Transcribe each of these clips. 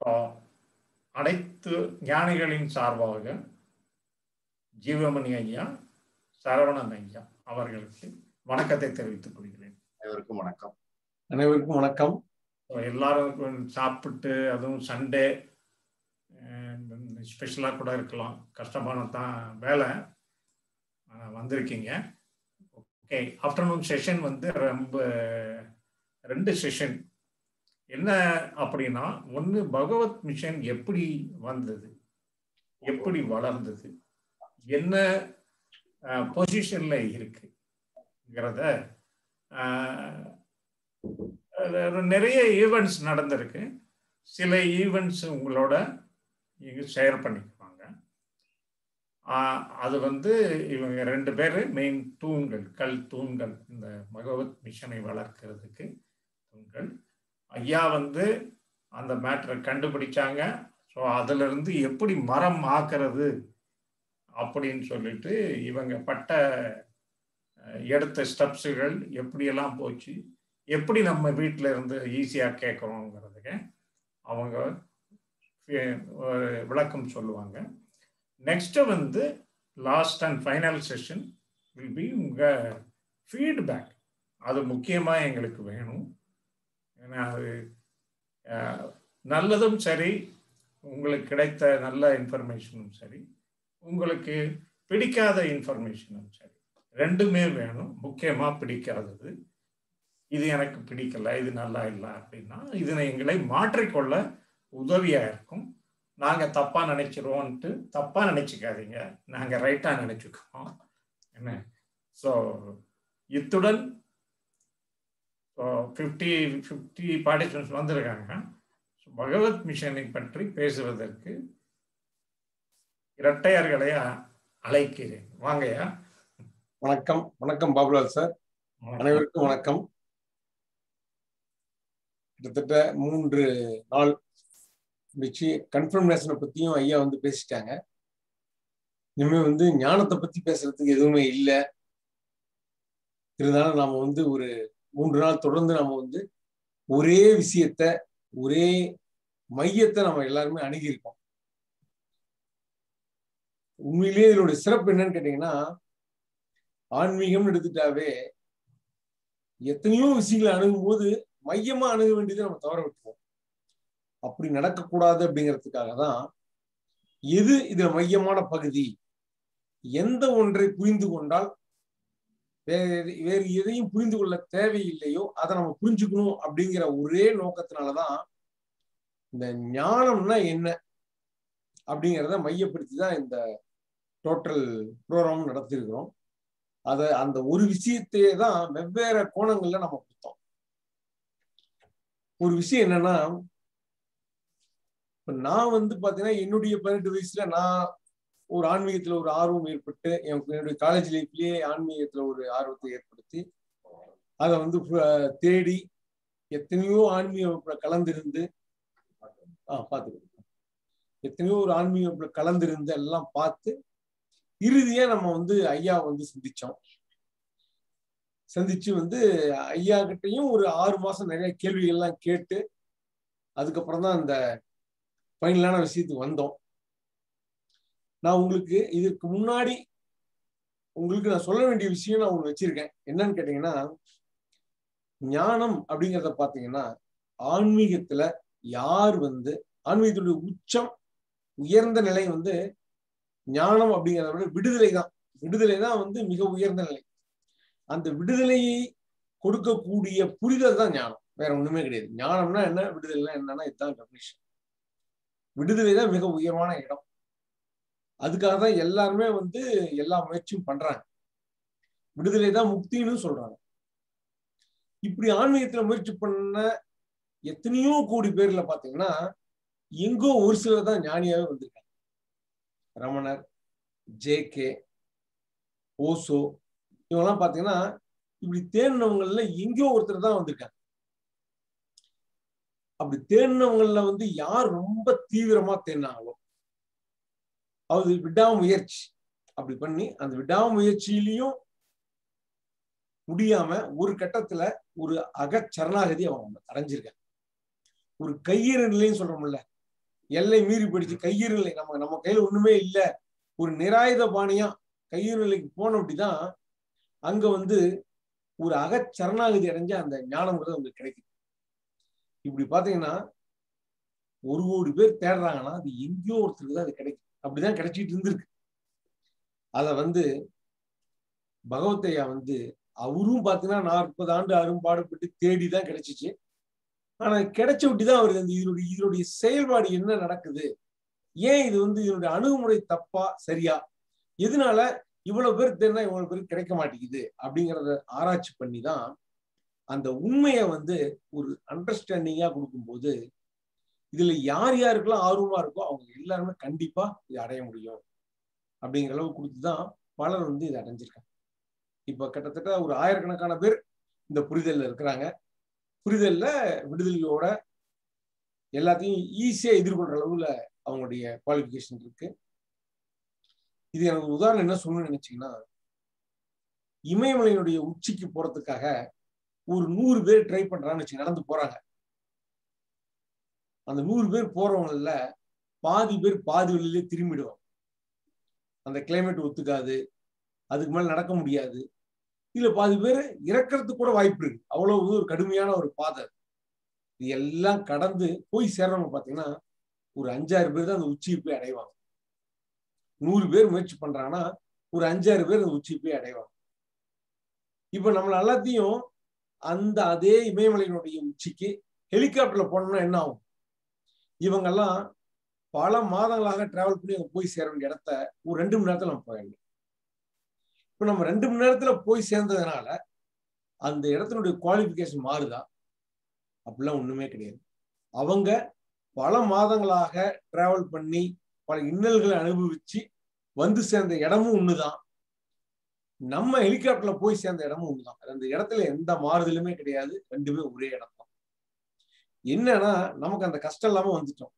ஆஹ், அனைத்து ஞானிகளின் சார்பாக ஜீவமணி ஐயா சரவணன் ஐயா அவர்களுக்கு வணக்கத்தை தெரிவித்துக் கொள்கிறேன் அனைவருக்கும் வணக்கம் அனைவருக்கும் வணக்கம் So, எல்லாரும் சாப்பிட்டு அதுவும் சண்டே ஸ்பெஷலாக கூட இருக்கலாம் கஷ்டமான தான் வேலை ஆனா, வந்திருக்கீங்க ஓகே ஆஃப்டர்நூன் செஷன் வந்து ரொம்ப ரெண்டு செஷன் என்ன அப்படின்னா ஒன்று பகவத் மிஷன் எப்படி வந்தது எப்படி வளர்ந்தது என்ன பொசிஷன்ல இருக்குங்கிறத ஆஹ், அது நிறைய ஈவெண்ட்ஸ் நடந்திருக்கு சில ஈவெண்ட்ஸ் உங்களோட இங்க ஷேர் பண்ணிக்குவாங்க ஆஹ், அது வந்து இவங்க ரெண்டு பேர் மெயின் தூண்கள் கல் தூண்கள் இந்த பகவத் மிஷனை வளர்க்கறதுக்கு தூண்கள் ஐயா வந்து அந்த மேட்டரை கண்டுபிடிச்சாங்க ஸோ அதுல இருந்து எப்படி மரம் ஆக்குறது அப்படின்னு சொல்லிட்டு இவங்க பட்ட அஹ், எடுத்த ஸ்டெப்ஸுகள் எப்படியெல்லாம் போச்சு எப்படி நம்ம வீட்டில் இருந்து ஈஸியாக கேட்குறோங்கிறதுக்கு அவங்க ஃபி- ஒரு விளக்கம் சொல்லுவாங்க நெக்ஸ்ட்டு வந்து last and final session will be உங்கள் ஃபீட்பேக் அது முக்கியமாக எங்களுக்கு வேணும் ஏன்னா அது அஹ், நல்லதும் சரி உங்களுக்கு கிடைத்த நல்ல இன்ஃபர்மேஷனும் சரி உங்களுக்கு பிடிக்காத இன்ஃபர்மேஷனும் சரி ரெண்டுமே வேணும் முக்கியமாக பிடிக்காதது இது எனக்கு பிடிக்கல இது நல்லா இல்லை அப்படின்னா இதனை எங்களை மாற்றிக்கொள்ள உதவியா இருக்கும் நாங்க தப்பா நினைச்சிருவோம்ட்டு தப்பா நினைச்சுக்காதீங்க நாங்க ரைட்டா நினைச்சுக்கிறோம் என்ன ஸோ இத்துடன் ஃபிஃப்டி ஃபிஃப்டி பார்ட்டிசிபென்ட்ஸ் வந்திருக்காங்க So, பகவத் மிஷனை பற்றி பேசுவதற்கு இரட்டையர்களை அ- அழைக்கிறேன் வாங்கய்யா வணக்கம் வணக்கம் பாபுலால் சார் அனைவருக்கும் வணக்கம் கிட்டத்தட்ட மூன்று நாள் வச்சு கன்ஃபர்மேஷனை பத்தியும் ஐயா வந்து பேசிட்டாங்க இனிமே வந்து ஞானத்தை பத்தி பேசுறதுக்கு எதுவுமே இல்லை இருந்தாலும் நாம வந்து ஒரு மூன்று நாள் தொடர்ந்து நாம வந்து ஒரே விஷயத்த ஒரே மையத்தை நம்ம எல்லாருமே அணுகியிருக்கோம் உண்மையிலேயே இதனுடைய சிறப்பு என்னன்னு கேட்டீங்கன்னா ஆன்மீகம்னு எடுத்துட்டாவே எத்தனையோ விஷயங்களை அணுகும் போது மையமா அணுக வேண்டியதை நம்ம தவற விட்டுருவோம் அப்படி நடக்கக்கூடாது அப்படிங்கிறதுக்காக தான் எது இதுல மையமான பகுதி எந்த ஒன்றை புரிந்து கொண்டால் வேறு எது- வேறு எதையும் புரிந்து கொள்ள தேவையில்லையோ அதை நம்ம புரிஞ்சுக்கணும் அப்படிங்கிற ஒரே நோக்கத்தினாலதான் இந்த ஞானம்னா என்ன அப்படிங்கிறத மையப்படுத்தி தான் இந்த டோட்டல் ப்ரோக்ராம் நடத்தியிருக்கிறோம் அத அந்த ஒரு விஷயத்தையே தான் வெவ்வேறு கோணங்கள்ல நம்ம கொடுத்தோம் ஒரு விஷயம் என்னன்னா இப்ப நான் வந்து பாத்தீங்கன்னா என்னுடைய பதினெட்டு வயசுல நான் ஒரு ஆன்மீகத்துல ஒரு ஆர்வம் ஏற்பட்டு எனக்கு என்னுடைய காலேஜ் லைஃப்லயே ஆன்மீகத்துல ஒரு ஆர்வத்தை ஏற்படுத்தி அதை வந்து ஃபு- தேடி எத்தனையோ ஆன்மீக வகுப்புல கலந்திருந்து ஆஹ் பார்த்துக்கோ எத்தனையோ ஒரு ஆன்மீக வகுப்புல கலந்திருந்து எல்லாம் பார்த்து இறுதியா நம்ம வந்து ஐயா வந்து சந்திச்சோம் சந்திச்சு வந்து ஐயா கிட்டயும் ஒரு ஆறு மாசம் நிறைய கேள்விகள்லாம் கேட்டு அதுக்கப்புறம் தான் அந்த ஃபைனலான விஷயத்துக்கு வந்தோம் நான் உங்களுக்கு இதற்கு முன்னாடி உங்களுக்கு நான் சொல்ல வேண்டிய விஷயம் நான் ஒண்ணு வச்சிருக்கேன் என்னன்னு கேட்டீங்கன்னா ஞானம் அப்படிங்கிறத பாத்தீங்கன்னா ஆன்மீகத்துல யார் வந்து ஆன்மீகத்துடைய உச்சம் உயர்ந்த நிலை வந்து ஞானம் அப்படிங்கிறத விட விடுதலை தான் விடுதலை தான் வந்து மிக உயர்ந்த நிலை அந்த விடுதலையை கொடுக்கக்கூடிய புரிதல் தான் ஞானம் வேற ஒண்ணுமே கிடையாது ஞானம்னா என்ன விடுதலைனா என்னன்னா இதுதான் டெபினிஷன் விடுதலை தான் மிக உயர்வான இடம் அதுக்காக தான் எல்லாருமே வந்து எல்லா முயற்சியும் பண்றாங்க விடுதலை தான் முக்தின்னு சொல்றாங்க இப்படி ஆன்மீகத்துல முயற்சி பண்ண எத்தனையோ கோடி பேர்ல பாத்தீங்கன்னா எங்கோ ஒரு சிலர் தான் ஞானியாவே வந்திருக்காங்க ரமணர் ஜே கே ஓசோ இவங்கெல்லாம் பாத்தீங்கன்னா இப்படி தேடினவங்கள்ல எங்கேயோ ஒருத்தர் தான் வந்திருக்காங்க அப்படி தேடினவங்கள்ல வந்து யார் ரொம்ப தீவிரமா தேடினாங்களோ அது விடாமுயற்சி அப்படி பண்ணி அந்த விடாமுயற்சியிலையும் முடியாம ஒரு கட்டத்துல ஒரு அகச்சரணாகதி அவங்க அடைஞ்சிருக்காங்க ஒரு கையிற நிலைன்னு சொல்றோம்ல எல்லை மீறி போயிடுச்சு கையிறு நிலை நம்ம நம்ம கையில ஒண்ணுமே இல்ல ஒரு நிராயுத பாணியா கையிறு நிலைக்கு போனோம் அப்படிதான் அங்க வந்து ஒரு அகச்சரணாகதி அடைஞ்ச அந்த ஞானம்ங்கிறது உங்களுக்கு கிடைக்குது இப்படி பாத்தீங்கன்னா ஒரு கோடி பேர் தேடுறாங்கன்னா அது எங்கேயோ ஒருத்தருக்கு தான் அது கிடைக்கும் அப்படிதான் கிடைச்சிட்டு இருந்திருக்கு அத வந்து பகவத்தையா வந்து அவரும் பாத்தீங்கன்னா நாற்பது ஆண்டு அரும்பாடுபட்டு தேடி தான் கிடைச்சிச்சு ஆனா கிடைச்ச விட்டுதான் அவருக்கு அந்த இதனுடைய இதனுடைய செயல்பாடு என்ன நடக்குது ஏன் இது வந்து இதனுடைய அணுகுமுறை தப்பா சரியா எதனால இவ்வளவு பேர் தேர்ந்தா இவ்வளவு பேருக்கு கிடைக்க மாட்டேங்குது அப்படிங்கிறத ஆராய்ச்சி பண்ணி தான் அந்த உண்மையை வந்து ஒரு அண்டர்ஸ்டாண்டிங்கா கொடுக்கும்போது இதுல யார் யாருக்கெல்லாம் ஆர்வமா இருக்கோ அவங்க எல்லாருமே கண்டிப்பா இதை அடைய முடியும் அப்படிங்கிற அளவு கொடுத்துதான் பலர் வந்து இதை அடைஞ்சிருக்காங்க இப்ப கிட்டத்தட்ட ஒரு ஆயிரக்கணக்கான பேர் இந்த புரிதல்ல இருக்கிறாங்க புரிதல்ல விடுதலையோட எல்லாத்தையும் ஈஸியா எதிர்கொள்ற அளவுல அவங்களுடைய குவாலிபிகேஷன் இருக்கு இது எனக்கு ஒரு உதாரணம் என்ன சொல்லணும்னு நினைச்சீங்கன்னா இமயமலையினுடைய உச்சிக்கு போறதுக்காக ஒரு நூறு பேர் ட்ரை பண்றான்னு வச்சு நடந்து போறாங்க அந்த நூறு பேர் போறவங்கல பாதி பேர் பாதி வழியிலே திரும்பிடுவாங்க அந்த கிளைமேட் ஒத்துக்காது அதுக்கு மேல நடக்க முடியாது இதுல பாதி பேர் இறக்கிறதுக்கு கூட வாய்ப்பு இருக்கு அவ்வளவு ஒரு கடுமையான ஒரு பாதை இது எல்லாம் கடந்து போய் சேர்றவங்க பாத்தீங்கன்னா ஒரு அஞ்சாறு பேர் தான் அந்த உச்சியை போய் அடைவாங்க நூறு பேர் முயற்சி பண்றாங்கன்னா ஒரு அஞ்சாறு பேர் அந்த உச்சியை போய் அடைவாங்க இப்ப நம்மள எல்லாத்தையும் அந்த அதே இமயமலையினுடைய உச்சிக்கு ஹெலிகாப்டர்ல போனோம்னா என்ன ஆகும் இவங்கெல்லாம் பல மாதங்களாக டிராவல் பண்ணி அங்க போய் சேர வேண்டிய இடத்த ஒரு ரெண்டு மணி நேரத்துல நம்ம போயிடணும் இப்ப நம்ம ரெண்டு மணி நேரத்துல போய் சேர்ந்ததுனால அந்த இடத்தினுடைய குவாலிபிகேஷன் மாறுதா அப்படிலாம் ஒண்ணுமே கிடையாது அவங்க பல மாதங்களாக டிராவல் பண்ணி பல இன்னல்களை அனுபவிச்சு வந்து சேர்ந்த இடமும் ஒண்ணுதான் நம்ம ஹெலிகாப்டர்ல போய் சேர்ந்த இடமும் ஒண்ணுதான் அந்த இடத்துல எந்த மாறுதலுமே கிடையாது ரெண்டுமே ஒரே இடம் தான் என்னன்னா நமக்கு அந்த கஷ்டம் இல்லாம வந்துட்டோம்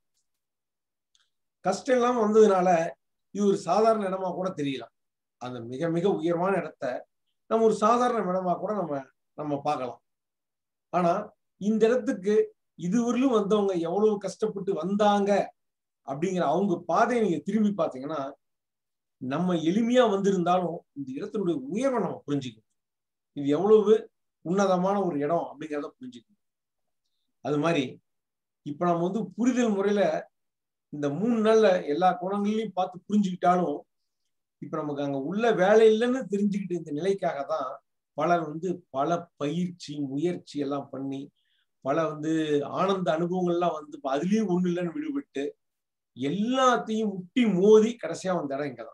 கஷ்டம் இல்லாம வந்ததுனால இது ஒரு சாதாரண இடமா கூட தெரியலாம் அந்த மிக மிக உயர்வான இடத்த நம்ம ஒரு சாதாரண இடமா கூட நம்ம நம்ம பார்க்கலாம் ஆனா இந்த இடத்துக்கு இதுவரையிலும் வந்தவங்க எவ்வளவு கஷ்டப்பட்டு வந்தாங்க அப்படிங்கிற அவங்க பாதையை நீங்க திரும்பி பார்த்தீங்கன்னா நம்ம எளிமையா வந்திருந்தாலும் இந்த இடத்தினுடைய உயர்வை நம்ம புரிஞ்சுக்கணும் இது எவ்வளவு உன்னதமான ஒரு இடம் அப்படிங்கிறத புரிஞ்சுக்கணும் அது மாதிரி இப்ப நம்ம வந்து புரிதல் முறையில இந்த மூணு நாள்ல எல்லா குணங்களையும் பார்த்து புரிஞ்சுக்கிட்டாலும் இப்ப நமக்கு அங்க உள்ள வேலை இல்லைன்னு தெரிஞ்சுக்கிட்டு இந்த நிலைக்காக தான் பலர் வந்து பல பயிற்சி முயற்சி எல்லாம் பண்ணி பல வந்து ஆனந்த அனுபவங்கள்லாம் வந்து இப்ப அதுலயும் ஒண்ணு இல்லைன்னு விடுபட்டு எல்லாத்தையும் முட்டி மோதி கடைசியா வந்த இடம் இங்கதான்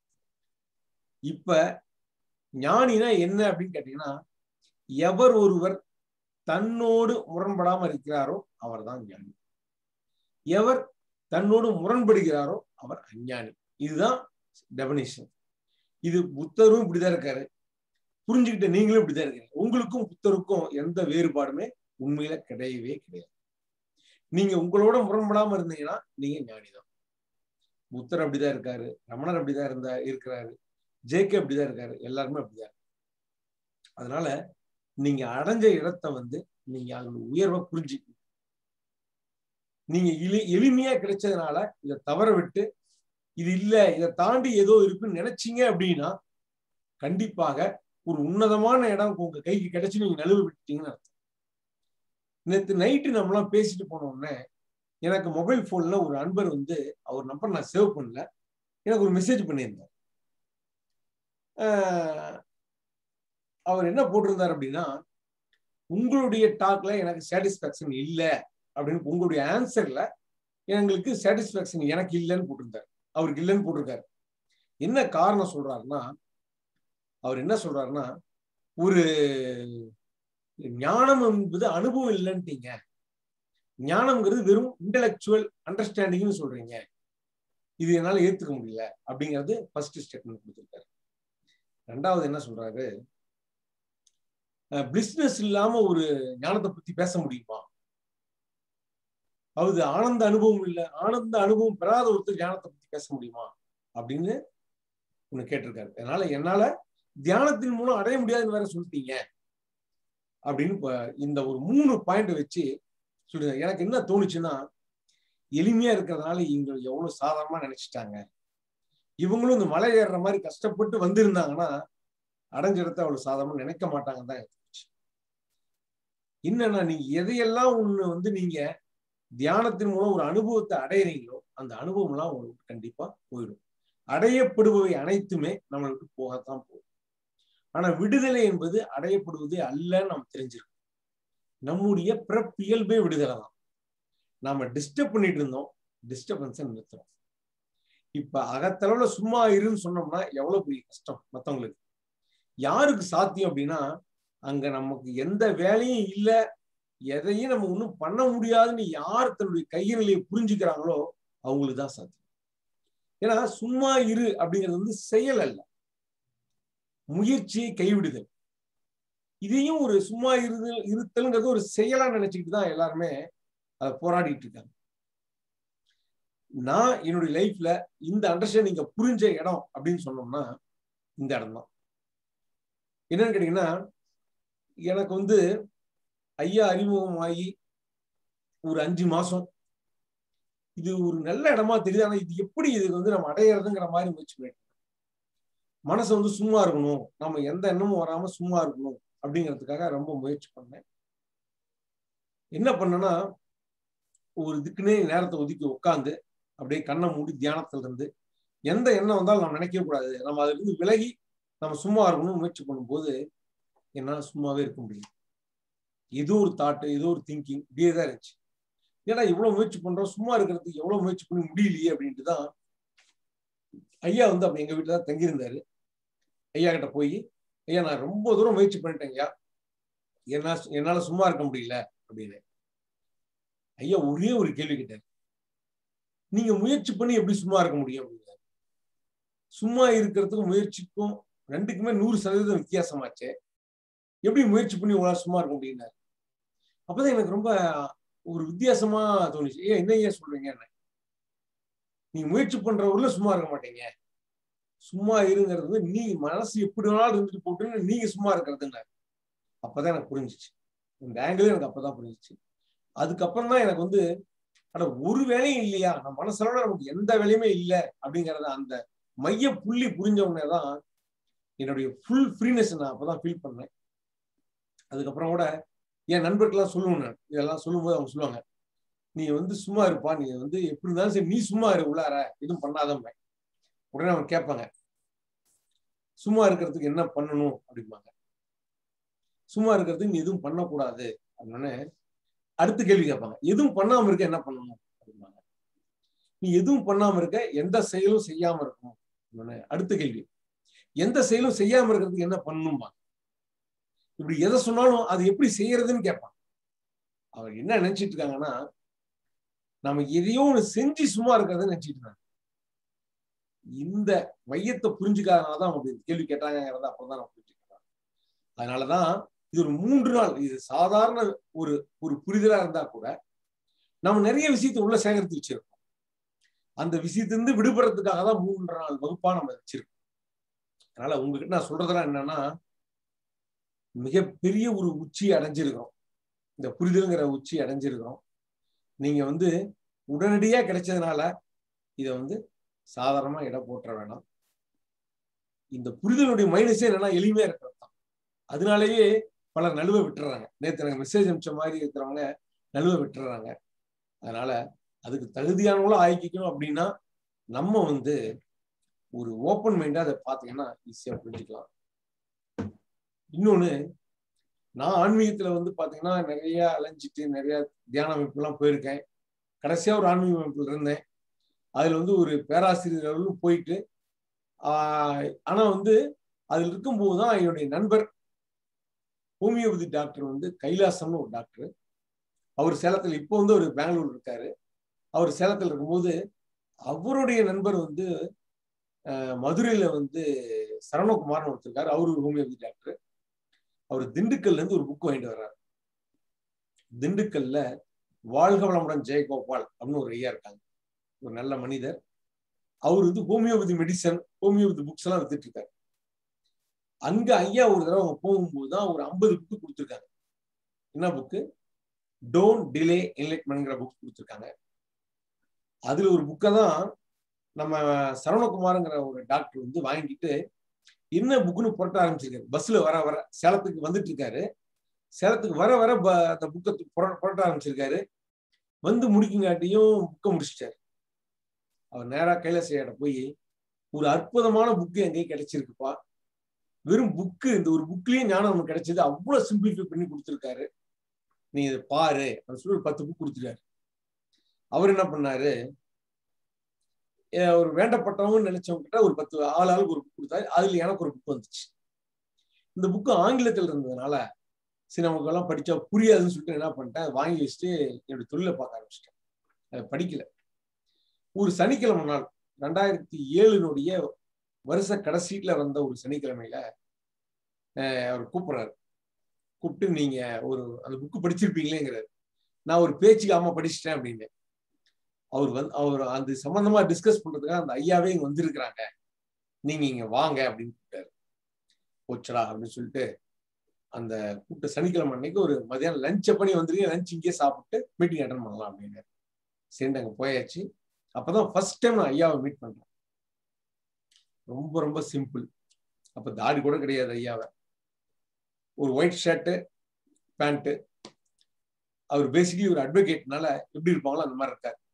இப்ப ஞானினா என்ன அப்படின்னு கேட்டீங்கன்னா எவர் ஒருவர் தன்னோடு முரண்படாம இருக்கிறாரோ அவர் தான் ஞானி எவர் தன்னோடு முரண்படுகிறாரோ அவர் அஞ்ஞானி இதுதான் டெபனிஷன் இது புத்தரும் இப்படிதான் இருக்காரு புரிஞ்சுக்கிட்ட நீங்களும் இப்படிதான் இருக்கீங்க உங்களுக்கும் புத்தருக்கும் எந்த வேறுபாடுமே உண்மையில கிடையவே கிடையாது நீங்க உங்களோட முரண்படாம இருந்தீங்கன்னா நீங்க ஞானிதான் புத்தர் அப்படிதான் இருக்காரு ரமணர் அப்படிதான் இருந்தா இருக்கிறாரு ஜேகே அப்படிதான் இருக்காரு எல்லாருமே அப்படிதான் அதனால நீங்க அடைஞ்ச இடத்த வந்து நீங்க அதோட உயர்வை புரிஞ்சுக்கணும் நீங்க எளி எளிமையா கிடைச்சதுனால இதை தவற விட்டு இது இல்ல இதை தாண்டி ஏதோ இருக்குன்னு நினைச்சீங்க அப்படின்னா கண்டிப்பாக ஒரு உன்னதமான இடம் உங்க கைக்கு கிடைச்சு நீங்க நழுவு விட்டுட்டீங்கன்னு அர்த்தம் நேற்று நைட்டு நம்மளாம் பேசிட்டு போன உடனே எனக்கு மொபைல் போன்ல ஒரு அன்பர் வந்து அவர் நம்பர் நான் சேவ் பண்ணல எனக்கு ஒரு மெசேஜ் பண்ணியிருந்தார் அவர் என்ன போட்டிருந்தார் அப்படின்னா உங்களுடைய டாக்ல எனக்கு சாட்டிஸ்பாக்சன் இல்லை அப்படின்னு உங்களுடைய ஆன்சர்ல எங்களுக்கு சாட்டிஸ்பாக்சன் எனக்கு இல்லைன்னு போட்டிருந்தார் அவருக்கு இல்லைன்னு போட்டிருக்காரு என்ன காரணம் சொல்றாருன்னா அவர் என்ன சொல்றாருன்னா ஒரு ஞானம் என்பது அனுபவம் இல்லைன்ட்டீங்க ஞானம்ங்கிறது வெறும் இன்டலெக்சுவல் அண்டர்ஸ்டாண்டிங்னு சொல்றீங்க இது என்னால ஏத்துக்க முடியல அப்படிங்கிறது ஃபர்ஸ்ட் ஸ்டேட்மெண்ட் கொடுத்திருக்காரு ரெண்டாவது என்ன சொல்றாரு பிசினஸ் இல்லாம ஒரு ஞானத்தை பத்தி பேச முடியுமா அது ஆனந்த அனுபவம் இல்லை ஆனந்த அனுபவம் பெறாத ஒருத்தர் ஞானத்தை பத்தி பேச முடியுமா அப்படின்னு ஒண்ணு கேட்டிருக்காரு அதனால என்னால தியானத்தின் மூலம் அடைய முடியாதுன்னு வேற சொல்லிட்டீங்க அப்படின்னு இந்த ஒரு மூணு பாயிண்ட் வச்சு சொல்லுங்க எனக்கு என்ன தோணுச்சுன்னா எளிமையா இருக்கிறதுனால இவங்க எவ்வளவு சாதாரணமா நினைச்சிட்டாங்க இவங்களும் இந்த மலை ஏறுற மாதிரி கஷ்டப்பட்டு வந்திருந்தாங்கன்னா அடைஞ்ச இடத்த அவ்வளவு சாதாரணமா நினைக்க மாட்டாங்கன்னு தான் எனக்கு தோணுச்சு. என்னன்னா நீங்க எதையெல்லாம் ஒண்ணு வந்து நீங்க தியானத்தின் மூலம் ஒரு அனுபவத்தை அடையிறீங்களோ அந்த அனுபவம் எல்லாம் உங்களுக்கு கண்டிப்பா போயிடும் அடையப்படுபவை அனைத்துமே நம்மளை விட்டு போகத்தான் போகும் ஆனா விடுதலை என்பது அடையப்படுவதே அல்லன்னு நம்ம தெரிஞ்சிருக்கோம் நம்முடைய பிறப்பியல்பே விடுதலை தான் நாம டிஸ்டர்ப் பண்ணிட்டு இருந்தோம் டிஸ்டர்பன்ஸை நிறுத்துறோம் இப்ப அகத்தளவுல சும்மா இருன்னு சொன்னோம்னா எவ்வளவு பெரிய கஷ்டம் மத்தவங்களுக்கு யாருக்கு சாத்தியம் அப்படின்னா அங்க நமக்கு எந்த வேலையும் இல்ல எதையும் நம்ம ஒண்ணும் பண்ண முடியாதுன்னு யார் தன்னுடைய கையிலையை புரிஞ்சுக்கிறாங்களோ அவங்களுக்கு தான் சாத்தியம் ஏன்னா சும்மா இரு அப்படிங்கிறது வந்து செயல் அல்ல முயற்சியை கைவிடுதல் இதையும் ஒரு சும்மா இருதல் இருத்தல்ங்கிறது ஒரு செயலா நினைச்சுக்கிட்டு தான் எல்லாருமே அதை போராடிட்டு இருக்காங்க நான் என்னுடைய லைஃப்ல இந்த அண்டர்ஸ்டாண்டிங்க புரிஞ்ச இடம் அப்படின்னு சொன்னோம்னா இந்த இடம் தான் என்னன்னு கேட்டீங்கன்னா எனக்கு வந்து ஐயா அறிமுகமாகி ஒரு அஞ்சு மாசம் இது ஒரு நல்ல இடமா தெரியுது ஆனா இது எப்படி இதுக்கு வந்து நம்ம அடையிறதுங்கிற மாதிரி முயற்சி பண்ணிட்டு மனசை வந்து சும்மா இருக்கணும் நம்ம எந்த எண்ணமும் வராம சும்மா இருக்கணும் அப்படிங்கிறதுக்காக ரொம்ப முயற்சி பண்ணேன் என்ன பண்ணேன்னா ஒரு இதுக்குன்னே நேரத்தை ஒதுக்கி உட்காந்து அப்படியே கண்ணை மூடி தியானத்துல இருந்து எந்த எண்ணம் வந்தாலும் நம்ம நினைக்கவே கூடாது நம்ம அதுல இருந்து விலகி நம்ம சும்மா இருக்கணும்னு முயற்சி பண்ணும்போது என்னால சும்மாவே இருக்க முடியும் ஏதோ ஒரு தாட்டு ஏதோ ஒரு திங்கிங் இப்படியே தான் இருந்துச்சு ஏன்னா இவ்வளவு முயற்சி பண்றோம் சும்மா இருக்கிறதுக்கு எவ்வளவு முயற்சி பண்ணி முடியலையே அப்படின்ட்டு தான் ஐயா வந்து அப்ப எங்க வீட்டுல தான் தங்கியிருந்தாரு ஐயா கிட்ட போய் ஐயா நான் ரொம்ப தூரம் முயற்சி பண்ணிட்டேன் ஐயா என்ன என்னால சும்மா இருக்க முடியல அப்படின்னு ஐயா ஒரே ஒரு கேள்வி கேட்டார் நீங்க முயற்சி பண்ணி எப்படி சும்மா இருக்க முடியும் அப்படின்னாரு சும்மா இருக்கிறதுக்கும் முயற்சிக்கும் ரெண்டுக்குமே நூறு சதவீதம் வித்தியாசமாச்சே எப்படி முயற்சி பண்ணி உங்களால சும்மா இருக்க முடியும்னாரு அப்பதான் எனக்கு ரொம்ப ஒரு வித்தியாசமா தோணுச்சு ஏன் என்ன ஏன் சொல்றீங்க என்ன நீங்க முயற்சி பண்றவர்ல சும்மா இருக்க மாட்டீங்க சும்மா இருங்கிறது வந்து நீ மனசு எப்படி வேணாலும் இருந்துட்டு போட்டுன்னு நீங்க சும்மா இருக்கிறதுங்க அப்பதான் எனக்கு புரிஞ்சிச்சு இந்த ஆங்கிள் எனக்கு அப்பதான் புரிஞ்சிச்சு அதுக்கப்புறம் தான் எனக்கு வந்து ஆனா ஒரு வேலையும் இல்லையா நம்ம மனசோட நமக்கு எந்த வேலையுமே இல்லை அப்படிங்கறத அந்த மைய புள்ளி புரிஞ்ச உடனே தான் என்னுடைய ஃபுல் ஃப்ரீனஸ் நான் அப்பதான் ஃபீல் பண்ணேன் அதுக்கப்புறம் கூட என் நண்பர்கள்லாம் சொல்லுவேன் நான் இதெல்லாம் சொல்லும்போது அவங்க சொல்லுவாங்க நீ வந்து சும்மா இருப்பா நீ வந்து எப்படி இருந்தாலும் சரி நீ சும்மா இரு உள்ளார எதுவும் பண்ணாதவங்க உடனே அவங்க கேட்பாங்க சும்மா இருக்கிறதுக்கு என்ன பண்ணணும் அப்படிம்பாங்க சும்மா இருக்கிறதுக்கு நீ எதுவும் பண்ணக்கூடாது அப்படின்னு அடுத்த கேள்வி கேட்பாங்க எதுவும் பண்ணாம இருக்க என்ன பண்ணணும் அப்படிம்பாங்க நீ எதுவும் பண்ணாம இருக்க எந்த செயலும் செய்யாம இருக்கணும் அப்படின்னு அடுத்த கேள்வி எந்த செயலும் செய்யாம இருக்கிறதுக்கு என்ன பண்ணணும்பா இப்படி எதை சொன்னாலும் அது எப்படி செய்யறதுன்னு கேட்பான் அவர் என்ன நினைச்சிட்டு இருக்காங்கன்னா நம்ம எதையோ ஒண்ணு செஞ்சு சும்மா இருக்கிறத நினைச்சிட்டு இருக்காங்க இந்த மையத்தை புரிஞ்சுக்காதனாலதான் அவங்க இப்படி கேள்வி கேட்டாங்கிறத அப்பதான் நான் புரிஞ்சுக்கிறேன் அதனாலதான் இது ஒரு மூன்று நாள் இது சாதாரண ஒரு ஒரு புரிதலா இருந்தா கூட நம்ம நிறைய விஷயத்த உள்ள சேகரித்து வச்சிருக்கோம் அந்த விஷயத்திலிருந்து விடுபடுறதுக்காக தான் மூன்று நாள் வகுப்பா நம்ம வச்சிருக்கோம் அதனால உங்ககிட்ட நான் சொல்றதெல்லாம் என்னன்னா மிகப்பெரிய ஒரு உச்சி அடைஞ்சிருக்கிறோம் இந்த புரிதல்ங்கிற உச்சி அடைஞ்சிருக்கிறோம் நீங்க வந்து உடனடியா கிடைச்சதுனால இதை வந்து சாதாரணமா இடம் போட்டுற வேணாம் இந்த புரிதலுடைய மைனஸே என்னன்னா எளிமையா இருக்கிறது தான் அதனாலேயே பலர் நழுவ விட்டுறாங்க நேற்று எனக்கு மெசேஜ் அனுப்பிச்ச மாதிரி இருக்கிறவங்க நழுவ விட்டுறாங்க அதனால அதுக்கு தகுதியானவங்களும் ஆக்கிக்கணும் அப்படின்னா நம்ம வந்து ஒரு ஓப்பன் மைண்டா அதை பார்த்தீங்கன்னா ஈஸியா புரிஞ்சுக்கலாம் இன்னொன்னு நான் ஆன்மீகத்துல வந்து பாத்தீங்கன்னா நிறைய அலைஞ்சிட்டு நிறைய தியான அமைப்புலாம் போயிருக்கேன் கடைசியா ஒரு ஆன்மீக அமைப்புல இருந்தேன் அதுல வந்து ஒரு பேராசிரியர்களும் போயிட்டு ஆஹ் ஆனா வந்து அதுல இருக்கும்போது தான் என்னுடைய நண்பர் ஹோமியோபதி டாக்டர் வந்து கைலாசம்னு ஒரு டாக்டர் அவர் சேலத்துல இப்போ வந்து ஒரு பெங்களூர் இருக்காரு அவர் சேலத்துல இருக்கும்போது அவருடைய நண்பர் வந்து மதுரையில வந்து சரவணகுமார்னு ஒருத்தர் இருக்காரு அவரு ஒரு ஹோமியோபதி டாக்டர் அவர் திண்டுக்கல்ல இருந்து ஒரு புக் வாங்கிட்டு வர்றாரு திண்டுக்கல்ல வாழ்க வளமுடன் ஜெயகோபால் அப்படின்னு ஒரு ஐயா இருக்காங்க ஒரு நல்ல மனிதர் அவர் வந்து ஹோமியோபதி மெடிசன் ஹோமியோபதி புக்ஸ் எல்லாம் வித்துட்டு இருக்காரு அங்க ஐயா ஒரு தடவை அவங்க போகும்போது தான் ஒரு ஐம்பது புக்கு கொடுத்துருக்காங்க என்ன புக்கு டோன்ட் டிலே என்லைட்மெண்ட்ங்கிற புக் கொடுத்துருக்காங்க அதுல ஒரு புக்கை தான் நம்ம சரவணகுமாருங்கிற ஒரு டாக்டர் வந்து வாங்கிட்டு என்ன புக்குன்னு புரட்ட ஆரம்பிச்சிருக்காரு பஸ்ல வர வர சேலத்துக்கு வந்துட்டு இருக்காரு சேலத்துக்கு வர வர ப- அந்த புக்கை புர- புரட்ட ஆரம்பிச்சிருக்காரு வந்து முடிக்குங்காட்டியும் புக்கை முடிச்சிட்டாரு அவர் நேரா கைலாசையாட போய் ஒரு அற்புதமான புக்கு எங்கேயும் கிடைச்சிருக்குப்பா வெறும் புக்கு இந்த ஒரு புக்லயே ஞானம் நமக்கு கிடைச்சது அவ்வளவு சிம்பிளிஃபை பண்ணி கொடுத்துருக்காரு நீ இதை பாரு அப்படின்னு சொல்லி ஒரு பத்து புக் கொடுத்துட்டாரு அவர் என்ன பண்ணாரு அஹ் ஒரு வேண்டப்பட்டவங்க நினைச்சவங்க கிட்ட ஒரு பத்து ஆள் ஆளுக்கு ஒரு புக் கொடுத்தாரு அதுல எனக்கு ஒரு புக் வந்துச்சு இந்த புக்கு ஆங்கிலத்தில் இருந்ததுனால சரி நமக்கு எல்லாம் படிச்சா புரியாதுன்னு சொல்லிட்டு என்ன பண்ணிட்டேன் அதை வாங்கி வச்சுட்டு என்னோட தொழிலை பார்க்க ஆரம்பிச்சிட்டேன் அதை படிக்கல ஒரு சனிக்கிழமை நாள் ரெண்டாயிரத்தி ஏழுனுடைய வருஷ கடைசியில வந்த ஒரு சனிக்கிழமையில அஹ் அவர் கூப்பிடுறாரு கூப்பிட்டு நீங்க ஒரு அந்த புக்கு படிச்சிருப்பீங்களேங்கிறாரு நான் ஒரு பேச்சுக்கு ஆமா படிச்சிட்டேன் அப்படின்னு அவர் வந்து அவர் அந்த சம்பந்தமா டிஸ்கஸ் பண்றதுக்காக அந்த ஐயாவே இங்க வந்திருக்கிறாங்க நீங்க இங்க வாங்க அப்படின்னு கூப்பிட்டாரு போச்சடா அப்படின்னு சொல்லிட்டு அந்த கூப்பிட்ட சனிக்கிழமை அன்னைக்கு ஒரு மதியானம் லஞ்ச் பண்ணி வந்துருங்க லஞ்ச் இங்கேயே சாப்பிட்டு மீட்டிங் அட்டன் பண்ணலாம் அப்படின்னு சரி அங்க போயாச்சு அப்பதான் ஃபர்ஸ்ட் டைம் நான் ஐயாவை மீட் பண்றேன் ரொம்ப ரொம்ப சிம்பிள் அப்ப தாடி கூட கிடையாது ஐயாவை ஒரு ஒயிட் ஷர்ட்டு பேண்ட்டு அவர் பேசிக்கலி ஒரு அட்வொகேட்னால எப்படி இருப்பாங்களோ அந்த மாதிரி இருக்காரு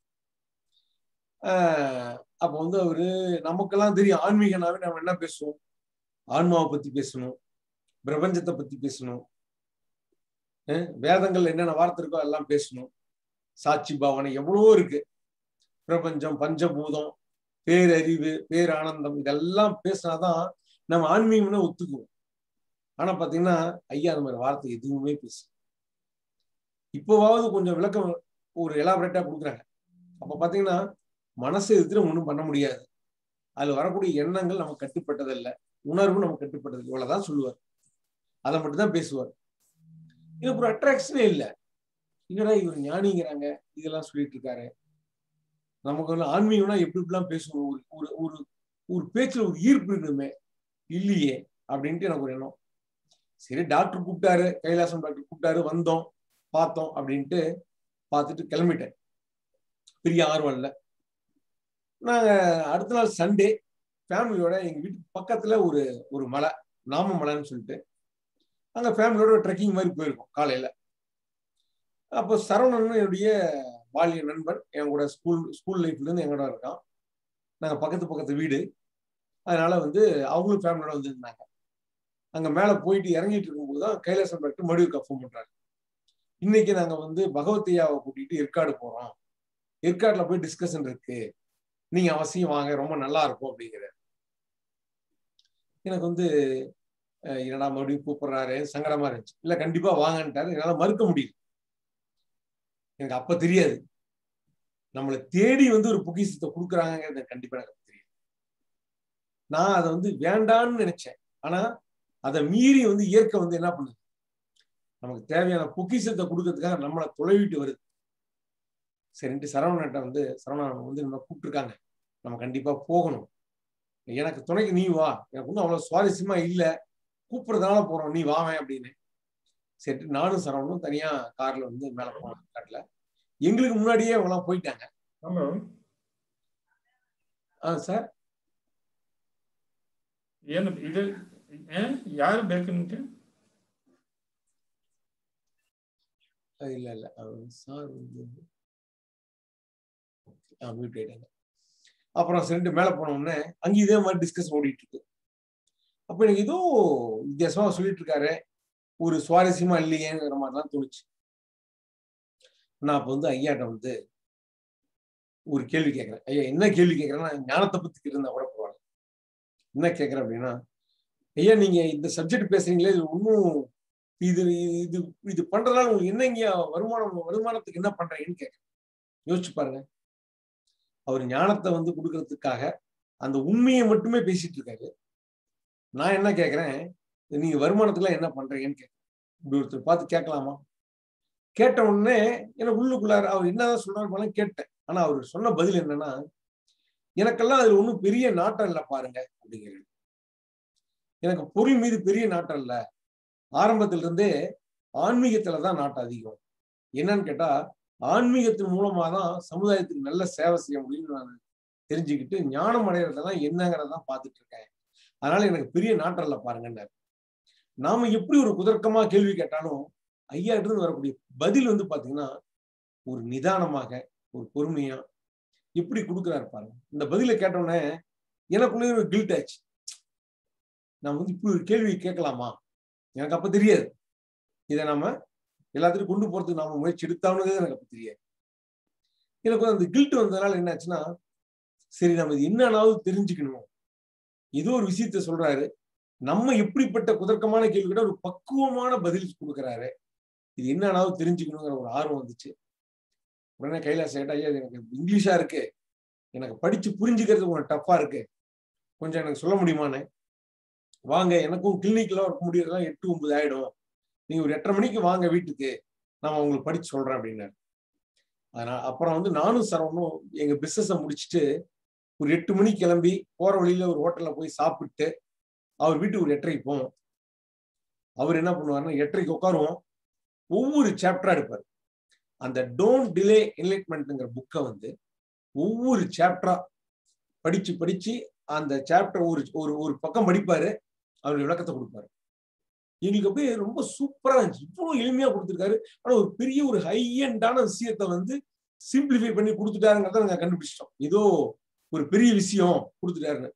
ஆஹ் அப்ப வந்து அவரு நமக்கெல்லாம் தெரியும் ஆன்மீகனாவே நம்ம என்ன பேசுவோம் ஆன்மாவை பத்தி பேசணும் பிரபஞ்சத்தை பத்தி பேசணும் அஹ் வேதங்கள்ல என்னென்ன வார்த்தை இருக்கோ எல்லாம் பேசணும் சாட்சி பாவனை எவ்வளவோ இருக்கு பிரபஞ்சம் பஞ்சபூதம் பேரறிவு பேரானந்தம் இதெல்லாம் பேசினாதான் நம்ம ஆன்மீகம்னு ஒத்துக்குவோம் ஆனா பாத்தீங்கன்னா ஐயா அந்த மாதிரி வார்த்தை எதுவுமே பேச இப்போவாவது கொஞ்சம் விளக்கம் ஒரு எலாபரேட்டா கொடுக்குறாங்க அப்ப பாத்தீங்கன்னா மனசை எதிர்த்து ஒண்ணும் பண்ண முடியாது அதுல வரக்கூடிய எண்ணங்கள் நமக்கு கட்டுப்பட்டதில்லை உணர்வு நமக்கு கட்டுப்பட்டது இவ்வளவுதான் சொல்லுவார் அதை மட்டும் தான் பேசுவார் எனக்கு ஒரு அட்ராக்ஷனே இல்லை என்னடா இவர் ஞானிங்கிறாங்க இதெல்லாம் சொல்லிட்டு இருக்காரு நமக்கு வந்து ஆன்மீகம்னா எப்படி இப்படிலாம் பேசணும் ஒரு ஒரு ஒரு ஒரு பேச்சுல ஒரு ஈர்ப்பு இருக்கணுமே இல்லையே அப்படின்ட்டு எனக்கு ஒரு எண்ணம் சரி டாக்டர் கூப்பிட்டாரு கைலாசம் டாக்டர் கூப்பிட்டாரு வந்தோம் பார்த்தோம் அப்படின்ட்டு பார்த்துட்டு கிளம்பிட்டேன் பெரிய ஆர்வம் இல்லை நாங்க அடுத்த நாள் சண்டே ஃபேமிலியோட எங்க வீட்டுக்கு பக்கத்துல ஒரு ஒரு மலை நாம மலைன்னு சொல்லிட்டு அங்க ஃபேமிலியோட ட்ரெக்கிங் மாதிரி போயிருக்கோம் காலையில அப்போ சரவணன் என்னுடைய பாலிய நண்பன் என் கூட ஸ்கூல் ஸ்கூல் லைஃப்ல இருந்து எங்கூட இருக்கான் நாங்க பக்கத்து பக்கத்து வீடு அதனால வந்து அவங்களும் ஃபேமிலியோட வந்துருந்தாங்க அங்க மேல போயிட்டு இறங்கிட்டு இருக்கும்போது தான் கைலாசம் டாக்டர் மறுபடியும் கஃபம் பண்றாரு இன்னைக்கு நாங்க வந்து பகவத்தையாவை கூட்டிட்டு ஏற்காடு போறோம் ஏற்காடுல போய் டிஸ்கஷன் இருக்கு நீங்க அவசியம் வாங்க ரொம்ப நல்லா இருக்கும் அப்படிங்கிற எனக்கு வந்து என்னடா மறுபடியும் கூப்பிடுறாரு சங்கடமா இருந்துச்சு இல்ல கண்டிப்பா வாங்கன்ட்டாரு என்னால மறுக்க முடியல எனக்கு அப்ப தெரியாது நம்மளை தேடி வந்து ஒரு பொக்கிஷத்தை கொடுக்குறாங்கிறது கண்டிப்பா எனக்கு தெரியும் நான் அதை வந்து வேண்டான்னு நினைச்சேன் ஆனா அதை மீறி வந்து இயற்கை வந்து என்ன பண்ணுது நமக்கு தேவையான பொக்கிஷத்தை கொடுக்கறதுக்காக நம்மளை தொலைவிட்டு வருது சரின்ட்டு சரவணன்ட்ட வந்து சரவணன் வந்து நம்ம கூப்பிட்டுருக்காங்க நம்ம கண்டிப்பா போகணும் எனக்கு துணைக்கு நீ வா எனக்கு ஒன்றும் அவ்வளவு சுவாரஸ்யமா இல்லை கூப்பிடுறதுனால போறோம் நீ வாவேன் அப்படின்னு சரி நானும் சரவணும் தனியா கார்ல வந்து மேல போனோம் காட்டுல எங்களுக்கு முன்னாடியே அவங்களாம் போயிட்டாங்க ஹலோ ஆ சார் ಏನು ಇದು ಯಾರು ಬೇಕಂತೆ இல்ல இல்ல சார் வந்து மியூட் ஆயிட்டாங்க அப்புறம் சரிட்டு மேல போன உடனே அங்க இதே மாதிரி டிஸ்கஸ் ஓடிட்டு இருக்கு அப்ப எனக்கு ஏதோ வித்தியாசமா சொல்லிட்டு இருக்காரு ஒரு சுவாரஸ்யமா இல்லையேங்கிற மாதிரிலாம் தோணுச்சு நான் அப்ப வந்து ஐயாட்ட வந்து ஒரு கேள்வி கேட்கிறேன் ஐயா என்ன கேள்வி கேட்கிறேன்னா ஞானத்தை பத்தி இருந்தா கூட பரவாயில்ல என்ன கேட்கிறேன் அப்படின்னா ஐயா நீங்க இந்த சப்ஜெக்ட் பேசுறீங்களே இது ஒன்றும் இது இது இது பண்றதுனால உங்களுக்கு என்னங்க வருமானம் வருமானத்துக்கு என்ன பண்றீங்கன்னு கேட்கிறேன் யோசிச்சு பாருங்க அவர் ஞானத்தை வந்து கொடுக்கறதுக்காக அந்த உண்மையை மட்டுமே பேசிட்டு இருக்காரு நான் என்ன கேட்கிறேன் நீங்க வருமானத்துக்குலாம் என்ன பண்றீங்கன்னு கேட்கிறேன் இப்படி ஒருத்தர் பார்த்து கேட்கலாமா கேட்ட உடனே எனக்கு உள்ளுக்குள்ளார அவர் என்னதான் சொல்றாரு கேட்டேன் ஆனா அவர் சொன்ன பதில் என்னன்னா எனக்கெல்லாம் அதுல ஒன்றும் பெரிய நாட்டம் இல்லை பாருங்க அப்படிங்கிறது எனக்கு பொருள் மீது பெரிய நாட்டம் இல்லை ஆரம்பத்துல இருந்தே ஆன்மீகத்துலதான் நாட்டம் அதிகம் என்னன்னு கேட்டா ஆன்மீகத்தின் மூலமா தான் சமுதாயத்துக்கு நல்ல சேவை செய்ய முடியும்னு நான் தெரிஞ்சுக்கிட்டு ஞானம் அடைகிறதெல்லாம் என்னங்கிறதான் பார்த்துட்டு இருக்கேன் அதனால எனக்கு பெரிய நாட்டல்ல பாருங்கன்னாரு நாம எப்படி ஒரு குதர்க்கமா கேள்வி கேட்டாலும் ஐயா இருந்து வரக்கூடிய பதில் வந்து பாத்தீங்கன்னா ஒரு நிதானமாக ஒரு பொறுமையா எப்படி கொடுக்குறாரு பாருங்க இந்த பதில கேட்டோடனே எனக்குள்ளே ஒரு கில்ட் ஆச்சு நான் வந்து இப்படி ஒரு கேள்வி கேட்கலாமா எனக்கு அப்ப தெரியாது இதை நம்ம எல்லாத்துக்கும் கொண்டு போறதுக்கு நாம முயற்சி எடுத்தாவனதே எனக்கு அப்ப தெரியாது எனக்கு அந்த கில்ட் வந்ததுனால என்னாச்சுன்னா சரி நம்ம இது என்னன்னாவது தெரிஞ்சுக்கணும் ஏதோ ஒரு விஷயத்த சொல்றாரு நம்ம எப்படிப்பட்ட குதர்க்கமான கேள்வி கேட்டா ஒரு பக்குவமான பதில் கொடுக்குறாரு இது என்னன்னாவது தெரிஞ்சுக்கணுங்கிற ஒரு ஆர்வம் வந்துச்சு உடனே கைலாச கேட்டா ஐயா இது எனக்கு இங்கிலீஷா இருக்கு எனக்கு படிச்சு புரிஞ்சுக்கிறது கொஞ்சம் டஃப்பா இருக்கு கொஞ்சம் எனக்கு சொல்ல முடியுமான்னு வாங்க எனக்கும் கிளினிக்ல ஒர்க் முடியறதுலாம் எட்டு ஒன்பது ஆயிடும் நீங்க ஒரு எட்டரை மணிக்கு வாங்க வீட்டுக்கு நான் உங்களுக்கு படிச்சு சொல்றேன் அப்படின்னாரு அதனால அப்புறம் வந்து நானும் சரவணும் எங்க பிசினஸை முடிச்சுட்டு ஒரு எட்டு மணிக்கு கிளம்பி போற வழியில ஒரு ஹோட்டல்ல போய் சாப்பிட்டு அவர் வீட்டுக்கு ஒரு எட்டரைக்கு போவோம் அவர் என்ன பண்ணுவாருன்னா எட்டரைக்கு உட்காருவோம் ஒவ்வொரு சாப்டரா எடுப்பார் அந்த டோன்ட் டிலே என்லைட்மெண்ட்ங்கிற புக்கை வந்து ஒவ்வொரு சாப்டரா படிச்சு படிச்சு அந்த சாப்டர் ஒரு ஒரு ஒரு பக்கம் படிப்பாரு அவருடைய விளக்கத்தை கொடுப்பாரு எங்களுக்கு அப்படியே ரொம்ப சூப்பரா இருந்துச்சு இவ்வளவு எளிமையா கொடுத்துருக்காரு ஆனா ஒரு பெரிய ஒரு ஹை அண்டான விஷயத்த வந்து சிம்பிளிஃபை பண்ணி கொடுத்துட்டாருங்கிறத நாங்க கண்டுபிடிச்சிட்டோம் ஏதோ ஒரு பெரிய விஷயம் கொடுத்துட்டாருன்னு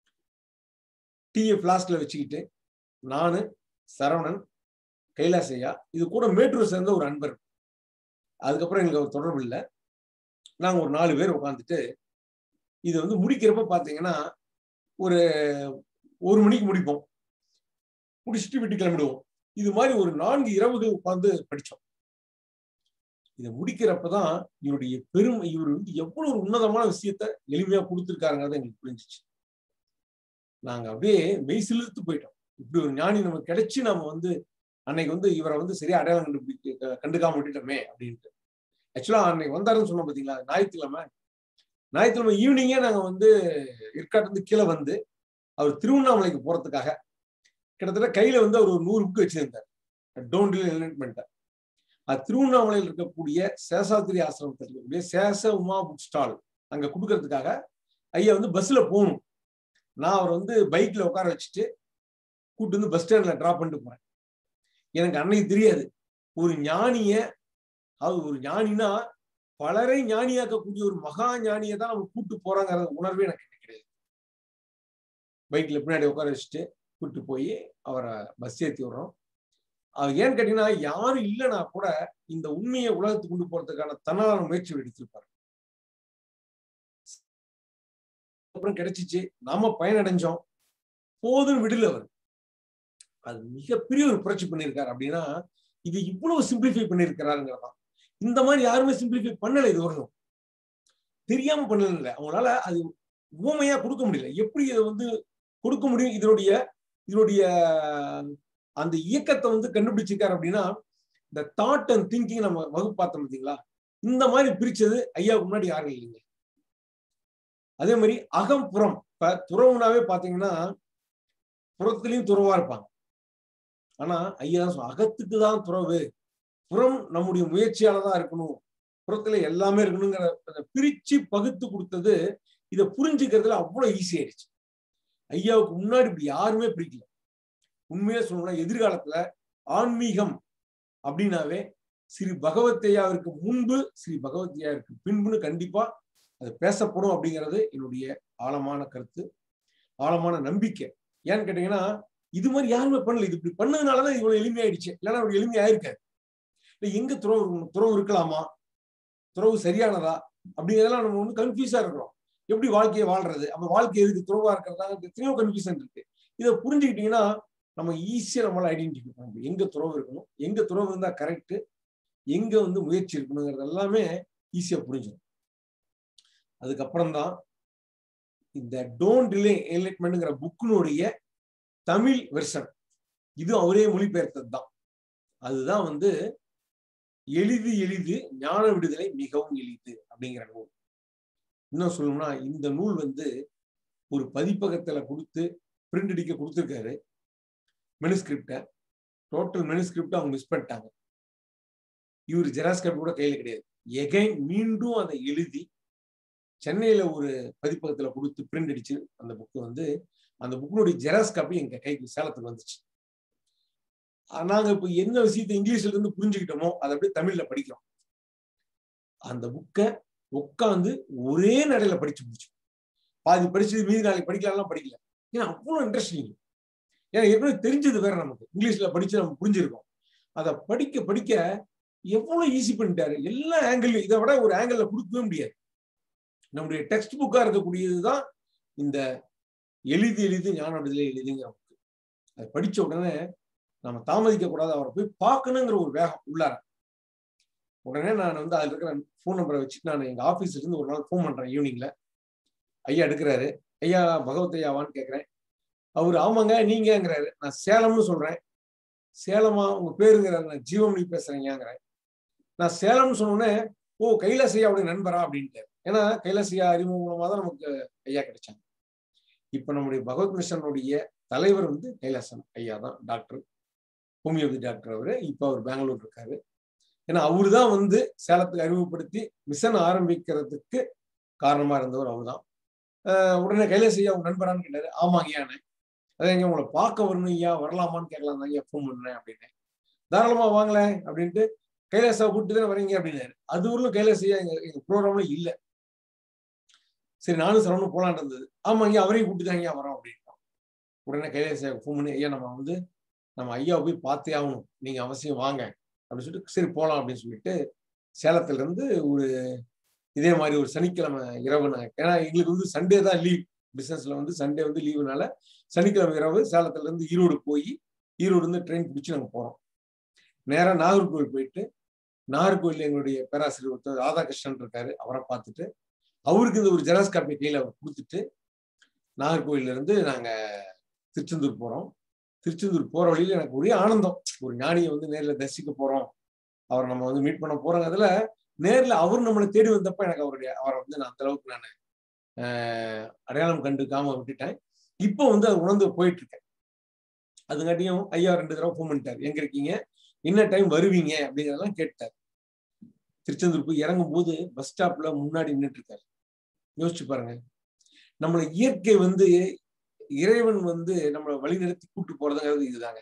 டீயை பிளாஸ்க்ல வச்சுக்கிட்டு நானு சரவணன் கைலாசையா இது கூட மேட்டூர் சேர்ந்த ஒரு அன்பர் அதுக்கப்புறம் எங்களுக்கு ஒரு தொடர்பு இல்லை நாங்க ஒரு நாலு பேர் உட்காந்துட்டு இது வந்து முடிக்கிறப்ப பாத்தீங்கன்னா ஒரு ஒரு மணிக்கு முடிப்போம் முடிச்சுட்டு வீட்டு கிளம்பிடுவோம் இது மாதிரி ஒரு நான்கு இரவுகள் உட்கார்ந்து படிச்சோம் இதை முடிக்கிறப்பதான் இவருடைய பெருமை இவர் வந்து எவ்வளவு ஒரு உன்னதமான விஷயத்த எளிமையா கொடுத்துருக்காருங்கிறத எங்களுக்கு புரிஞ்சிச்சு நாங்க அப்படியே மெய் சிலிர்த்து போயிட்டோம் இப்படி ஒரு ஞானி நமக்கு கிடைச்சு நம்ம வந்து அன்னைக்கு வந்து இவரை வந்து சரியா அடையாளம் கண்டுபிடிக்க கண்டுக்காம விட்டுட்டோமே அப்படின்ட்டு ஆக்சுவலா அன்னைக்கு வந்தாருன்னு சொன்னோம் பாத்தீங்களா ஞாயிற்றுக்கிழமை ஞாயிற்றுக்கிழமை ஈவினிங்கே நாங்க வந்து ஏற்காட்டு கீழே வந்து அவர் திருவண்ணாமலைக்கு போறதுக்காக கிட்டத்தட்ட கையில வந்து அவர் ஒரு நூறு புக்கு வச்சிருந்தார் டோன்ட் என்லைட்மெண்ட் அது திருவண்ணாமலையில் இருக்கக்கூடிய சேஷாத்திரி ஆசிரமத்தில் இருக்கக்கூடிய சேஷ உமா புக் ஸ்டால் அங்க கொடுக்கறதுக்காக ஐயா வந்து பஸ்ல போகணும் நான் அவர் வந்து பைக்ல உட்கார வச்சுட்டு கூட்டு வந்து பஸ் ஸ்டாண்ட்ல டிராப் பண்ணிட்டு போறேன் எனக்கு அன்னைக்கு தெரியாது ஒரு ஞானிய அது ஒரு ஞானினா பலரை ஞானியாக்கக்கூடிய ஒரு மகா ஞானியை தான் நம்ம கூட்டு போறாங்கிற உணர்வே எனக்கு கிடையாது பைக்ல பின்னாடி உட்கார வச்சுட்டு கூட்டு போய் அவரை பஸ் ஏற்றி விடுறோம் அவர் ஏன்னு கேட்டீங்கன்னா யாரும் இல்லைன்னா கூட இந்த உண்மையை உலகத்துக்கு கொண்டு போறதுக்கான தன்னால முயற்சி எடுத்திருப்பாரு அப்புறம் கிடைச்சிச்சு நாம பயனடைஞ்சோம் போதும் விடல அவர் அது மிகப்பெரிய ஒரு புரட்சி பண்ணியிருக்காரு அப்படின்னா இது இவ்வளவு சிம்பிளிஃபை பண்ணியிருக்கிறாருங்கிறதான் இந்த மாதிரி யாருமே சிம்பிளிஃபை பண்ணல இது வரணும் தெரியாம பண்ணல அவங்களால அது ஊமையா கொடுக்க முடியல எப்படி இதை வந்து கொடுக்க முடியும் இதனுடைய இதனுடைய அந்த இயக்கத்தை வந்து கண்டுபிடிச்சிருக்காரு அப்படின்னா இந்த தாட் அண்ட் திங்கிங் நம்ம வகுப்பு பார்த்தோம் பார்த்தீங்களா இந்த மாதிரி பிரிச்சது ஐயாவுக்கு முன்னாடி யாரும் இல்லைங்க அதே மாதிரி அகம் புறம் இப்ப துறவுனாவே பாத்தீங்கன்னா புறத்துலயும் துறவா இருப்பாங்க ஆனா ஐயா தான் அகத்துக்கு தான் துறவு புறம் நம்முடைய முயற்சியால தான் இருக்கணும் புறத்துல எல்லாமே இருக்கணுங்கிற பிரிச்சு பகுத்து கொடுத்தது இதை புரிஞ்சுக்கிறதுல அவ்வளவு ஈஸி ஆயிடுச்சு ஐயாவுக்கு முன்னாடி இப்படி யாருமே பிரிக்கல உண்மையா சொல்லணும்னா எதிர்காலத்துல ஆன்மீகம் அப்படின்னாவே ஸ்ரீ பகவத்தையாவிற்கு முன்பு ஸ்ரீ பகவத்தையாவிற்கு பின்புன்னு கண்டிப்பா அது பேசப்படும் அப்படிங்கிறது என்னுடைய ஆழமான கருத்து ஆழமான நம்பிக்கை ஏன்னு கேட்டீங்கன்னா இது மாதிரி யாருமே பண்ணல இது இப்படி பண்ணதுனாலதான் இவ்வளவு எளிமையாயிடுச்சு இல்லைன்னா ஒரு எளிமையாயிருக்காது இல்லை எங்க துறவு இருக்கணும் துறவு இருக்கலாமா துறவு சரியானதா அப்படிங்கிறதெல்லாம் நம்ம வந்து கன்ஃபியூஸா இருக்கிறோம் எப்படி வாழ்க்கையை வாழ்றது அப்ப வாழ்க்கை எதுக்கு துறவா இருக்கிறதா எத்தனையோ கன்ஃபியூஷன் இருக்கு இதை புரிஞ்சுக்கிட்டீங்கன்னா நம்ம ஈஸியா நம்மளால ஐடென்டிஃபை பண்ண முடியும் எங்க துறவு இருக்கணும் எங்க துறவு இருந்தா கரெக்ட் எங்க வந்து முயற்சி இருக்கணுங்கிறது எல்லாமே ஈஸியா புரிஞ்சிடும் அதுக்கப்புறம் தான் இந்த டோன்ட் டிலே என்லைட்மெண்ட்ங்கிற புக்கினுடைய தமிழ் வெர்ஷன் இது அவரே மொழிபெயர்த்தது தான் அதுதான் வந்து எளிது எளிது ஞான விடுதலை மிகவும் எளிது அப்படிங்கிற நூல் இன்னும் சொல்லணும்னா இந்த நூல் வந்து ஒரு பதிப்பகத்துல கொடுத்து பிரிண்ட் அடிக்க கொடுத்துருக்காரு மெனுஸ்கிரிப்ட டோட்டல் மெனுஸ்கிரிப்ட் அவங்க மிஸ் பண்ணிட்டாங்க இவர் ஜெராஸ் காப்பி கூட கையில கிடையாது எகைன் மீண்டும் அதை எழுதி சென்னையில ஒரு பதிப்பகத்துல கொடுத்து பிரிண்ட் அடிச்சு அந்த புக்கு வந்து அந்த புக்கினுடைய ஜெராக்ஸ் காப்பி எங்க கைக்கு சேலத்துக்கு வந்துச்சு நாங்க இப்ப என்ன விஷயத்தை இங்கிலீஷ்ல இருந்து புரிஞ்சுக்கிட்டோமோ அதை அப்படியே தமிழ்ல படிக்கிறோம் அந்த புக்கை உட்காந்து ஒரே நடையில படிச்சு முடிச்சோம் பாதி படிச்சது மீதி நாளைக்கு படிக்கலாம் படிக்கல ஏன்னா அவ்வளவு இன்ட்ரெஸ்டிங் ஏன்னா ஏற்கனவே தெரிஞ்சது வேற நமக்கு இங்கிலீஷ்ல படிச்சு நம்ம புரிஞ்சிருக்கோம் அதை படிக்க படிக்க எவ்வளவு ஈஸி பண்ணிட்டாரு எல்லா ஆங்கிள் இதை விட ஒரு ஆங்கிள் கொடுக்கவே முடியாது நம்முடைய டெக்ஸ்ட் புக்கா இருக்கக்கூடியதுதான் இந்த எளிது எளிது ஞான விடுதலை எளிதுங்கிற புக்கு அதை படிச்ச உடனே நம்ம தாமதிக்க கூடாது அவரை போய் பார்க்கணுங்கிற ஒரு வேகம் உள்ளார உடனே நான் வந்து அதுல இருக்கிற ஃபோன் நம்பரை வச்சுட்டு நான் எங்க ஆபீஸ்ல இருந்து ஒரு நாள் ஃபோன் பண்றேன் ஈவினிங்ல ஐயா எடுக்கிறாரு ஐயா பகவத் ஐயாவான்னு கேட்கிறேன் அவர் ஆமாங்க நீங்கங்கிறாரு நான் சேலம்னு சொல்றேன் சேலமா உங்க பேருங்கிறாரு நான் ஜீவமணி பேசுறேங்கிறேன் நான் சேலம்னு சொன்னோடனே ஓ கைலாஸ் ஐயாவுடைய நண்பரா அப்படின்ட்டு ஏன்னா கைலாஸ் ஐயா அறிமுகம் மூலமா தான் நமக்கு ஐயா கிடைச்சாங்க இப்ப நம்முடைய பகவத் மிஷனுடைய தலைவர் வந்து கைலாசம் ஐயா தான் டாக்டர் ஹோமியோபதி டாக்டர் அவரு இப்ப அவர் பெங்களூர் இருக்காரு ஏன்னா அவரு தான் வந்து சேலத்துக்கு அறிமுகப்படுத்தி மிஷன் ஆரம்பிக்கிறதுக்கு காரணமா இருந்தவர் அவர் தான் உடனே கைலாஸ் ஐயா உங்க நண்பரான்னு கேட்டாரு ஆமாங்க ஐயானே அதான் இங்க உங்களை பார்க்க வரணும் ஐயா வரலாமான்னு கேட்கலாம் தான் ஐயா ஃபோன் பண்ணேன் அப்படின்னு தாராளமா வாங்கல அப்படின்ட்டு கைலாசா கூப்பிட்டு தானே வரீங்க அப்படின்னாரு அது ஊர்ல கைலாஸ் ஐயா எங்க எங்க ப்ரோக்ராம்ல இல்ல சரி நானும் சரவணும் போலான் இருந்தது ஆமா ஐயா அவரையும் கூப்பிட்டு தான் ஐயா வரோம் அப்படின்ட்டோம் உடனே கைலாஸ் ஐயா ஃபோன் பண்ணி ஐயா நம்ம வந்து நம்ம ஐயாவை போய் பார்த்தே ஆகணும் நீங்க அவசியம் வாங்க அப்படின்னு சொல்லிட்டு சரி போகலாம் அப்படின்னு சொல்லிட்டு சேலத்துல இருந்து ஒரு இதே மாதிரி ஒரு சனிக்கிழமை இரவு நான் ஏன்னா எங்களுக்கு வந்து சண்டே தான் லீவ் பிசினஸ்ல வந்து சண்டே வந்து லீவுனால சனிக்கிழமை இரவு சேலத்துல இருந்து ஈரோடு போய் ஈரோடு இருந்து ட்ரெயின் பிடிச்சி நாங்கள் போறோம் நேரா நாகர்கோவில் போயிட்டு நாகர்கோவில் எங்களுடைய பேராசிரியர் ஒருத்தர் ராதாகிருஷ்ணன் இருக்காரு அவரை பார்த்துட்டு அவருக்கு இந்த ஒரு ஜெராக்ஸ் காப்பி கையில அவர் கொடுத்துட்டு நாகர்கோவில்ல இருந்து நாங்க திருச்செந்தூர் போறோம் திருச்செந்தூர் போற வழியில எனக்கு ஒரே ஆனந்தம் ஒரு ஞானியை வந்து நேர்ல தரிசிக்க போறோம் அவரை நம்ம வந்து மீட் பண்ண போறோங்க அதுல நேர்ல அவர் நம்மளை தேடி வந்தப்ப எனக்கு அவருடைய அவரை வந்து நான் அந்த அளவுக்கு நான் அடையாளம் கண்டுக்காம விட்டுட்டேன் இப்போ வந்து அது உணர்ந்து போயிட்டு இருக்கேன் அதுங்காட்டியும் ஐயா ரெண்டு தடவை ஃபோன் பண்ணிட்டார் எங்க இருக்கீங்க என்ன டைம் வருவீங்க அப்படிங்கிறதெல்லாம் கேட்டார் திருச்செந்தூர் போய் இறங்கும் போது பஸ் ஸ்டாப்ல முன்னாடி நின்றுட்டு இருக்காரு யோசிச்சு பாருங்க நம்மளை இயற்கை வந்து இறைவன் வந்து நம்மளை வழிநடத்தி கூட்டு போறதுங்கிறது இதுதாங்க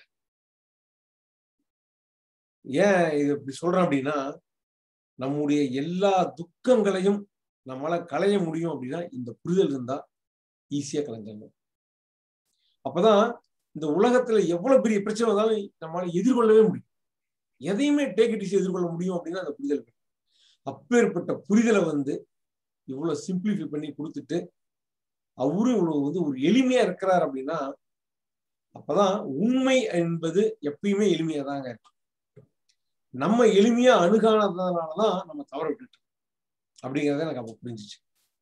ஏன் இது இப்படி சொல்றேன் அப்படின்னா நம்முடைய எல்லா துக்கங்களையும் நம்மளால களைய முடியும் அப்படின்னா இந்த புரிதல் இருந்தா ஈஸியா கலைஞ்சிடணும் அப்பதான் இந்த உலகத்துல எவ்வளவு பெரிய பிரச்சனை வந்தாலும் நம்மளால எதிர்கொள்ளவே முடியும் எதையுமே டேக் இட் எதிர்கொள்ள முடியும் அப்படின்னா அந்த புரிதல் அப்பேற்பட்ட புரிதலை வந்து இவ்வளவு சிம்பிளிஃபை பண்ணி கொடுத்துட்டு அவரு இவ்வளவு வந்து ஒரு எளிமையா இருக்கிறார் அப்படின்னா அப்பதான் உண்மை என்பது எப்பயுமே எளிமையா தாங்க இருக்கும் நம்ம எளிமையா அணுகானதுனாலதான் நம்ம தவற விட்டுட்டோம் அப்படிங்கிறத எனக்கு அப்ப புரிஞ்சிச்சு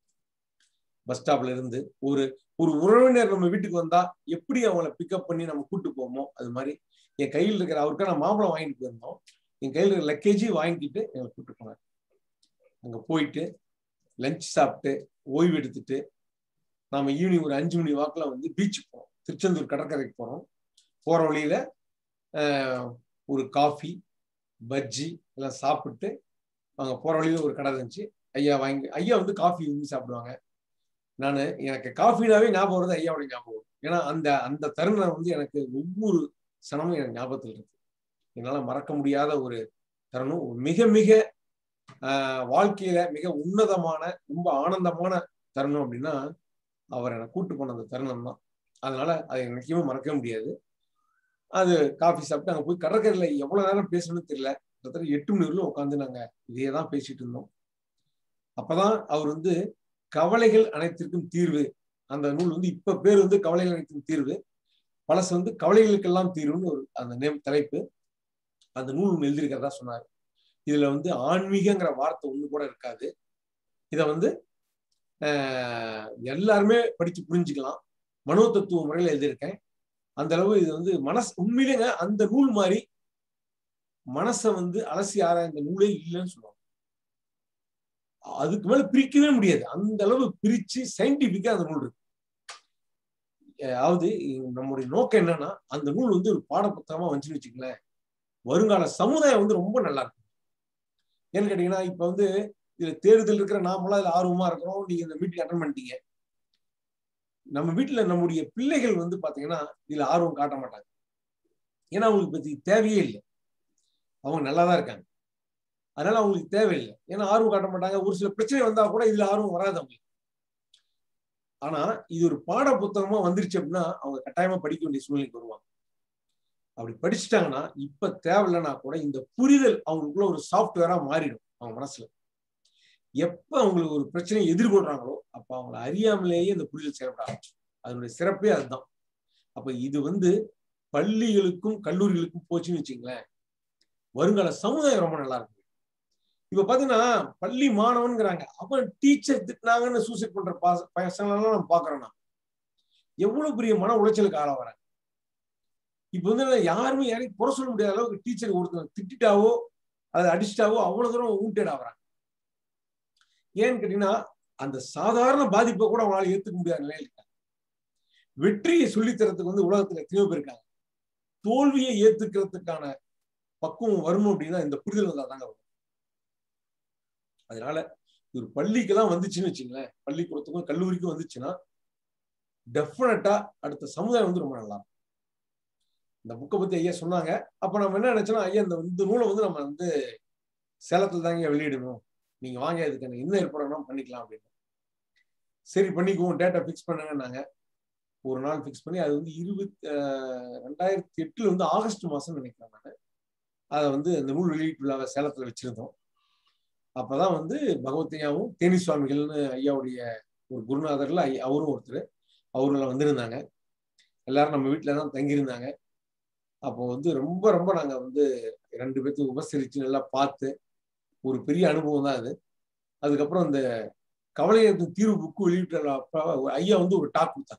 பஸ் ஸ்டாப்ல இருந்து ஒரு ஒரு உறவினர் நம்ம வீட்டுக்கு வந்தா எப்படி அவங்கள பிக்கப் பண்ணி நம்ம கூட்டு போவோமோ அது மாதிரி என் கையில் இருக்கிற அவருக்கான மாம்பழம் வாங்கிட்டு போயிருந்தோம் என் கையில் இருக்கிற லக்கேஜி வாங்கிட்டு எங்களை கூட்டு போனார் அங்க போயிட்டு லஞ்ச் சாப்பிட்டு ஓய்வு எடுத்துட்டு நாம ஈவினிங் ஒரு அஞ்சு மணி வாக்குல வந்து பீச்சுக்கு போறோம் திருச்செந்தூர் கடற்கரைக்கு போறோம் போற வழியில ஒரு காஃபி பஜ்ஜி எல்லாம் சாப்பிட்டு அவங்க போற வழியில ஒரு கடை இருந்துச்சு ஐயா வாங்கி ஐயா வந்து காஃபி வந்து சாப்பிடுவாங்க நான் எனக்கு காஃபினாவே ஞாபகம் வருது ஐயாவோட ஞாபகம் வரும் ஏன்னா அந்த அந்த தருணம் வந்து எனக்கு ஒவ்வொரு சனமும் எனக்கு ஞாபகத்தில் இருக்கு என்னால மறக்க முடியாத ஒரு தருணம் மிக மிக வாழ்க்கையில மிக உன்னதமான ரொம்ப ஆனந்தமான தருணம் அப்படின்னா அவர் என்னை கூட்டு போன அந்த தருணம் தான் அதனால அதை என்னைக்குமே மறக்கவே முடியாது அது காஃபி சாப்பிட்டு அங்கே போய் கடற்கரையில் எவ்வளவு நேரம் பேசணும்னு தெரியல கிட்டத்தட்ட எட்டு மணி வரையிலும் உட்காந்து நாங்க இதையே தான் பேசிட்டு இருந்தோம் அப்பதான் அவர் வந்து கவலைகள் அனைத்திற்கும் தீர்வு அந்த நூல் வந்து இப்ப பேர் வந்து கவலைகள் அனைத்திற்கும் தீர்வு பழசு வந்து கவலைகளுக்கெல்லாம் தீர்வுன்னு ஒரு அந்த நேம் தலைப்பு அந்த நூல் ஒன்று எழுதியிருக்கிறதா சொன்னார் இதுல வந்து ஆன்மீகங்கிற வார்த்தை ஒண்ணு கூட இருக்காது இத வந்து எல்லாருமே படிச்சு புரிஞ்சுக்கலாம் மனோ தத்துவ முறையில எழுதியிருக்கேன் அந்த அளவு இது வந்து மனசு உண்மையிலேங்க அந்த நூல் மாதிரி மனசை வந்து அலசி ஆராய்ந்த நூலே இல்லைன்னு சொல்லுவாங்க அதுக்கு மேல பிரிக்கவே முடியாது அந்த அளவு பிரிச்சு சயின்டிபிக்கா அந்த நூல் இருக்கு அதாவது நம்முடைய நோக்கம் என்னன்னா அந்த நூல் வந்து ஒரு பாட புத்தகமா வந்துச்சுன்னு வச்சுக்கங்களேன் வருங்கால சமுதாயம் வந்து ரொம்ப நல்லா இருக்கும் ஏன்னு கேட்டீங்கன்னா இப்ப வந்து இதுல தேர்தல் இருக்கிற நாமெல்லாம் இதுல ஆர்வமா இருக்கிறோம் நீங்க இந்த மீட்டிங் அட்டன் பண்ணிட்டீங்க நம்ம வீட்டுல நம்முடைய பிள்ளைகள் வந்து பாத்தீங்கன்னா இதுல ஆர்வம் காட்ட மாட்டாங்க ஏன்னா அவங்களுக்கு பத்தி தேவையே இல்லை அவங்க நல்லா தான் இருக்காங்க அதனால அவங்களுக்கு தேவையில்லை ஏன்னா ஆர்வம் காட்ட மாட்டாங்க ஒரு சில பிரச்சனை வந்தா கூட இதுல ஆர்வம் வராது அவங்களுக்கு ஆனா இது ஒரு பாட புத்தகமா வந்துருச்சு அப்படின்னா அவங்க கட்டாயமா படிக்க வேண்டிய சூழ்நிலைக்கு வருவாங்க அப்படி படிச்சுட்டாங்கன்னா இப்ப தேவையில்லைன்னா கூட இந்த புரிதல் அவங்களுக்குள்ள ஒரு சாஃப்ட்வேரா மாறிடும் அவங்க மனசுல எப்ப அவங்களுக்கு ஒரு பிரச்சனையை எதிர்கொள்றாங்களோ அப்ப அவங்களை அறியாமலேயே இந்த புரிதல் செயல்பட ஆரம்பிச்சு அதனுடைய சிறப்பே அதுதான் அப்ப இது வந்து பள்ளிகளுக்கும் கல்லூரிகளுக்கும் போச்சுன்னு வச்சுங்களேன் வருங்கால சமுதாயம் ரொம்ப நல்லா இருக்கு இப்ப பாத்தீங்கன்னா பள்ளி மாணவன்கிறாங்க அப்ப டீச்சர் திட்டினாங்கன்னு சூசைட் பண்ற பசங்களெல்லாம் நம்ம பாக்குறோம்னா எவ்வளவு பெரிய மன உளைச்சலுக்கு ஆளா வராங்க இப்ப வந்து யாருமே யாரையும் குறை சொல்ல முடியாத அளவுக்கு டீச்சர் ஒருத்தர் திட்டாவோ அதை அடிச்சிட்டாவோ அவ்வளவு தூரம் ஊண்டேட் ஆகுறாங்க ஏன்னு கேட்டீங்கன்னா அந்த சாதாரண பாதிப்பை கூட அவங்களால ஏத்துக்க முடியாத நிலையில இருக்காங்க வெற்றியை சொல்லித்தரத்துக்கு வந்து உலகத்துல எத்தனையோ பேர் இருக்காங்க தோல்வியை ஏத்துக்கிறதுக்கான பக்குவம் வரணும் அப்படின்னா இந்த புரிதல் வந்தா தாங்க வரும் அதனால ஒரு பள்ளிக்கெல்லாம் வந்துச்சுன்னு வச்சுங்களேன் பள்ளிக்கூடத்துக்கும் கல்லூரிக்கும் வந்துச்சுன்னா டெஃபினட்டா அடுத்த சமுதாயம் வந்து ரொம்ப நல்லா இருக்கும் இந்த புக்கை பத்தி ஐயா சொன்னாங்க அப்ப நம்ம என்ன நினைச்சோம்னா ஐயா இந்த இந்த நூலை வந்து நம்ம வந்து சேலத்துல தாங்க வெளியிடணும் நீங்க வாங்க இதுக்கு என்ன ஏற்பாடு பண்ணிக்கலாம் அப்படின்னு சரி பண்ணிக்குவோம் டேட்டா ஃபிக்ஸ் பண்ணுங்கன்னாங்க ஒரு நாள் ஃபிக்ஸ் பண்ணி அது வந்து இருபத்தி ரெண்டாயிரத்தி எட்டுல வந்து ஆகஸ்ட் மாசம் நினைக்கிறேன் நான் அதை வந்து அந்த நூல் வெளியீட்டு விழாவை சேலத்துல வச்சிருந்தோம் அப்பதான் வந்து பகவத்தையாவும் தேனி சுவாமிகள்னு ஐயாவுடைய ஒரு குருநாதர்ல அவரும் ஒருத்தர் அவர்களை வந்திருந்தாங்க எல்லாரும் நம்ம வீட்டுல தான் தங்கியிருந்தாங்க அப்போ வந்து ரொம்ப ரொம்ப நாங்க வந்து ரெண்டு பேர்த்தையும் உபசரிச்சு நல்லா பார்த்து ஒரு பெரிய அனுபவம் தான் அது அதுக்கப்புறம் இந்த கவலையத்தின் தீர்வு புக்கு வெளியிட்ட ஐயா வந்து ஒரு டாக் கொடுத்தாங்க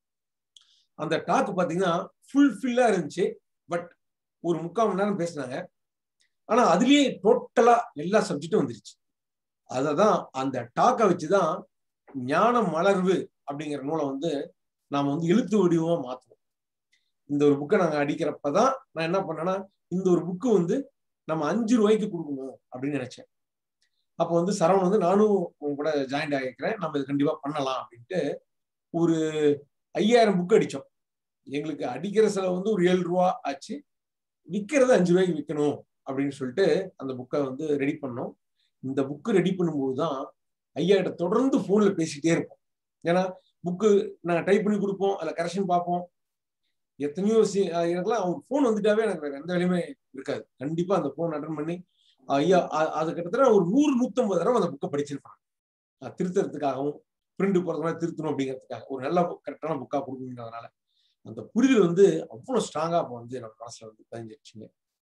அந்த டாக் பார்த்தீங்கன்னா ஃபுல் ஃபில்லா இருந்துச்சு பட் ஒரு முக்கால் மணி நேரம் பேசினாங்க ஆனா அதுலயே டோட்டலா எல்லா சப்ஜெக்டும் வந்துருச்சு அததான் அந்த டாக்கை வச்சுதான் ஞான மலர்வு அப்படிங்கிற நூலை வந்து நாம வந்து எழுத்து வடிவமா மாத்துவோம் இந்த ஒரு புக்கை நாங்க அடிக்கிறப்பதான் நான் என்ன பண்ணேன்னா இந்த ஒரு புக்கு வந்து நம்ம அஞ்சு ரூபாய்க்கு கொடுக்கணும் அப்படின்னு நினைச்சேன் அப்போ வந்து சரவணன் வந்து நானும் உங்க கூட ஜாயின்ட் ஆகிக்கிறேன் நம்ம இது கண்டிப்பா பண்ணலாம் அப்படின்ட்டு ஒரு ஐயாயிரம் புக் அடிச்சோம் எங்களுக்கு அடிக்கிற செலவு வந்து ஒரு ஏழு ரூபா ஆச்சு விற்கிறது அஞ்சு ரூபாய்க்கு விற்கணும் அப்படின்னு சொல்லிட்டு அந்த புக்கை வந்து ரெடி பண்ணோம் இந்த புக்கு ரெடி பண்ணும்போது தான் ஐயா கிட்ட தொடர்ந்து ஃபோன்ல பேசிட்டே இருப்போம் ஏன்னா புக்கு நாங்கள் டைப் பண்ணி கொடுப்போம் அதில் கரெக்ஷன் பார்ப்போம் எத்தனையோ எனக்குலாம் அவங்க ஃபோன் வந்துட்டாவே எனக்கு வேற எந்த வேலையுமே இருக்காது கண்டிப்பா அந்த ஃபோன் அட்டன் பண்ணி ஐயா அது கிட்டத்தட்ட ஒரு நூறு நூத்தம்பது தடவை அந்த புக்கை படிச்சிருப்பாங்க திருத்தறதுக்காகவும் பிரிண்ட் போறதுனால திருத்தணும் அப்படிங்கிறதுக்காக ஒரு நல்ல கரெக்டான புக்கா கொடுக்குங்கிறதுனால அந்த புரிதல் வந்து அவ்வளவு ஸ்ட்ராங்கா அப்போ வந்து நம்ம மனசுல வந்து பதிஞ்சிருச்சுங்க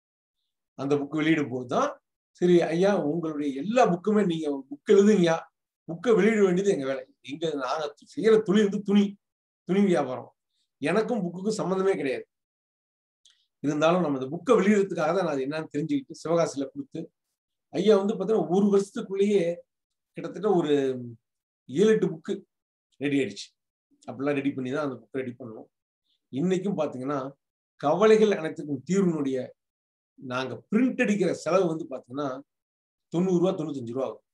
அந்த புக் வெளியிடும் போது தான் சரி ஐயா உங்களுடைய எல்லா புக்குமே நீங்க புக் எழுதுங்கய்யா புக்கை வெளியிட வேண்டியது எங்க வேலை எங்க நாங்க செய்யற தொழில் வந்து துணி துணி வியாபாரம் எனக்கும் புக்குக்கும் சம்மந்தமே கிடையாது இருந்தாலும் நம்ம இந்த புக்கை வெளியிடறதுக்காக தான் நான் அது என்னன்னு தெரிஞ்சுக்கிட்டு சிவகாசியில கொடுத்து ஐயா வந்து பார்த்தீங்கன்னா ஒரு வருஷத்துக்குள்ளேயே கிட்டத்தட்ட ஒரு ஏழு எட்டு புக்கு ரெடி ஆயிடுச்சு அப்படிலாம் ரெடி பண்ணி தான் அந்த புக்கை ரெடி பண்ணணும் இன்னைக்கும் பார்த்தீங்கன்னா கவலைகள் அனைத்துக்கும் தீர்வினுடைய நாங்க பிரிண்ட் அடிக்கிற செலவு வந்து பார்த்தீங்கன்னா தொண்ணூறு ரூபா தொண்ணூத்தஞ்சு ரூபா ஆகும்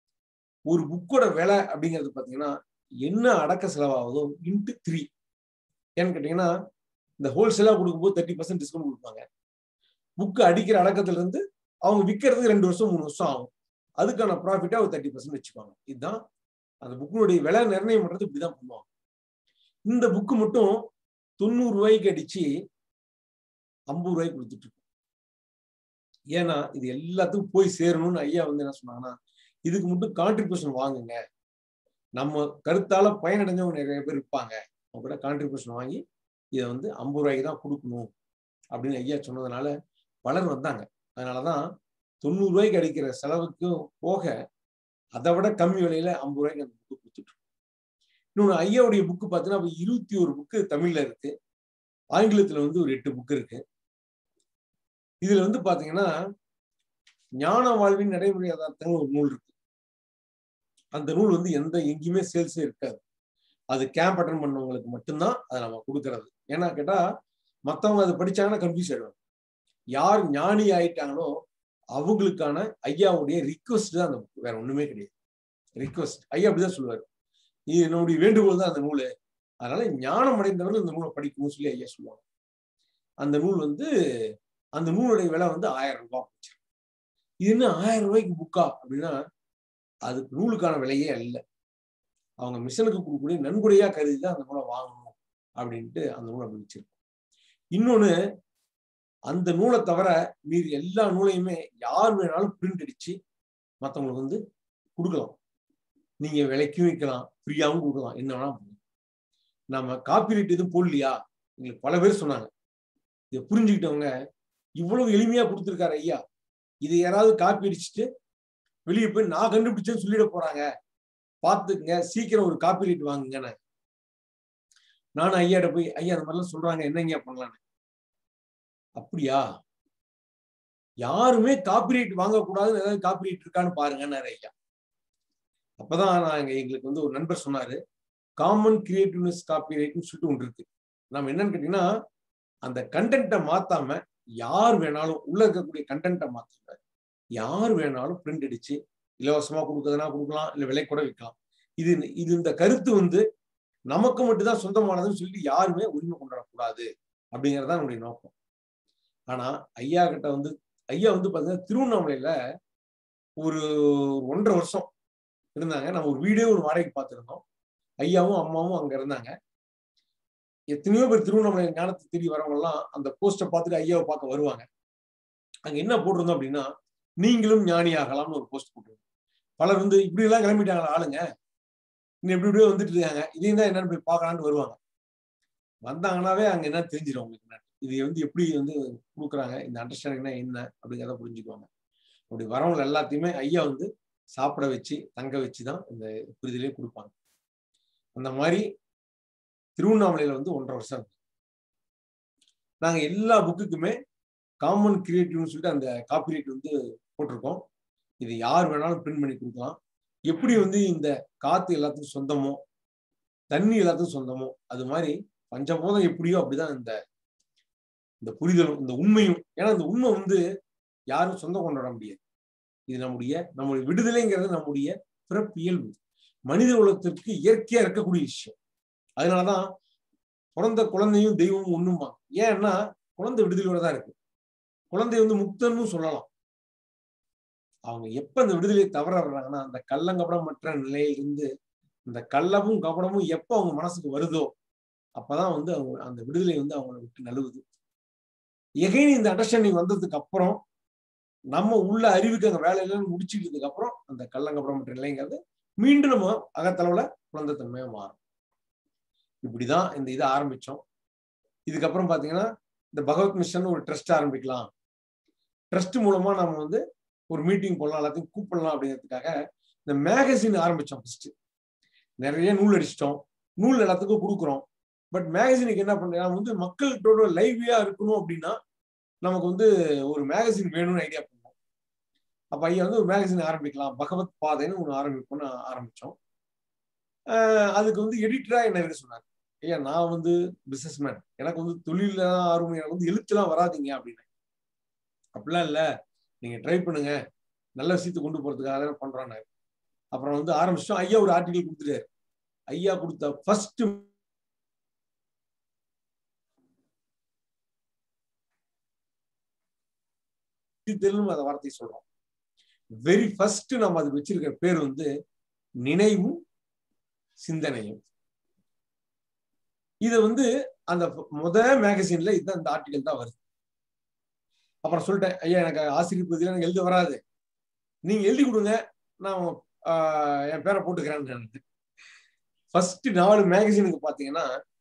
ஒரு புக்கோட விலை அப்படிங்கிறது பார்த்தீங்கன்னா என்ன அடக்க செலவாகுதோ இன்ட்டு த்ரீ ஏன்னு கேட்டீங்கன்னா இந்த ஹோல்சேலா கொடுக்கும்போது தேர்ட்டி பர்சன்ட் டிஸ்கவுண்ட் கொடுப்பாங்க புக்கு அடிக்கிற அடக்கத்துல இருந்து அவங்க விற்கிறதுக்கு ரெண்டு வருஷம் மூணு வருஷம் ஆகும் அதுக்கான ப்ராஃபிட்டா ஒரு தேர்ட்டி பர்சன்ட் வச்சுப்பாங்க இதுதான் அந்த புக்கினுடைய விலை நிர்ணயம் பண்றது இப்படிதான் பண்ணுவாங்க இந்த புக்கு மட்டும் தொண்ணூறு ரூபாய்க்கு அடிச்சு ஐம்பது ரூபாய்க்கு கொடுத்துட்டு இருக்கோம் ஏன்னா இது எல்லாத்துக்கும் போய் சேரணும்னு ஐயா வந்து என்ன சொன்னாங்கன்னா இதுக்கு மட்டும் கான்ட்ரிபியூஷன் வாங்குங்க நம்ம கருத்தால பயனடைஞ்சவங்க நிறைய பேர் இருப்பாங்க அவங்க கூட கான்ட்ரிபியூஷன் வாங்கி இதை வந்து ஐம்பது ரூபாய்க்கு தான் கொடுக்கணும் அப்படின்னு ஐயா சொன்னதுனால பலர் வந்தாங்க அதனாலதான் தொண்ணூறு ரூபாய்க்கு அடிக்கிற செலவுக்கும் போக அதை விட கம்மி விலையில ஐம்பது ரூபாய்க்கு அந்த புக்கு கொடுத்துட்டு இன்னொன்று ஐயாவுடைய புக்கு பார்த்தீங்கன்னா இருபத்தி ஒரு புக்கு தமிழ்ல இருக்கு ஆங்கிலத்துல வந்து ஒரு எட்டு புக்கு இருக்கு இதுல வந்து பாத்தீங்கன்னா ஞான வாழ்வின் நடைமுறை யதார்த்தங்கள் ஒரு நூல் இருக்கு அந்த நூல் வந்து எந்த எங்கேயுமே சேல்ஸே இருக்காது அது கேம்ப் அட்டன் பண்ணவங்களுக்கு மட்டும்தான் அதை நம்ம கொடுக்கறது ஏன்னா கேட்டா மத்தவங்க அதை படிச்சாங்கன்னா கன்ஃபியூஸ் ஆயிடுவாங்க யார் ஞானி ஆயிட்டாங்களோ அவங்களுக்கான ஐயாவுடைய ரிக்வஸ்ட் தான் அந்த book. வேற ஒண்ணுமே கிடையாது ரிக்வஸ்ட் ஐயா அப்படிதான் சொல்லுவாரு இது என்னுடைய வேண்டுகோள் தான் அந்த நூல் அதனால ஞானம் அடைந்தவர்கள் இந்த நூலை படிக்கணும்னு சொல்லி ஐயா சொல்லுவாங்க அந்த நூல் வந்து அந்த நூலுடைய விலை வந்து ஆயிரம் ரூபாய் போச்சு இது என்ன ஆயிரம் ரூபாய்க்கு புக்கா அப்படின்னா அதுக்கு நூலுக்கான விலையே இல்லை அவங்க மிஷனுக்கு கொடுக்கக்கூடிய நன்கொடையா கருதி தான் அந்த நூலை வாங்கணும் அப்படின்ட்டு அந்த நூலை அப்படி வச்சிருக்கோம் இன்னொன்னு அந்த நூலை தவிர மீறி எல்லா நூலையுமே யார் வேணாலும் பிரிண்ட் அடிச்சு மற்றவங்களுக்கு வந்து கொடுக்கலாம் நீங்க விலைக்கும் விற்கலாம் ஃப்ரீயாவும் கொடுக்கலாம் என்ன வேணாலும் பண்ணலாம். நம்ம காப்பிரைட் எதுவும் போடலையா எங்களுக்கு பல பேர் சொன்னாங்க இதை புரிஞ்சுக்கிட்டவங்க இவ்வளவு எளிமையா கொடுத்துருக்காரு ஐயா இதை யாராவது காப்பி அடிச்சுட்டு வெளியே போய் நான் கண்டுபிடிச்சேன்னு சொல்லிட போறாங்க பார்த்துக்குங்க சீக்கிரம் ஒரு காப்பிரைட் வாங்குங்கன்னு நானும் ஐயாட்ட போய் ஐயா அந்த மாதிரிலாம் சொல்றாங்க என்னங்க பண்ணலான்னு அப்படியா யாருமே காப்பிரைட் வாங்கக்கூடாதுன்னு ஏதாவது காப்பிரைட் இருக்கான்னு பாருங்கன்னாரு ஐயா அப்பதான் நாங்க எங்களுக்கு வந்து ஒரு நண்பர் சொன்னாரு காமன் கிரியேட்டிவ்னஸ் காப்பிரைட்னு சொல்லிட்டு ஒன்று இருக்கு நம்ம என்னன்னு கேட்டீங்கன்னா அந்த கண்டென்ட்டை மாத்தாம யார் வேணாலும் உள்ள இருக்கக்கூடிய கண்டென்ட்டை மாத்தாம யார் வேணாலும் பிரிண்ட் அடிச்சு இலவசமா கொடுக்கறதுனா கொடுக்கலாம் இல்ல விலை கூட விற்கலாம் இது இது இந்த கருத்து வந்து நமக்கு மட்டும்தான் சொந்தமானதுன்னு சொல்லி யாருமே உரிமை கொண்டாடக்கூடாது அப்படிங்கறது தான் நம்முடைய நோக்கம் ஆனா ஐயா கிட்ட வந்து ஐயா வந்து பாத்தீங்கன்னா திருவண்ணாமலையில ஒரு ஒன்றரை வருஷம் இருந்தாங்க நம்ம ஒரு வீடியோ ஒரு வாடகைக்கு பார்த்திருந்தோம் ஐயாவும் அம்மாவும் அங்க இருந்தாங்க எத்தனையோ பேர் திருவண்ணாமலை ஞானத்தை தேடி வரவங்க எல்லாம் அந்த போஸ்டை பார்த்துட்டு ஐயாவை பார்க்க வருவாங்க அங்க என்ன போட்டிருந்தோம் அப்படின்னா நீங்களும் ஞானி ஆகலாம்னு ஒரு போஸ்ட் போட்டிருந்தோம் பலர் வந்து இப்படி எல்லாம் கிளம்பிட்டாங்களா ஆளுங்க இன்னும் எப்படி இப்படியோ வந்துட்டு இருக்காங்க இதையும் தான் என்னன்னு போய் பார்க்கலான்னு வருவாங்க வந்தாங்கன்னாவே அங்க என்ன தெரிஞ்சிடும் உங்களுக்கு என்ன. இது வந்து எப்படி வந்து கொடுக்குறாங்க இந்த அண்டர்ஸ்டாண்டிங்னா என்ன அப்படிங்கிறத புரிஞ்சுக்குவாங்க அப்படி வரவங்க எல்லாத்தையுமே ஐயா வந்து சாப்பிட வச்சு தங்க வச்சு தான் இந்த புரிதலே கொடுப்பாங்க அந்த மாதிரி திருவண்ணாமலையில வந்து ஒன்றரை வருஷம் இருக்கு. நாங்க எல்லா புக்குக்குமே காமன் கிரியேட்டிவ்னு சொல்லிட்டு அந்த காப்பிரைட் வந்து போட்டிருக்கோம் இது யார் வேணாலும் பிரிண்ட் பண்ணி கொடுக்கலாம் எப்படி வந்து இந்த காத்து எல்லாத்துக்கும் சொந்தமோ தண்ணி எல்லாத்துக்கும் சொந்தமோ அது மாதிரி பஞ்சபோதம் எப்படியோ அப்படிதான் இந்த இந்த புரிதலும் இந்த உண்மையும் ஏன்னா இந்த உண்மை வந்து யாரும் சொந்தம் கொண்டாட முடியாது இது நம்முடைய நம்முடைய விடுதலைங்கிறது நம்முடைய பிறப்பியல்பு மனித உலகத்திற்கு இயற்கையா இருக்கக்கூடிய விஷயம் அதனாலதான் பிறந்த குழந்தையும் தெய்வமும் ஒண்ணுமா ஏன்னா குழந்தை விடுதலையோட தான் இருக்கு குழந்தை வந்து முக்தன்னு சொல்லலாம் அவங்க எப்ப அந்த விடுதலையை தவற வர்றாங்கன்னா அந்த கள்ளங்கபடமற்ற நிலையிலிருந்து இந்த கள்ளமும் கபடமும் எப்ப அவங்க மனசுக்கு வருதோ அப்பதான் வந்து அவங்க அந்த விடுதலை வந்து அவங்களை விட்டு நழுவுது எகைன் இந்த அண்டர்ஸ்டாண்டிங் வந்ததுக்கு அப்புறம் நம்ம உள்ள அறிவுக்கு அங்க வேலை இல்லைன்னு முடிச்சுக்கிட்டதுக்கு அப்புறம் அந்த கள்ளங்கபடமற்ற நிலைங்கிறது மீண்டும் நம்ம அகத்தளவுல குழந்தைத்தன்மையா மாறும் இப்படிதான் இந்த இதை ஆரம்பிச்சோம் இதுக்கப்புறம் பாத்தீங்கன்னா இந்த பகவத் மிஷன் ஒரு ட்ரஸ்ட் ஆரம்பிக்கலாம் ட்ரஸ்ட் மூலமா நம்ம வந்து ஒரு மீட்டிங் போடலாம் எல்லாத்தையும் கூப்பிடலாம் அப்படிங்கிறதுக்காக இந்த மேகசின் ஆரம்பிச்சோம் ஃபர்ஸ்ட் நிறைய நூல் அடிச்சிட்டோம் நூல் எல்லாத்துக்கும் கொடுக்குறோம் பட் மேகசினுக்கு என்ன பண்றோம் வந்து மக்கள்கிட்ட லைவ்லியா இருக்கணும் அப்படின்னா நமக்கு வந்து ஒரு மேகசின் வேணும்னு ஐடியா பண்ணோம் அப்ப ஐயா வந்து ஒரு மேகசின் ஆரம்பிக்கலாம் பகவத் பாதைன்னு ஒன்று ஆரம்பிப்போம்னு ஆரம்பிச்சோம் ஆஹ் அதுக்கு வந்து எடிட்டரா என்ன இருக்க சொன்னார் ஐயா நான் வந்து பிசினஸ் மேன் எனக்கு வந்து தொழில தான் ஆர்வம் எனக்கு வந்து எழுத்துலாம் வராதிங்க அப்படின்னு அப்படிலாம் இல்ல நீங்க ட்ரை பண்ணுங்க நல்ல விஷயத்தை கொண்டு போறதுக்காக தானே பண்றோம் அப்புறம் வந்து ஆரம்பிச்சிட்டோம் ஐயா ஒரு ஆர்டிகல் கொடுத்துட்டாரு ஐயா கொடுத்த ஃபர்ஸ்ட் தெரியும் அந்த வார்த்தையை சொல்றோம் வெரி ஃபர்ஸ்ட் நம்ம அதுக்கு வச்சிருக்கிற பேர் வந்து நினைவும் சிந்தனையும் இது வந்து அந்த முத மேகசின்ல இதுதான் இந்த ஆர்டிகல் தான் வருது அப்புறம் சொல்லிட்டேன் ஐயா எனக்கு ஆசிரியர் பகுதியில் எனக்கு எழுத வராது நீங்க எழுதி கொடுங்க நான் என் பேரை போட்டுக்கிறேன்னு ஃபர்ஸ்ட் நாலு மேகசினுக்கு பாத்தீங்கன்னா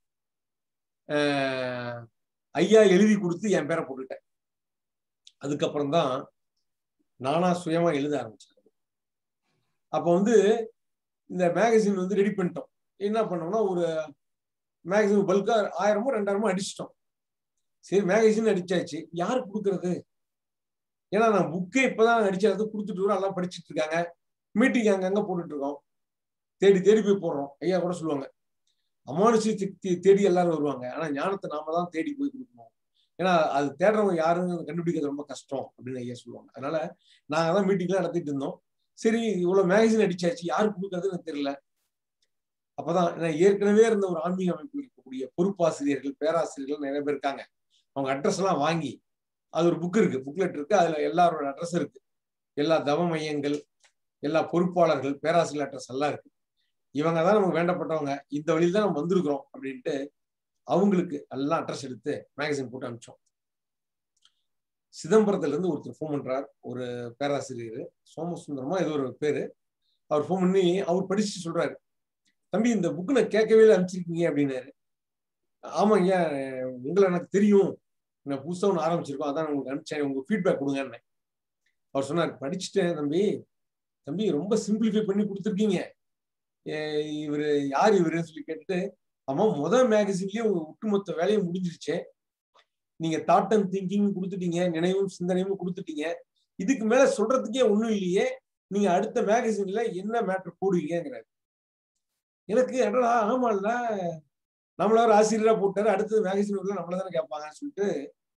ஐயா எழுதி கொடுத்து என் பேரை போட்டுட்டேன் அதுக்கப்புறம் தான் நானா சுயமா எழுத ஆரம்பிச்சேன் அப்போ வந்து இந்த மேகசின் வந்து ரெடி பண்ணிட்டோம் என்ன பண்ணோம்னா ஒரு மேகசின் பல்கா ஆயிரமோ ரெண்டாயிரமோ அடிச்சிட்டோம் சரி மேகசின் அடிச்சாச்சு யாரு கொடுக்கறது ஏன்னா நான் புக்கே இப்பதான் அடிச்சது கொடுத்துட்டு வரோம் எல்லாம் படிச்சுட்டு இருக்காங்க மீட்டிங் அங்கங்க போட்டுட்டு இருக்கோம் தேடி தேடி போய் போடுறோம் ஐயா கூட சொல்லுவாங்க அமானுஷ சக்தி தேடி எல்லாரும் வருவாங்க ஆனா ஞானத்தை நாம தான் தேடி போய் கொடுக்கணும் ஏன்னா அது தேடுறவங்க யாருன்னு கண்டுபிடிக்கிறது ரொம்ப கஷ்டம் அப்படின்னு ஐயா சொல்லுவாங்க அதனால நாங்க தான் மீட்டிங்லாம் நடத்திட்டு இருந்தோம் சரி இவ்வளவு மேகசின் அடிச்சாச்சு யாரு கொடுக்கறதுன்னு எனக்கு தெரியல அப்பதான் நான் ஏற்கனவே இருந்த ஒரு ஆன்மீக அமைப்பில் இருக்கக்கூடிய பொறுப்பாசிரியர்கள் பேராசிரியர்கள் நிறைய பேர் இருக்காங்க அவங்க அட்ரஸ் எல்லாம் வாங்கி அது ஒரு புக் இருக்கு புக்லெட் இருக்கு அதுல எல்லாரோட அட்ரஸ் இருக்கு எல்லா தவ மையங்கள் எல்லா பொறுப்பாளர்கள் பேராசிரியர் அட்ரஸ் எல்லாம் இருக்கு இவங்க தான் நமக்கு வேண்டப்பட்டவங்க இந்த வழியில் தான் நம்ம வந்திருக்கிறோம் அப்படின்ட்டு அவங்களுக்கு எல்லாம் அட்ரஸ் எடுத்து மேகசின் போட்டு அனுப்பிச்சோம் சிதம்பரத்துல இருந்து ஒருத்தர் ஃபோன் பண்றார் ஒரு பேராசிரியர் சோமசுந்தரமா ஏதோ ஒரு பேரு அவர் ஃபோன் பண்ணி அவர் படிச்சு சொல்றாரு தம்பி இந்த புக்கு நான் கேட்கவே இல்லை அனுப்பிச்சிருக்கீங்க அப்படின்னாரு ஆமாங்க உங்களை எனக்கு தெரியும் நான் புதுசாக ஒன்று ஆரம்பிச்சிருக்கோம் அதான் உங்களுக்கு அனுப்பிச்சேன் உங்க ஃபீட்பேக் கொடுங்கன்னு அவர் சொன்னார் படிச்சுட்டேன் தம்பி தம்பி ரொம்ப சிம்பிளிஃபை பண்ணி கொடுத்துருக்கீங்க இவர் யார் இவருன்னு சொல்லி கேட்டுட்டு ஆமா முதல் மேகசின்லயே உங்க ஒட்டுமொத்த வேலையும் முடிஞ்சிருச்சு நீங்க தாட் அண்ட் திங்கிங் கொடுத்துட்டீங்க நினைவும் சிந்தனையும் கொடுத்துட்டீங்க இதுக்கு மேல சொல்றதுக்கே ஒண்ணும் இல்லையே நீங்க அடுத்த மேகசின்ல என்ன மேட்டர் போடுவீங்கிறாரு எனக்கு என்னடா ஆமா இல்ல நம்மள ஒரு ஆசிரியரா போட்டாரு அடுத்தது மேகசின் உள்ள நம்மள தானே கேட்பாங்கன்னு சொல்லிட்டு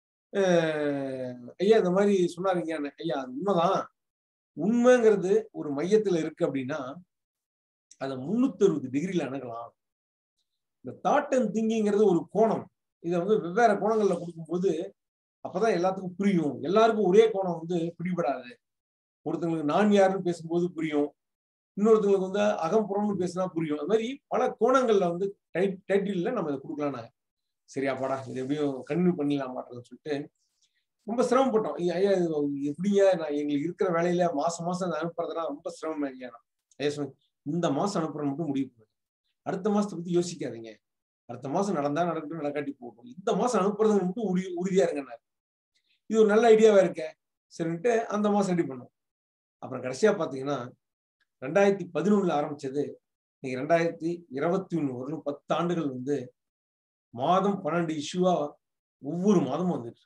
ஐயா இந்த மாதிரி சொன்னாருங்க ஐயா அது உண்மைதான் உண்மைங்கிறது ஒரு மையத்துல இருக்கு அப்படின்னா அதை முன்னூத்தி அறுபது டிகிரில அணுகலாம் இந்த தாட் அண்ட் திங்கிங்கிறது ஒரு கோணம் இதை வந்து வெவ்வேறு கோணங்கள்ல கொடுக்கும்போது அப்பதான் எல்லாத்துக்கும் புரியும் எல்லாருக்கும் ஒரே கோணம் வந்து பிடிபடாது ஒருத்தங்களுக்கு நான் யாருன்னு பேசும்போது புரியும் இன்னொருத்தங்களுக்கு வந்து அகம்புறம்னு பேசினா புரியும் அது மாதிரி பல கோணங்கள்ல வந்து டைட் டைட்டில்ல நம்ம இதை கொடுக்கலாம் சரியா பாடா இது எப்படியும் கன்னியூ பண்ணிடலாம் மாட்டேன்னு சொல்லிட்டு ரொம்ப சிரமப்பட்டோம் ஐயா எப்படிங்க நான் எங்களுக்கு இருக்கிற வேலையில மாசம் மாசம் அனுப்புறதுலாம் ரொம்ப சிரமம் ஐயா ஐயா சொன்ன இந்த மாசம் அனுப்புறது மட்டும் முடிவு பண்ணுங்க அடுத்த மாசத்தை பத்தி யோசிக்காதீங்க அடுத்த மாசம் நடந்தா நடக்கட்டும் நடக்காட்டி போகும் இந்த மாசம் அனுப்புறது மட்டும் உறுதி உறுதியா இருங்கன்னாரு இது ஒரு நல்ல ஐடியாவா இருக்க சரின்ட்டு அந்த மாசம் ரெடி பண்ணோம் அப்புறம் கடைசியா பாத்தீங்கன்னா ரெண்டாயிரத்தி பதினொன்னுல ஆரம்பிச்சது இன்னைக்கு ரெண்டாயிரத்தி இருபத்தி ஒண்ணு வரலும் பத்து ஆண்டுகள் வந்து மாதம் பன்னெண்டு இஷ்யூவா ஒவ்வொரு மாதமும் வந்துட்டு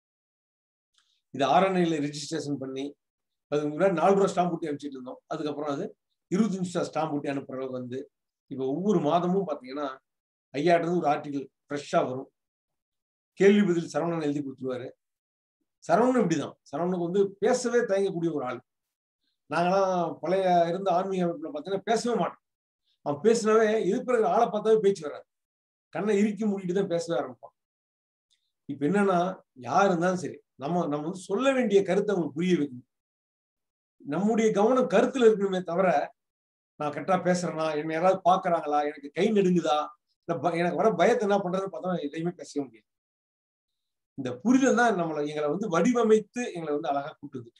இது ஆர்என்ஐல ரிஜிஸ்ட்ரேஷன் பண்ணி அதுக்கு முன்னாடி நாலு ரூபா ஸ்டாம்ப் ஊட்டி அனுப்பிச்சிட்டு இருந்தோம் அதுக்கப்புறம் அது இருபத்தஞ்சு ரூபா ஸ்டாம்ப் ஊட்டி அனுப்புற அளவுக்கு வந்து இப்போ ஒவ்வொரு மாதமும் பார்த்தீங்கன்னா ஐயாட்டது ஒரு ஆர்டிகல் ஃப்ரெஷ்ஷாக வரும் கேள்வி பதில் சரவணன் எழுதி கொடுத்துருவாரு சரவணன் இப்படிதான் சரவணனுக்கு வந்து பேசவே தயங்கக்கூடிய ஒரு ஆள் நாங்களாம் பழைய இருந்த ஆன்மீக அமைப்புல பார்த்தீங்கன்னா பேசவே மாட்டோம் அவன் பேசினாவே எதிர்ப்பிற ஆளை பார்த்தாவே பேச்சு வராது கண்ணை இறுக்கி மூடிட்டு தான் பேசவே ஆரம்பிப்பான் இப்ப என்னன்னா யார் இருந்தாலும் சரி நம்ம நம்ம வந்து சொல்ல வேண்டிய கருத்தை அவங்களுக்கு புரிய வைக்கணும் நம்முடைய கவனம் கருத்துல இருக்கணுமே தவிர நான் கரெக்டா பேசுறேனா என்ன யாராவது பாக்குறாங்களா எனக்கு கை நடுங்குதா இல்ல எனக்கு வர பயத்தை என்ன பண்றதுன்னு பார்த்தா எதையுமே பேசவே முடியாது இந்த புரிதல் தான் நம்மளை எங்களை வந்து வடிவமைத்து எங்களை வந்து அழகா கூட்டுது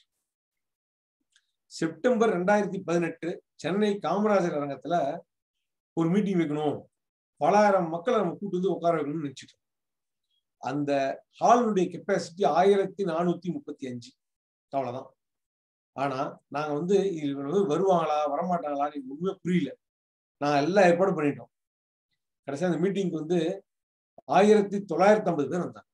செப்டம்பர் ரெண்டாயிரத்தி பதினெட்டு சென்னை காமராஜர் அரங்கத்துல ஒரு மீட்டிங் வைக்கணும் பலாயிரம் மக்களை நம்ம கூட்டு வந்து உட்கார வைக்கணும்னு நினைச்சிட்டோம் அந்த ஹாலுடைய கெப்பாசிட்டி ஆயிரத்தி நானூத்தி முப்பத்தி அஞ்சு அவ்வளவுதான் ஆனா நாங்க வந்து இதுல வந்து வருவாங்களா வரமாட்டாங்களான்னு எனக்கு ஒண்ணுமே புரியல நாங்க எல்லா ஏற்பாடும் பண்ணிட்டோம் கடைசியா அந்த மீட்டிங்க்கு வந்து ஆயிரத்தி தொள்ளாயிரத்தி ஐம்பது பேர் வந்தாங்க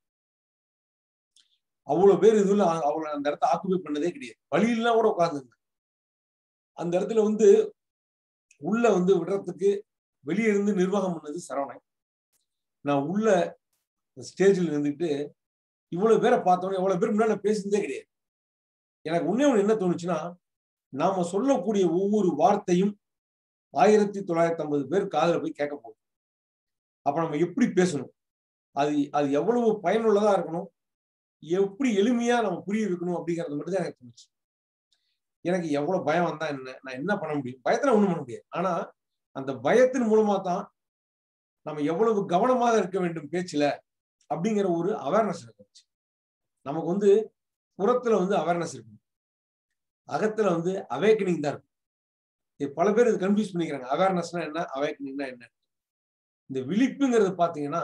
அவ்வளவு பேர் இதுல அவ்வளவு அந்த இடத்த ஆக்குபை பண்ணதே கிடையாது வழியிலாம் கூட உட்கார்ந்துருந்தாங்க அந்த இடத்துல வந்து உள்ள வந்து விடுறதுக்கு வெளியே இருந்து நிர்வாகம் பண்ணது சரவணன் நான் உள்ள ஸ்டேஜில் இருந்துட்டு இவ்வளவு பேரை பார்த்தோன்னே எவ்வளவு பேர் முன்னாடி பேசுனதே கிடையாது எனக்கு உன்னே ஒண்ணு என்ன தோணுச்சுன்னா நாம சொல்லக்கூடிய ஒவ்வொரு வார்த்தையும் ஆயிரத்தி தொள்ளாயிரத்தி ஐம்பது பேர் காதல போய் கேட்க போகுது அப்ப நம்ம எப்படி பேசணும் அது அது எவ்வளவு பயனுள்ளதா இருக்கணும் எப்படி எளிமையா நம்ம புரிய வைக்கணும் அப்படிங்கிறது மட்டும் தான் எனக்கு தோணுச்சு எனக்கு எவ்வளவு பயம் வந்தா என்ன நான் என்ன பண்ண முடியும் பயத்துல ஒண்ணும் பண்ண முடியாது ஆனா அந்த பயத்தின் மூலமா தான் நம்ம எவ்வளவு கவனமாக இருக்க வேண்டும் பேச்சுல அப்படிங்கிற ஒரு அவேர்னஸ் இருந்துச்சு நமக்கு வந்து புறத்துல வந்து அவேர்னஸ் இருக்கும் அகத்துல வந்து அவேக்கனிங் தான் இருக்கும் இது பல பேர் இது கன்ஃபியூஸ் பண்ணிக்கிறாங்க அவேர்னஸ்னா என்ன அவேக்கனிங்னா என்ன இந்த விழிப்புங்கிறது பாத்தீங்கன்னா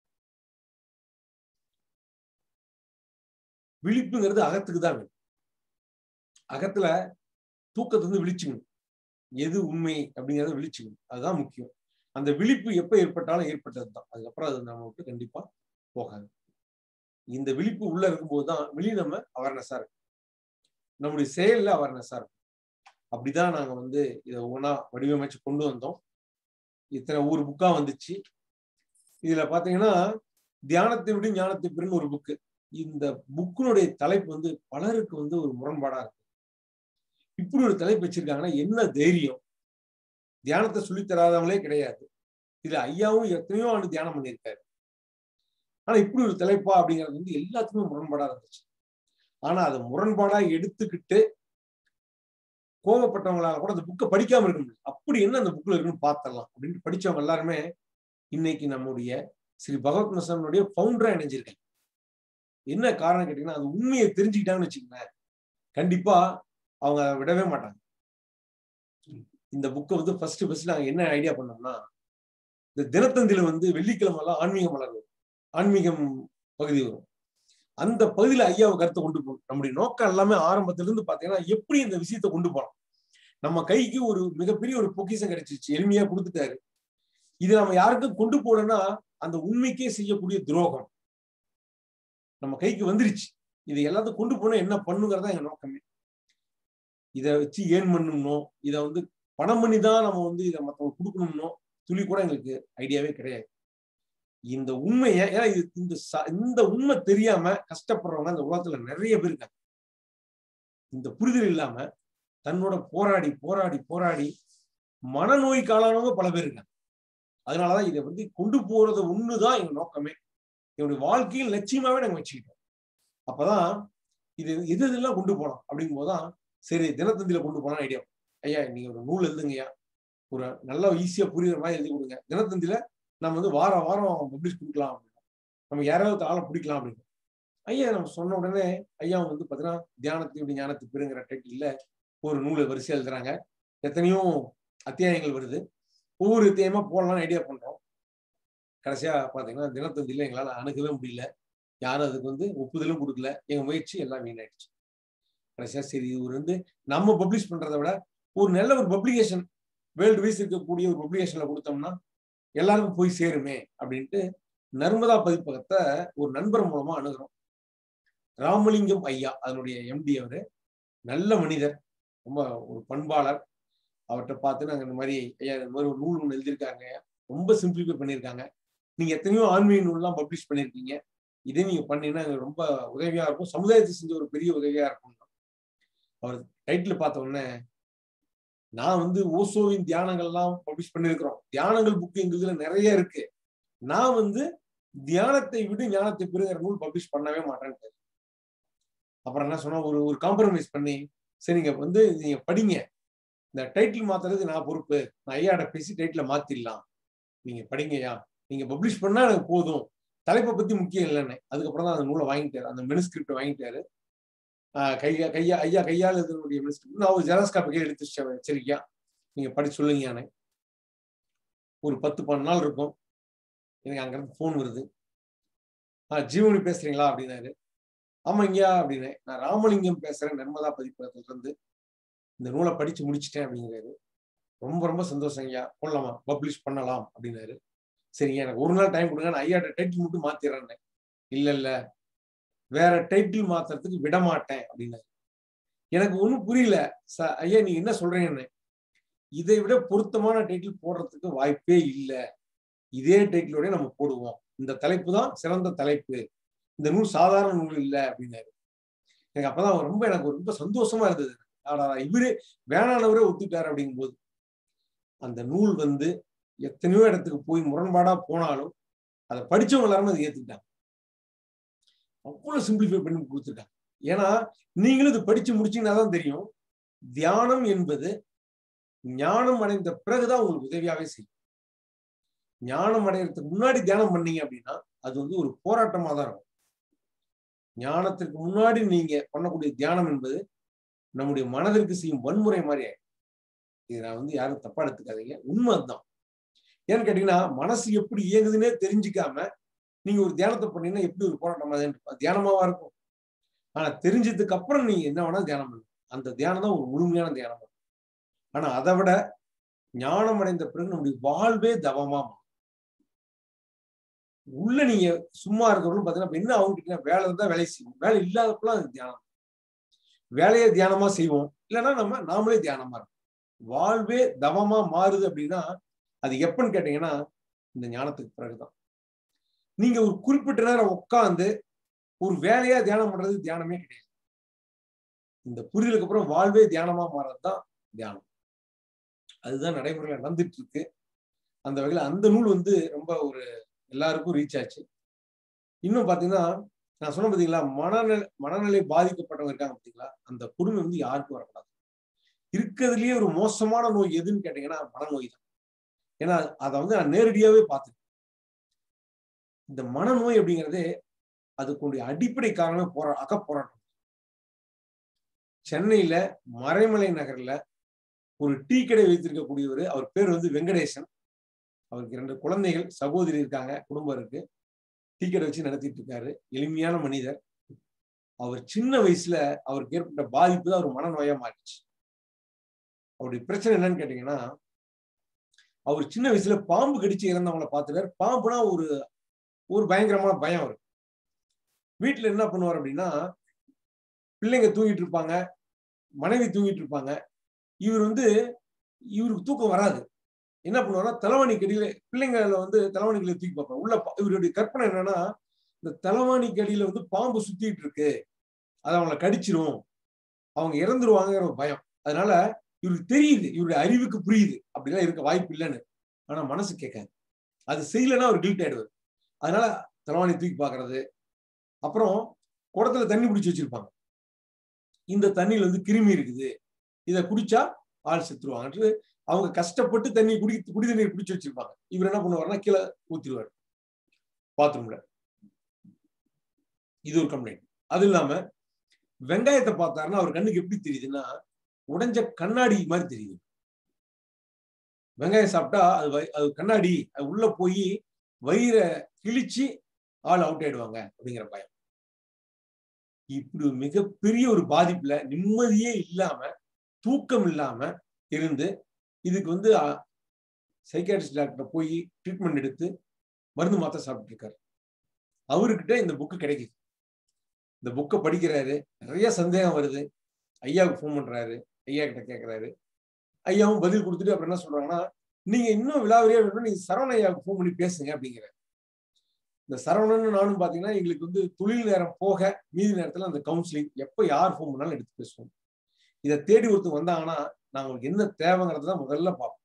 விழிப்புங்கிறது அகத்துக்கு தான் வேணும் அகத்துல தூக்கத்தை வந்து விழிச்சுக்கணும் எது உண்மை அப்படிங்கிறத விழிச்சுக்கணும் அதுதான் முக்கியம் அந்த விழிப்பு எப்ப ஏற்பட்டாலும் ஏற்பட்டது தான் அதுக்கப்புறம் அது நம்ம விட்டு கண்டிப்பா போகாது இந்த விழிப்பு உள்ள இருக்கும்போது தான் வெளியே நம்ம அவேர்னஸா இருக்கும் நம்முடைய செயல்ல அவேர்னஸா இருக்கும் அப்படிதான் நாங்க வந்து இதை ஒவ்வொன்றா வடிவமைச்சு கொண்டு வந்தோம் இத்தனை ஊர் புக்கா வந்துச்சு இதுல பாத்தீங்கன்னா தியானத்தை விட ஞானத்தை பெறுன்னு ஒரு புக்கு இந்த புக்கினுடைய தலைப்பு வந்து பலருக்கு வந்து ஒரு முரண்பாடா இருக்கு இப்படி ஒரு தலைப்பு வச்சிருக்காங்கன்னா என்ன தைரியம் தியானத்தை சொல்லித் தராதவங்களே கிடையாது இதுல ஐயாவும் எத்தனையோ ஆண்டு தியானம் பண்ணியிருக்காரு ஆனா இப்படி ஒரு தலைப்பா அப்படிங்கிறது வந்து எல்லாத்துக்குமே முரண்பாடா இருந்துச்சு ஆனா அதை முரண்பாடா எடுத்துக்கிட்டு கோவப்பட்டவங்களால கூட அந்த புக்கை படிக்காம இருக்க முடியும் அப்படி என்ன அந்த புக்ல இருக்குன்னு பார்த்தரலாம் அப்படின்னு படிச்சவங்க எல்லாருமே இன்னைக்கு நம்முடைய ஸ்ரீ பகவத் மிஷனுடைய ஃபவுண்டரா இணைஞ்சிருக்காங்க என்ன காரணம் கேட்டீங்கன்னா அது உண்மையை தெரிஞ்சுக்கிட்டாங்கன்னு வச்சுக்கோங்களேன் கண்டிப்பா அவங்க அதை விடவே மாட்டாங்க இந்த புக்கை வந்து ஃபர்ஸ்ட் ஃபர்ஸ்ட் நாங்க என்ன ஐடியா பண்ணோம்னா இந்த தினத்தந்தில வந்து வெள்ளிக்கிழமை எல்லாம் ஆன்மீக மலர் வரும் ஆன்மீகம் பகுதி வரும் அந்த பகுதியில ஐயாவை கருத்தை கொண்டு போகணும் நம்முடைய நோக்கம் எல்லாமே ஆரம்பத்துல இருந்து பாத்தீங்கன்னா எப்படி இந்த விஷயத்தை கொண்டு போகலாம் நம்ம கைக்கு ஒரு மிகப்பெரிய ஒரு பொக்கிஷம் கிடைச்சிச்சு எளிமையா கொடுத்துட்டாரு இது நம்ம யாருக்கும் கொண்டு போனோம்னா அந்த உண்மைக்கே செய்யக்கூடிய துரோகம் நம்ம கைக்கு வந்துருச்சு இது எல்லாத்தையும் கொண்டு போனா என்ன பண்ணுங்கிறதா எங்க நோக்கமே இதை வச்சு ஏன் பண்ணணும் இதை வந்து பணம் பண்ணி தான் நம்ம வந்து இதை மற்றவங்க கொடுக்கணும்னோ துளி கூட எங்களுக்கு ஐடியாவே கிடையாது இந்த உண்மையை ஏன்னா இது இந்த இந்த உண்மை தெரியாம கஷ்டப்படுறவங்க அந்த உலகத்துல நிறைய பேர் இருக்காங்க இந்த புரிதல் இல்லாம தன்னோட போராடி போராடி போராடி மனநோய் காலானவங்க பல பேர் இருக்காங்க அதனாலதான் இதை வந்து கொண்டு போறது ஒண்ணுதான் எங்க நோக்கமே என்னுடைய வாழ்க்கையில் லட்சியமாவே நாங்க வச்சுக்கிட்டோம் அப்பதான் இது எது இதெல்லாம் கொண்டு போனோம் அப்படிங்கும் போதுதான் சரி தினத்தந்தியில கொண்டு போனா ஐடியா ஐயா நீங்க ஒரு நூல் எழுதுங்கய்யா ஒரு நல்லா ஈஸியா புரியுற மாதிரி எழுதி கொடுங்க தினத்தந்தியில நம்ம வந்து வாரம் வாரம் பப்ளிஷ் கொடுக்கலாம் அப்படின்னு நம்ம யாராவது ஆளை பிடிக்கலாம் அப்படின்னு ஐயா நம்ம சொன்ன உடனே ஐயா வந்து பாத்தீங்கன்னா தியானத்தையும் ஞானத்தை பெருங்கிற டைட்டில் ஒரு நூலை வரிசை எழுதுறாங்க எத்தனையோ அத்தியாயங்கள் வருது ஒவ்வொரு அத்தியாயமா போடலாம்னு ஐடியா பண்றோம் கடைசியா பாத்தீங்கன்னா தினத்தந்தியில எங்களால அணுகவே முடியல யாரும் அதுக்கு வந்து ஒப்புதலும் கொடுக்கல எங்க முயற்சி எல்லாம் வீணாயிடுச்சு கடைசியா சரி இது வந்து நம்ம பப்ளிஷ் பண்றதை விட ஒரு நல்ல ஒரு பப்ளிகேஷன் வேர்ல்டு வைஸ் இருக்கக்கூடிய ஒரு பப்ளிகேஷன்ல கொடுத்தோம்னா எல்லாருக்கும் போய் சேருமே அப்படின்ட்டு நர்மதா பதிப்பகத்தை ஒரு நண்பர் மூலமா அணுகிறோம் ராமலிங்கம் ஐயா அதனுடைய எம்டி அவரு நல்ல மனிதர் ரொம்ப ஒரு பண்பாளர் அவர்கிட்ட பார்த்து நாங்க இந்த மாதிரி ஐயா இந்த மாதிரி ஒரு நூல் ஒன்று எழுதியிருக்காங்க ரொம்ப சிம்பிளிஃபை பண்ணியிருக்காங்க நீங்க எத்தனையோ ஆன்மீக நூல்லாம் பப்ளிஷ் பண்ணியிருக்கீங்க இதே நீங்க பண்ணீங்கன்னா எங்களுக்கு ரொம்ப உதவியா இருக்கும் சமுதாயத்தை செஞ்ச ஒரு பெரிய உதவியா இருக்கும் அவர் டைட்டில் பார்த்த உடனே நான் வந்து ஓசோவின் தியானங்கள்லாம் பப்ளிஷ் பண்ணியிருக்கிறோம் தியானங்கள் புக் எங்க இதுல நிறைய இருக்கு நான் வந்து தியானத்தை விட ஞானத்தை பெறுகிற நூல் பப்ளிஷ் பண்ணவே மாட்டேன்ட்டு அப்புறம் என்ன சொன்னா ஒரு ஒரு காம்ப்ரமைஸ் பண்ணி சரி நீங்க வந்து நீங்க படிங்க இந்த டைட்டில் மாத்துறதுக்கு நான் பொறுப்பு நான் ஐயாட பேசி டைட்டில மாத்திடலாம் நீங்க படிங்கய்யா நீங்க பப்ளிஷ் பண்ணா எனக்கு போதும் தலைப்பை பத்தி முக்கியம் இல்லைன்னு அதுக்கப்புறம் தான் அந்த நூலை வாங்கிட்டாரு அந்த மெனுஸ்கிரிப்ட் வாங்கிட்டாரு கையா கையா ஐயா கையால் இதனுடைய மெனுஸ்கிரிப்ட் நான் ஒரு ஜெராக்ஸ் காப்பி எடுத்து வச்சிருக்கியா நீங்க படிச்சு சொல்லுங்க யானை ஒரு பத்து பன்னெண்டு நாள் இருக்கும் எனக்கு அங்கிருந்து ஃபோன் வருது ஆ ஜீவனி பேசுறீங்களா அப்படின்னாரு ஆமாங்கய்யா அப்படின்னு நான் ராமலிங்கம் பேசுறேன் நர்மதா பதிப்பகத்துல இருந்து இந்த நூலை படிச்சு முடிச்சிட்டேன் அப்படிங்கிறாரு ரொம்ப ரொம்ப சந்தோஷம் ஐயா போடலாமா பப்ளிஷ் பண்ணலாம் அப்படின்னாரு சரிங்க எனக்கு ஒரு நாள் டைம் கொடுங்க நான் ஐயாட்ட டைட்டில் மட்டும் மாத்திடுறேன் இல்ல இல்ல வேற டைட்டில் மாத்துறதுக்கு விட மாட்டேன் அப்படின்னாரு எனக்கு ஒன்றும் புரியல ச ஐயா நீங்க என்ன சொல்றீங்கன்னு இதை விட பொருத்தமான டைட்டில் போடுறதுக்கு வாய்ப்பே இல்லை இதே டைட்டிலோட நம்ம போடுவோம் இந்த தலைப்பு தான் சிறந்த தலைப்பு இந்த நூல் சாதாரண நூல் இல்லை அப்படின்னாரு எனக்கு அப்பதான் ரொம்ப எனக்கு ரொம்ப சந்தோஷமா இருந்தது ஆனா இவரே வேணானவரே ஒத்துட்டாரு அப்படிங்கும் போது அந்த நூல் வந்து எத்தனையோ இடத்துக்கு போய் முரண்பாடா போனாலும் அதை படிச்சவங்க எல்லாருமே அதை ஏத்துக்கிட்டாங்க அவ்வளவு சிம்பிளிஃபை பண்ணி கொடுத்துட்டாங்க ஏன்னா நீங்களும் இது படிச்சு முடிச்சீங்கன்னா தான் தெரியும் தியானம் என்பது ஞானம் அடைந்த பிறகுதான் உங்களுக்கு உதவியாவே செய்யும் ஞானம் அடைகிறதுக்கு முன்னாடி தியானம் பண்ணீங்க அப்படின்னா அது வந்து ஒரு போராட்டமா தான் இருக்கும் ஞானத்திற்கு முன்னாடி நீங்க பண்ணக்கூடிய தியானம் என்பது நம்முடைய மனதிற்கு செய்யும் வன்முறை மாதிரி ஆயிடும் இது நான் வந்து யாரும் தப்பா எடுத்துக்காதீங்க உண்மை அதுதான் ஏன்னு கேட்டீங்கன்னா மனசு எப்படி இயங்குதுன்னே தெரிஞ்சுக்காம நீங்க ஒரு தியானத்தை பண்ணீங்கன்னா எப்படி ஒரு போராட்டமா தான் தியானமாவா இருக்கும் ஆனா தெரிஞ்சதுக்கு அப்புறம் நீங்க என்ன வேணா தியானம் பண்ணுங்க அந்த தியானம் தான் ஒரு முழுமையான தியானம் ஆனா அதை விட ஞானம் அடைந்த பிறகு நம்முடைய வாழ்வே தவமா உள்ள நீங்க சும்மா இருக்கிறவங்களும் பாத்தீங்கன்னா என்ன அவங்க வேலை இருந்தா வேலை செய்வோம் வேலை இல்லாதப்பெல்லாம் அது தியானம் வேலையை தியானமா செய்வோம் இல்லைன்னா நம்ம நாமளே தியானமா இருக்கும் வாழ்வே தவமா மாறுது அப்படின்னா அது எப்பன்னு கேட்டீங்கன்னா இந்த ஞானத்துக்கு பிறகுதான் நீங்க ஒரு குறிப்பிட்ட நேரம் உட்கார்ந்து ஒரு வேலையா தியானம் பண்றது தியானமே கிடையாது இந்த புரிதலுக்கு அப்புறம் வாழ்வே தியானமா மாறதுதான் தியானம் அதுதான் நடைமுறையில நடந்துட்டு இருக்கு அந்த வகையில அந்த நூல் வந்து ரொம்ப ஒரு எல்லாருக்கும் ரீச் ஆச்சு இன்னும் பாத்தீங்கன்னா நான் சொன்ன பாத்தீங்களா மனநிலை மனநிலை பாதிக்கப்பட்டவங்க இருக்காங்க பாத்தீங்களா அந்த கொடுமை வந்து யாருக்கும் வரக்கூடாது இருக்கிறதுலயே ஒரு மோசமான நோய் எதுன்னு கேட்டீங்கன்னா மனநோய் தான் ஏன்னா அதை வந்து நான் நேரடியாவே பார்த்துட்டேன் இந்த மனநோய் அப்படிங்கிறதே அதுக்குடைய அடிப்படை காரணம் போரா அக போராட்டம் சென்னையில மறைமலை நகர்ல ஒரு டீ கடை வைத்திருக்கக்கூடியவர் அவர் பேர் வந்து வெங்கடேசன் அவருக்கு இரண்டு குழந்தைகள் சகோதரி இருக்காங்க குடும்பம் இருக்கு டீ கடை வச்சு நடத்திட்டு இருக்காரு எளிமையான மனிதர் அவர் சின்ன வயசுல அவருக்கு ஏற்பட்ட பாதிப்பு தான் அவர் மனநோயா மாறிச்சு அவருடைய பிரச்சனை என்னன்னு கேட்டீங்கன்னா அவர் சின்ன வயசுல பாம்பு கடிச்சு இறந்தவங்கள பார்த்துட்டார் பாம்புனா ஒரு ஒரு பயங்கரமான பயம் அவருக்கு வீட்டுல என்ன பண்ணுவார் அப்படின்னா பிள்ளைங்க தூங்கிட்டு இருப்பாங்க மனைவி தூங்கிட்டு இருப்பாங்க இவர் வந்து இவருக்கு தூக்கம் வராது என்ன பண்ணுவாருன்னா தலைவாணி கடியில பிள்ளைங்கள வந்து தலைவாணி கடியில தூக்கி பார்ப்பாங்க உள்ள இவருடைய கற்பனை என்னன்னா இந்த தலைவாணி கடியில வந்து பாம்பு சுத்திட்டு இருக்கு அது அவங்கள கடிச்சிரும் அவங்க இறந்துருவாங்கிற ஒரு பயம் அதனால இவருக்கு தெரியுது இவருடைய அறிவுக்கு புரியுது அப்படிலாம் இருக்க வாய்ப்பு இல்லைன்னு ஆனா மனசு கேட்காது அது செய்யலைன்னா அவர் கில்ட் ஆயிடுவார் அதனால தலைவாணி தூக்கி பாக்குறது அப்புறம் குடத்துல தண்ணி பிடிச்சி வச்சிருப்பாங்க இந்த தண்ணியில வந்து கிருமி இருக்குது இதை குடிச்சா ஆள் செத்துருவாங்க அவங்க கஷ்டப்பட்டு தண்ணி குடி குடி தண்ணீர் பிடிச்சி வச்சிருப்பாங்க இவர் என்ன பண்ணுவாருன்னா கீழே ஊத்திடுவார் பாத்ரூம்ல இது ஒரு கம்ப்ளைண்ட் அது இல்லாம வெங்காயத்தை பார்த்தாருன்னா அவர் கண்ணுக்கு எப்படி தெரியுதுன்னா உடைஞ்ச கண்ணாடி மாதிரி தெரியுது வெங்காயம் சாப்பிட்டா அது அது கண்ணாடி அது உள்ள போய் வயிறை கிழிச்சு ஆள் அவுட் ஆயிடுவாங்க அப்படிங்கிற பயம் இப்படி மிகப்பெரிய ஒரு பாதிப்புல நிம்மதியே இல்லாம தூக்கம் இல்லாம இருந்து இதுக்கு வந்து சைக்காட்ரிஸ்ட் டாக்டர் போய் ட்ரீட்மெண்ட் எடுத்து மருந்து மாத்த சாப்பிட்டு இருக்காரு அவர்கிட்ட இந்த புக்கு கிடைக்குது இந்த புக்கை படிக்கிறாரு நிறைய சந்தேகம் வருது ஐயாவுக்கு ஃபோன் பண்றாரு ஐயா கிட்ட கேட்கிறாரு ஐயாவும் பதில் கொடுத்துட்டு அப்புறம் என்ன சொல்றாங்கன்னா நீங்க இன்னும் விழாவரியா வேணும் நீங்க சரவண ஐயாவுக்கு ஃபோன் பண்ணி பேசுங்க அப்படிங்கிற இந்த சரவணன் நானும் பாத்தீங்கன்னா எங்களுக்கு வந்து தொழில் நேரம் போக மீதி நேரத்துல அந்த கவுன்சிலிங் எப்ப யார் ஃபோன் பண்ணாலும் எடுத்து பேசுவோம் இதை தேடி ஒருத்தர் வந்தாங்கன்னா நாங்க உங்களுக்கு என்ன தேவைங்கிறது தான் முதல்ல பார்ப்போம்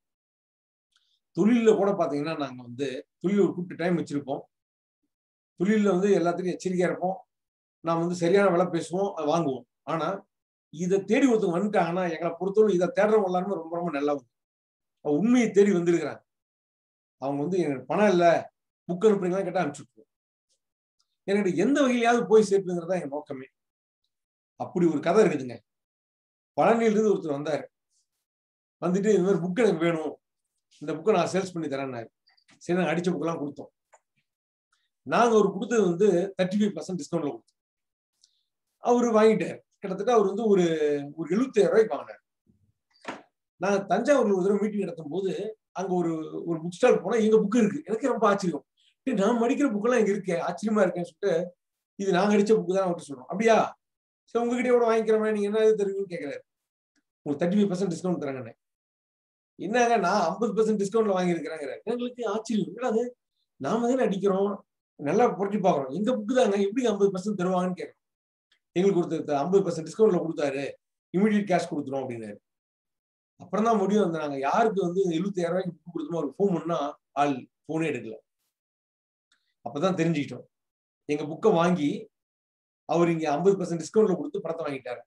தொழில கூட பாத்தீங்கன்னா நாங்க வந்து தொழில் ஒரு கூப்பிட்டு டைம் வச்சிருப்போம் தொழில வந்து எல்லாத்துக்கும் எச்சரிக்கையா இருப்போம் நாம் வந்து சரியான விலை பேசுவோம் அதை வாங்குவோம் ஆனா இதை தேடி ஒருத்தவங்க வந்துட்டாங்கன்னா எங்களை பொறுத்தவரை இதை தேடுறவங்க எல்லாருமே ரொம்ப ரொம்ப நல்லவங்க உண்மையை தேடி வந்திருக்கிறாங்க அவங்க வந்து எனக்கு பணம் இல்லை புக் அனுப்புறீங்களா கேட்டா அனுப்பிச்சுட்ருவோம் எனக்கு எந்த வகையிலையாவது போய் சேர்த்துங்கிறதா என் நோக்கமே அப்படி ஒரு கதை இருக்குதுங்க பழனியிலிருந்து ஒருத்தர் வந்தாரு வந்துட்டு இந்த மாதிரி புக் எனக்கு வேணும் இந்த புக்கை நான் சேல்ஸ் பண்ணி தரேன்னாரு சரி நாங்கள் அடிச்ச புக்கெல்லாம் கொடுத்தோம் நாங்க அவர் கொடுத்தது வந்து தேர்ட்டி ஃபைவ் பர்சன்ட் டிஸ்கவுண்ட்ல கொடுத்தோம் அவரு வாங்கிட்டார் கிட்டத்தட்ட அவர் வந்து ஒரு ஒரு எழுபத்தாயிரம் ரூபாய்க்கு வாங்கினார் நாங்க தஞ்சாவூர்ல ஒரு தடவை மீட்டிங் நடத்தும் போது அங்க ஒரு ஒரு புக் ஸ்டால் போனா எங்க புக் இருக்கு எனக்கு ரொம்ப ஆச்சரியம் நான் படிக்கிற புக்கெல்லாம் இங்க இருக்கேன் ஆச்சரியமா இருக்கேன்னு சொல்லிட்டு இது நாங்க அடிச்ச புக்கு தான் அவர்கிட்ட சொல்றோம் அப்படியா சரி உங்ககிட்ட கூட வாங்கிக்கிறேன் நீங்க என்ன தருவீங்கன்னு கேட்கிறாரு உங்களுக்கு தேர்ட்டி ஃபைவ் பர்சன்ட் டிஸ்கவுண்ட் தராங்கன்னு என்னங்க நான் ஐம்பது பர்சன்ட் டிஸ்கவுண்ட்ல வாங்கியிருக்கிறேங்கிற எங்களுக்கு ஆச்சரியம் அது நாம தானே அடிக்கிறோம் நல்லா புரட்டி பாக்குறோம் எங்க புக்கு தாங்க எப்படி ஐம்பது பர்சன்ட் தருவாங்கன்னு கேட்கறோம் எங்களுக்கு கொடுத்த ஐம்பது பர்சன்ட் டிஸ்கவுண்ட்ல கொடுத்தாரு இமீடியட் கேஷ் கொடுத்துரும் அப்படின்னாரு அப்புறம் தான் முடியும் வந்து நாங்க யாருக்கு வந்து எழுபத்தாயிரம் ரூபாய்க்கு புக் கொடுத்தோமோ அவருக்கு ஃபோன் பண்ணா ஆள் போனே எடுக்கல அப்பதான் தெரிஞ்சுக்கிட்டோம் எங்க புக்கை வாங்கி அவர் இங்க ஐம்பது பர்சன்ட் டிஸ்கவுண்ட்ல கொடுத்து படத்தை வாங்கிட்டாரு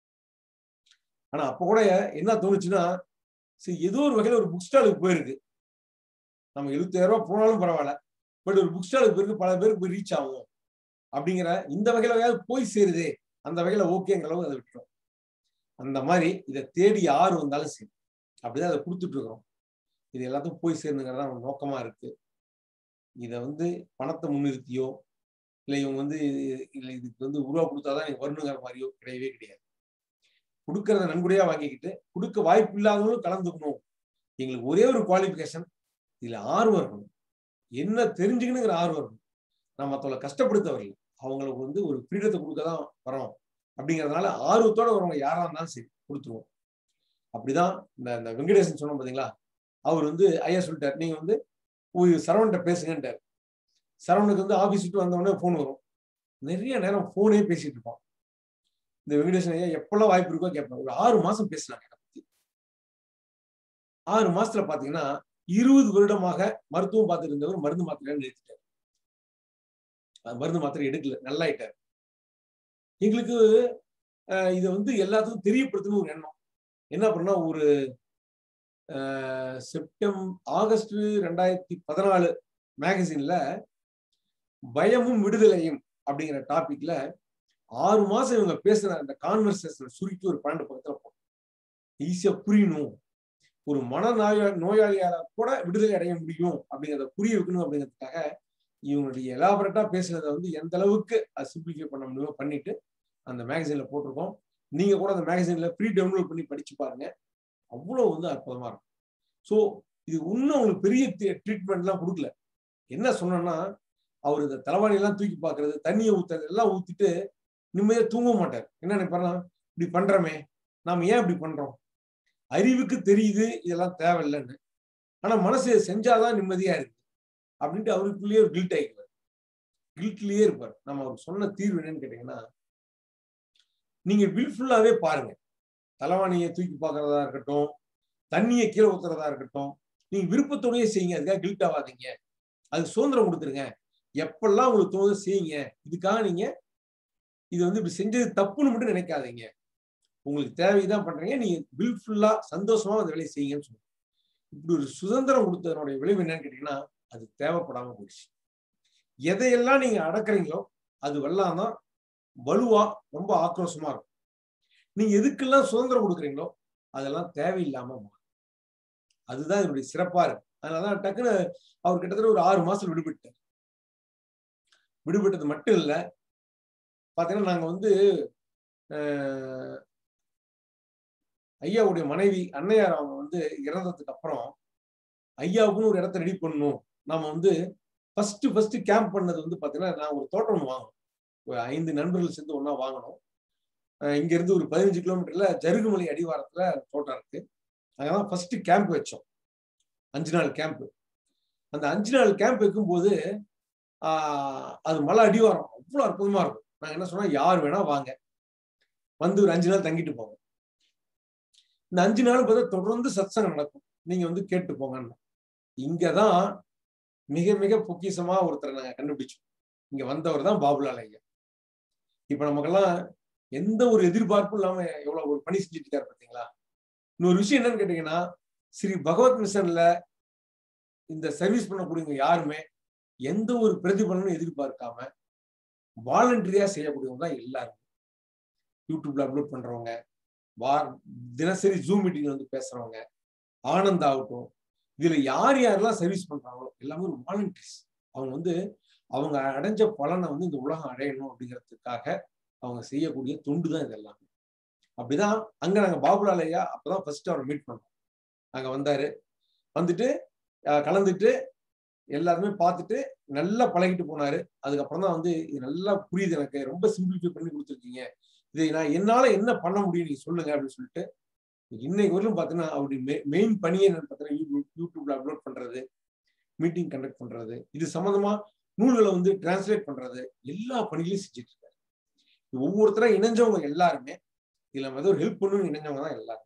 ஆனா அப்ப கூட என்ன தோணுச்சுன்னா சரி ஏதோ ஒரு வகையில ஒரு புக் ஸ்டாலுக்கு போயிருக்கு நம்ம எழுபத்தாயிரம் ரூபாய் போனாலும் பரவாயில்ல பட் ஒரு புக் ஸ்டாலுக்கு போயிருக்கு பல பேருக்கு போய் ரீச் ஆகும் அப்படிங்கிற இந்த வகையில வகையாவது போய் சேருதே அந்த வகையில ஓகேங்கிற அளவு அதை விட்டுரும் அந்த மாதிரி இதை தேடி யார் வந்தாலும் சரி அப்படிதான் அதை கொடுத்துட்டு இருக்கிறோம் இது எல்லாத்துக்கும் போய் சேருங்கிறதா நம்ம நோக்கமா இருக்கு இதை வந்து பணத்தை முன்னிறுத்தியோ இல்லை இவங்க வந்து இல்லை இதுக்கு வந்து உருவா கொடுத்தாதான் எனக்கு வரணுங்கிற மாதிரியோ கிடையவே கிடையாது கொடுக்கறத நன்கொடையா வாங்கிக்கிட்டு கொடுக்க வாய்ப்பு இல்லாதவங்களும் கலந்துக்கணும் எங்களுக்கு ஒரே ஒரு குவாலிபிகேஷன் இதுல ஆர்வம் இருக்கணும் என்ன தெரிஞ்சுக்கணுங்கிற ஆர்வம் இருக்கணும் நான் மற்றவங்களை கஷ்டப்படுத்த வரல அவங்களுக்கு வந்து ஒரு ஃப்ரீடத்தை கொடுக்க தான் வரோம் அப்படிங்கிறதுனால ஆர்வத்தோட வரவங்க யாரா இருந்தாலும் சரி கொடுத்துருவோம் அப்படிதான் இந்த இந்த வெங்கடேசன் சொன்னோம் பாத்தீங்களா அவர் வந்து ஐயா சொல்லிட்டார் நீங்க வந்து ஒரு சரவண்ட பேசுங்கன்ட்டார் சரவணுக்கு வந்து ஆபீஸ் விட்டு வந்தவொடனே ஃபோன் வரும் நிறைய நேரம் ஃபோனே பேசிட்டு இருப்பான் இந்த வெங்கடேசன் ஐயா எப்பெல்லாம் வாய்ப்பு இருக்கோ கேட்பேன் ஒரு ஆறு மாசம் பேசினாங்க என்னை பத்தி ஆறு மாசத்துல பாத்தீங்கன்னா இருபது வருடமாக மருத்துவம் பார்த்துட்டு இருந்தவர் மருந்து மாத்திரை நிறுத்திட்டார் அது மருந்து மாத்திரை எடுக்கல நல்லாயிட்டார் எங்களுக்கு அஹ், இதை வந்து எல்லாத்துக்கும் தெரியப்படுத்தணும் ஒரு எண்ணம் என்ன பண்ணா ஒரு செப்டம் ஆகஸ்ட் ரெண்டாயிரத்தி பதினாலு மேகசின்ல பயமும் விடுதலையும் அப்படிங்கிற டாபிக்ல ஆறு மாசம் இவங்க பேசுற அந்த கான்வர்சேஷன் சுருக்கி ஒரு பன்னெண்டு பக்கத்துல போடும் ஈஸியா புரியணும் ஒரு மனநோயா நோயாளியால கூட விடுதலை அடைய முடியும் அப்படிங்கிறத புரிய வைக்கணும் அப்படிங்கிறதுக்காக இவங்களுடைய எலாபரேட்டா பேசுனதை வந்து எந்த அளவுக்கு சிம்பிளிஃபை பண்ண முடியுமோ பண்ணிட்டு அந்த மேகசின்ல போட்டிருக்கோம் நீங்க கூட அந்த மேகசின்ல ஃப்ரீ டவுன்லோட் பண்ணி படிச்சு பாருங்க அவ்வளவு வந்து அற்புதமா இருக்கும் ஸோ இது இன்னும் அவங்களுக்கு பெரிய ட்ரீட்மெண்ட்லாம் கொடுக்கல என்ன சொன்னோம்னா அவர் இந்த தலைவாணி எல்லாம் தூக்கி பார்க்கறது தண்ணியை ஊத்துறது எல்லாம் ஊத்திட்டு நிம்மதியா தூங்க மாட்டார் என்ன நினைப்பாருன்னா இப்படி பண்றோமே நாம ஏன் இப்படி பண்றோம் அறிவுக்கு தெரியுது இதெல்லாம் தேவையில்லைன்னு ஆனா மனசு செஞ்சாதான் நிம்மதியா இருக்கு அப்படின்ட்டு அவருக்குள்ளேயே ஒரு கில்ட் ஆகிக்குவார் கில்ட்லயே இருப்பார் நம்ம அவருக்கு சொன்ன தீர்வு என்னன்னு கேட்டீங்கன்னா நீங்க வில்ஃபுல்லாவே பாருங்க தலைவாணியை தூக்கி பார்க்கறதா இருக்கட்டும் தண்ணியை கீழே ஊத்துறதா இருக்கட்டும் நீங்க விருப்பத்தோடயே செய்யுங்க அதுக்காக கில்ட் ஆகாதீங்க அதுக்கு சுதந்திரம் கொடுத்துருங்க எப்பெல்லாம் உங்களுக்கு தோணுது செய்யுங்க இதுக்காக நீங்க இது வந்து இப்படி செஞ்சது தப்புன்னு மட்டும் நினைக்காதீங்க உங்களுக்கு தேவைதான் பண்றீங்க நீங்க வில்ஃபுல்லா சந்தோஷமா அந்த வேலையை செய்யுங்கன்னு சொல்லுங்க இப்படி ஒரு சுதந்திரம் கொடுத்ததனுடைய விளைவு என்னன்னு கேட்டீங்கன்னா அது தேவைப்படாம போயிடுச்சு எதையெல்லாம் நீங்க அடக்குறீங்களோ அது வெல்லாம் தான் வலுவா ரொம்ப ஆக்ரோஷமா இருக்கும் நீங்க எதுக்கெல்லாம் சுதந்திரம் கொடுக்குறீங்களோ அதெல்லாம் தேவையில்லாம மாறும் அதுதான் இதனுடைய சிறப்பா இருக்கு அதனாலதான் டக்குன்னு அவர் கிட்டத்தட்ட ஒரு ஆறு மாசம் விடுபட்டார் விடுபட்டது மட்டும் இல்ல பாத்தீங்கன்னா நாங்க வந்து அஹ், ஐயாவுடைய மனைவி அன்னையார் அவங்க வந்து இறந்ததுக்கு அப்புறம் ஐயாவுக்குன்னு ஒரு இடத்த ரெடி பண்ணணும் நாம வந்து ஃபர்ஸ்ட் ஃபர்ஸ்ட் கேம்ப் பண்ணது வந்து பாத்தீங்கன்னா நான் ஒரு தோட்டம் ஒண்ணு வாங்கணும் ஒரு ஐந்து நண்பர்கள் சேர்ந்து ஒண்ணா வாங்கணும் அஹ் இங்க இருந்து ஒரு பதினஞ்சு கிலோமீட்டர்ல ஜருகுமலை அடிவாரத்துல தோட்டம் இருக்கு அங்கதான் ஃபர்ஸ்ட் கேம்ப் வச்சோம் அஞ்சு நாள் கேம்ப் அந்த அஞ்சு நாள் கேம்ப் வைக்கும்போது ஆஹ் அது மலை அடிவாரம் அவ்வளவு அற்புதமா இருக்கும் நாங்க என்ன சொன்னா யார் வேணா வாங்க வந்து ஒரு அஞ்சு நாள் தங்கிட்டு போங்க இந்த அஞ்சு நாள் பார்த்தா தொடர்ந்து சத்சங்கம் நடக்கும் நீங்க வந்து கேட்டு போங்கன்னு இங்கதான் மிக மிக பொக்கிஷமா ஒருத்தரை நாங்க கண்டுபிடிச்சோம் இங்க வந்தவர் தான் பாபுலால் ஐயா இப்ப நமக்கெல்லாம் எந்த ஒரு எதிர்பார்ப்பும் இல்லாம எவ்வளவு ஒரு பணி செஞ்சுட்டு இருக்காரு பாத்தீங்களா இன்னொரு விஷயம் என்னன்னு கேட்டீங்கன்னா ஸ்ரீ பகவத் மிஷன்ல இந்த சர்வீஸ் பண்ணக்கூடியவங்க யாருமே எந்த ஒரு பிரதிபலனும் எதிர்பார்க்காம வாலண்டரியா செய்யக்கூடியவங்க தான் எல்லாரும் யூடியூப்ல அப்லோட் பண்றவங்க வா தினசரி ஜூம் மீட்டிங்ல வந்து பேசுறவங்க ஆனந்த் ஆகட்டும் இதுல யார் யாரெல்லாம் சர்வீஸ் பண்றாங்களோ எல்லாமே ஒரு வாலண்டியர்ஸ் அவங்க வந்து அவங்க அடைஞ்ச பலனை வந்து இந்த உலகம் அடையணும் அப்படிங்கிறதுக்காக அவங்க செய்யக்கூடிய தொண்டு தான் இது எல்லாமே அப்படிதான் அங்க நாங்க பாபுலால் ஐயா அப்பதான் ஃபர்ஸ்ட் அவரை மீட் பண்ணோம் அங்க வந்தாரு வந்துட்டு அஹ், கலந்துட்டு எல்லாருமே பார்த்துட்டு நல்லா பழகிட்டு போனாரு அதுக்கப்புறம் தான் வந்து இது நல்லா புரியுது எனக்கு ரொம்ப சிம்பிளிஃபை பண்ணி கொடுத்துருக்கீங்க இதை நான் என்னால என்ன பண்ண முடியும் நீங்க சொல்லுங்க அப்படின்னு சொல்லிட்டு இன்னைக்கு வரலும் பார்த்தீங்கன்னா அவருடைய மெயின் பணியே என்னன்னு பார்த்தீங்கன்னா யூடியூப் யூடியூப்ல அப்லோட் பண்றது மீட்டிங் கண்டக்ட் பண்றது இது சம்பந்தமா நூல்களை வந்து டிரான்ஸ்லேட் பண்றது எல்லா பணிகளையும் செஞ்சுட்டு இருக்காரு ஒவ்வொருத்தரா இணைஞ்சவங்க எல்லாருமே இதுல நம்ம ஏதோ ஒரு ஹெல்ப் பண்ணணும்னு இணைஞ்சவங்க தான் எல்லாரும்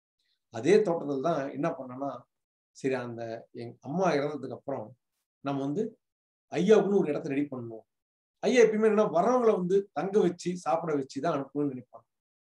அதே தோட்டத்தில் தான் என்ன பண்ணோம்னா சரி அந்த எங்க அம்மா இறந்ததுக்கு அப்புறம் நம்ம வந்து ஐயாவுக்குன்னு ஒரு இடத்த ரெடி பண்ணணும் ஐயா எப்பயுமே என்ன வரவங்களை வந்து தங்க வச்சு சாப்பிட வச்சு தான் அனுப்பணும்னு நினைப்பாங்க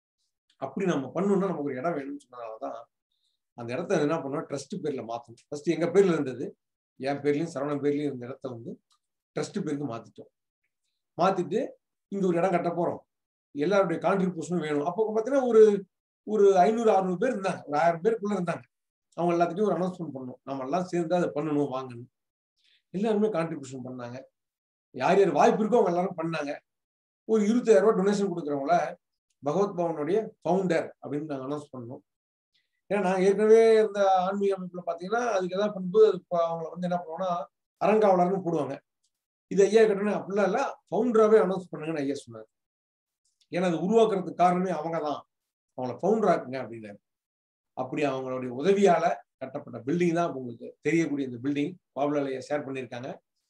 அப்படி நம்ம பண்ணணும்னா நமக்கு ஒரு இடம் வேணும்னு சொன்னதாலதான் அந்த இடத்த என்ன பண்ணோம் ட்ரஸ்ட் பேர்ல மாத்தணும் ஃபர்ஸ்ட் எங்க பேர்ல இருந்தது என் பேர்லயும் சரவணன் பேர்லயும் இருந்த இடத்த வந்து ட்ரஸ்ட் பேருக்கு மாத்திட்டோம் மாத்திட்டு இங்க ஒரு இடம் கட்ட போறோம் எல்லாருடைய கான்ட்ரிபியூஷனும் வேணும் அப்போ பார்த்தீங்கன்னா ஒரு ஒரு ஐநூறு அறுநூறு பேர் இருந்தாங்க ஒரு ஆயிரம் பேருக்குள்ள இருந்தாங்க அவங்க எல்லாத்துக்கும் ஒரு அனௌன்ஸ்மெண்ட் பண்ணணும் நம்ம எல்லாம் சேர்ந்து அதை பண்ணணும் வாங்கணும் எல்லாருமே கான்ட்ரிபியூஷன் பண்ணாங்க யார் யார் வாய்ப்பு இருக்கோ அவங்க எல்லாரும் பண்ணாங்க ஒரு இருபத்தாயிரம் ரூபாய் டொனேஷன் கொடுக்குறவங்கள பகவத் பவனுடைய ஃபவுண்டர் அப்படின்னு நாங்கள் அனௌன்ஸ் பண்ணோம் ஏன்னா நாங்கள் ஏற்கனவே இந்த ஆன்மீக அமைப்புல பார்த்தீங்கன்னா அதுக்கு எதாவது பண்ணும்போது அது இப்போ அவங்கள வந்து என்ன பண்ணுவோம்னா அறங்காவலர்னு போடுவாங்க இது ஐயா கட்டணும் அப்படிலாம் இல்லை ஃபவுண்டராகவே அனௌன்ஸ் பண்ணுங்கன்னு ஐயா சொன்னார் ஏன்னா அது உருவாக்குறதுக்கு காரணமே அவங்க தான் அவங்கள ஃபவுண்டர் ஆக்குங்க அப்படின்னாரு அப்படி அவங்களுடைய உதவியால கட்டப்பட்ட பில்டிங் தான் உங்களுக்கு தெரியக்கூடிய இந்த பில்டிங் பாபுலால் ஐயா ஷேர் பண்ணியிருக்காங்க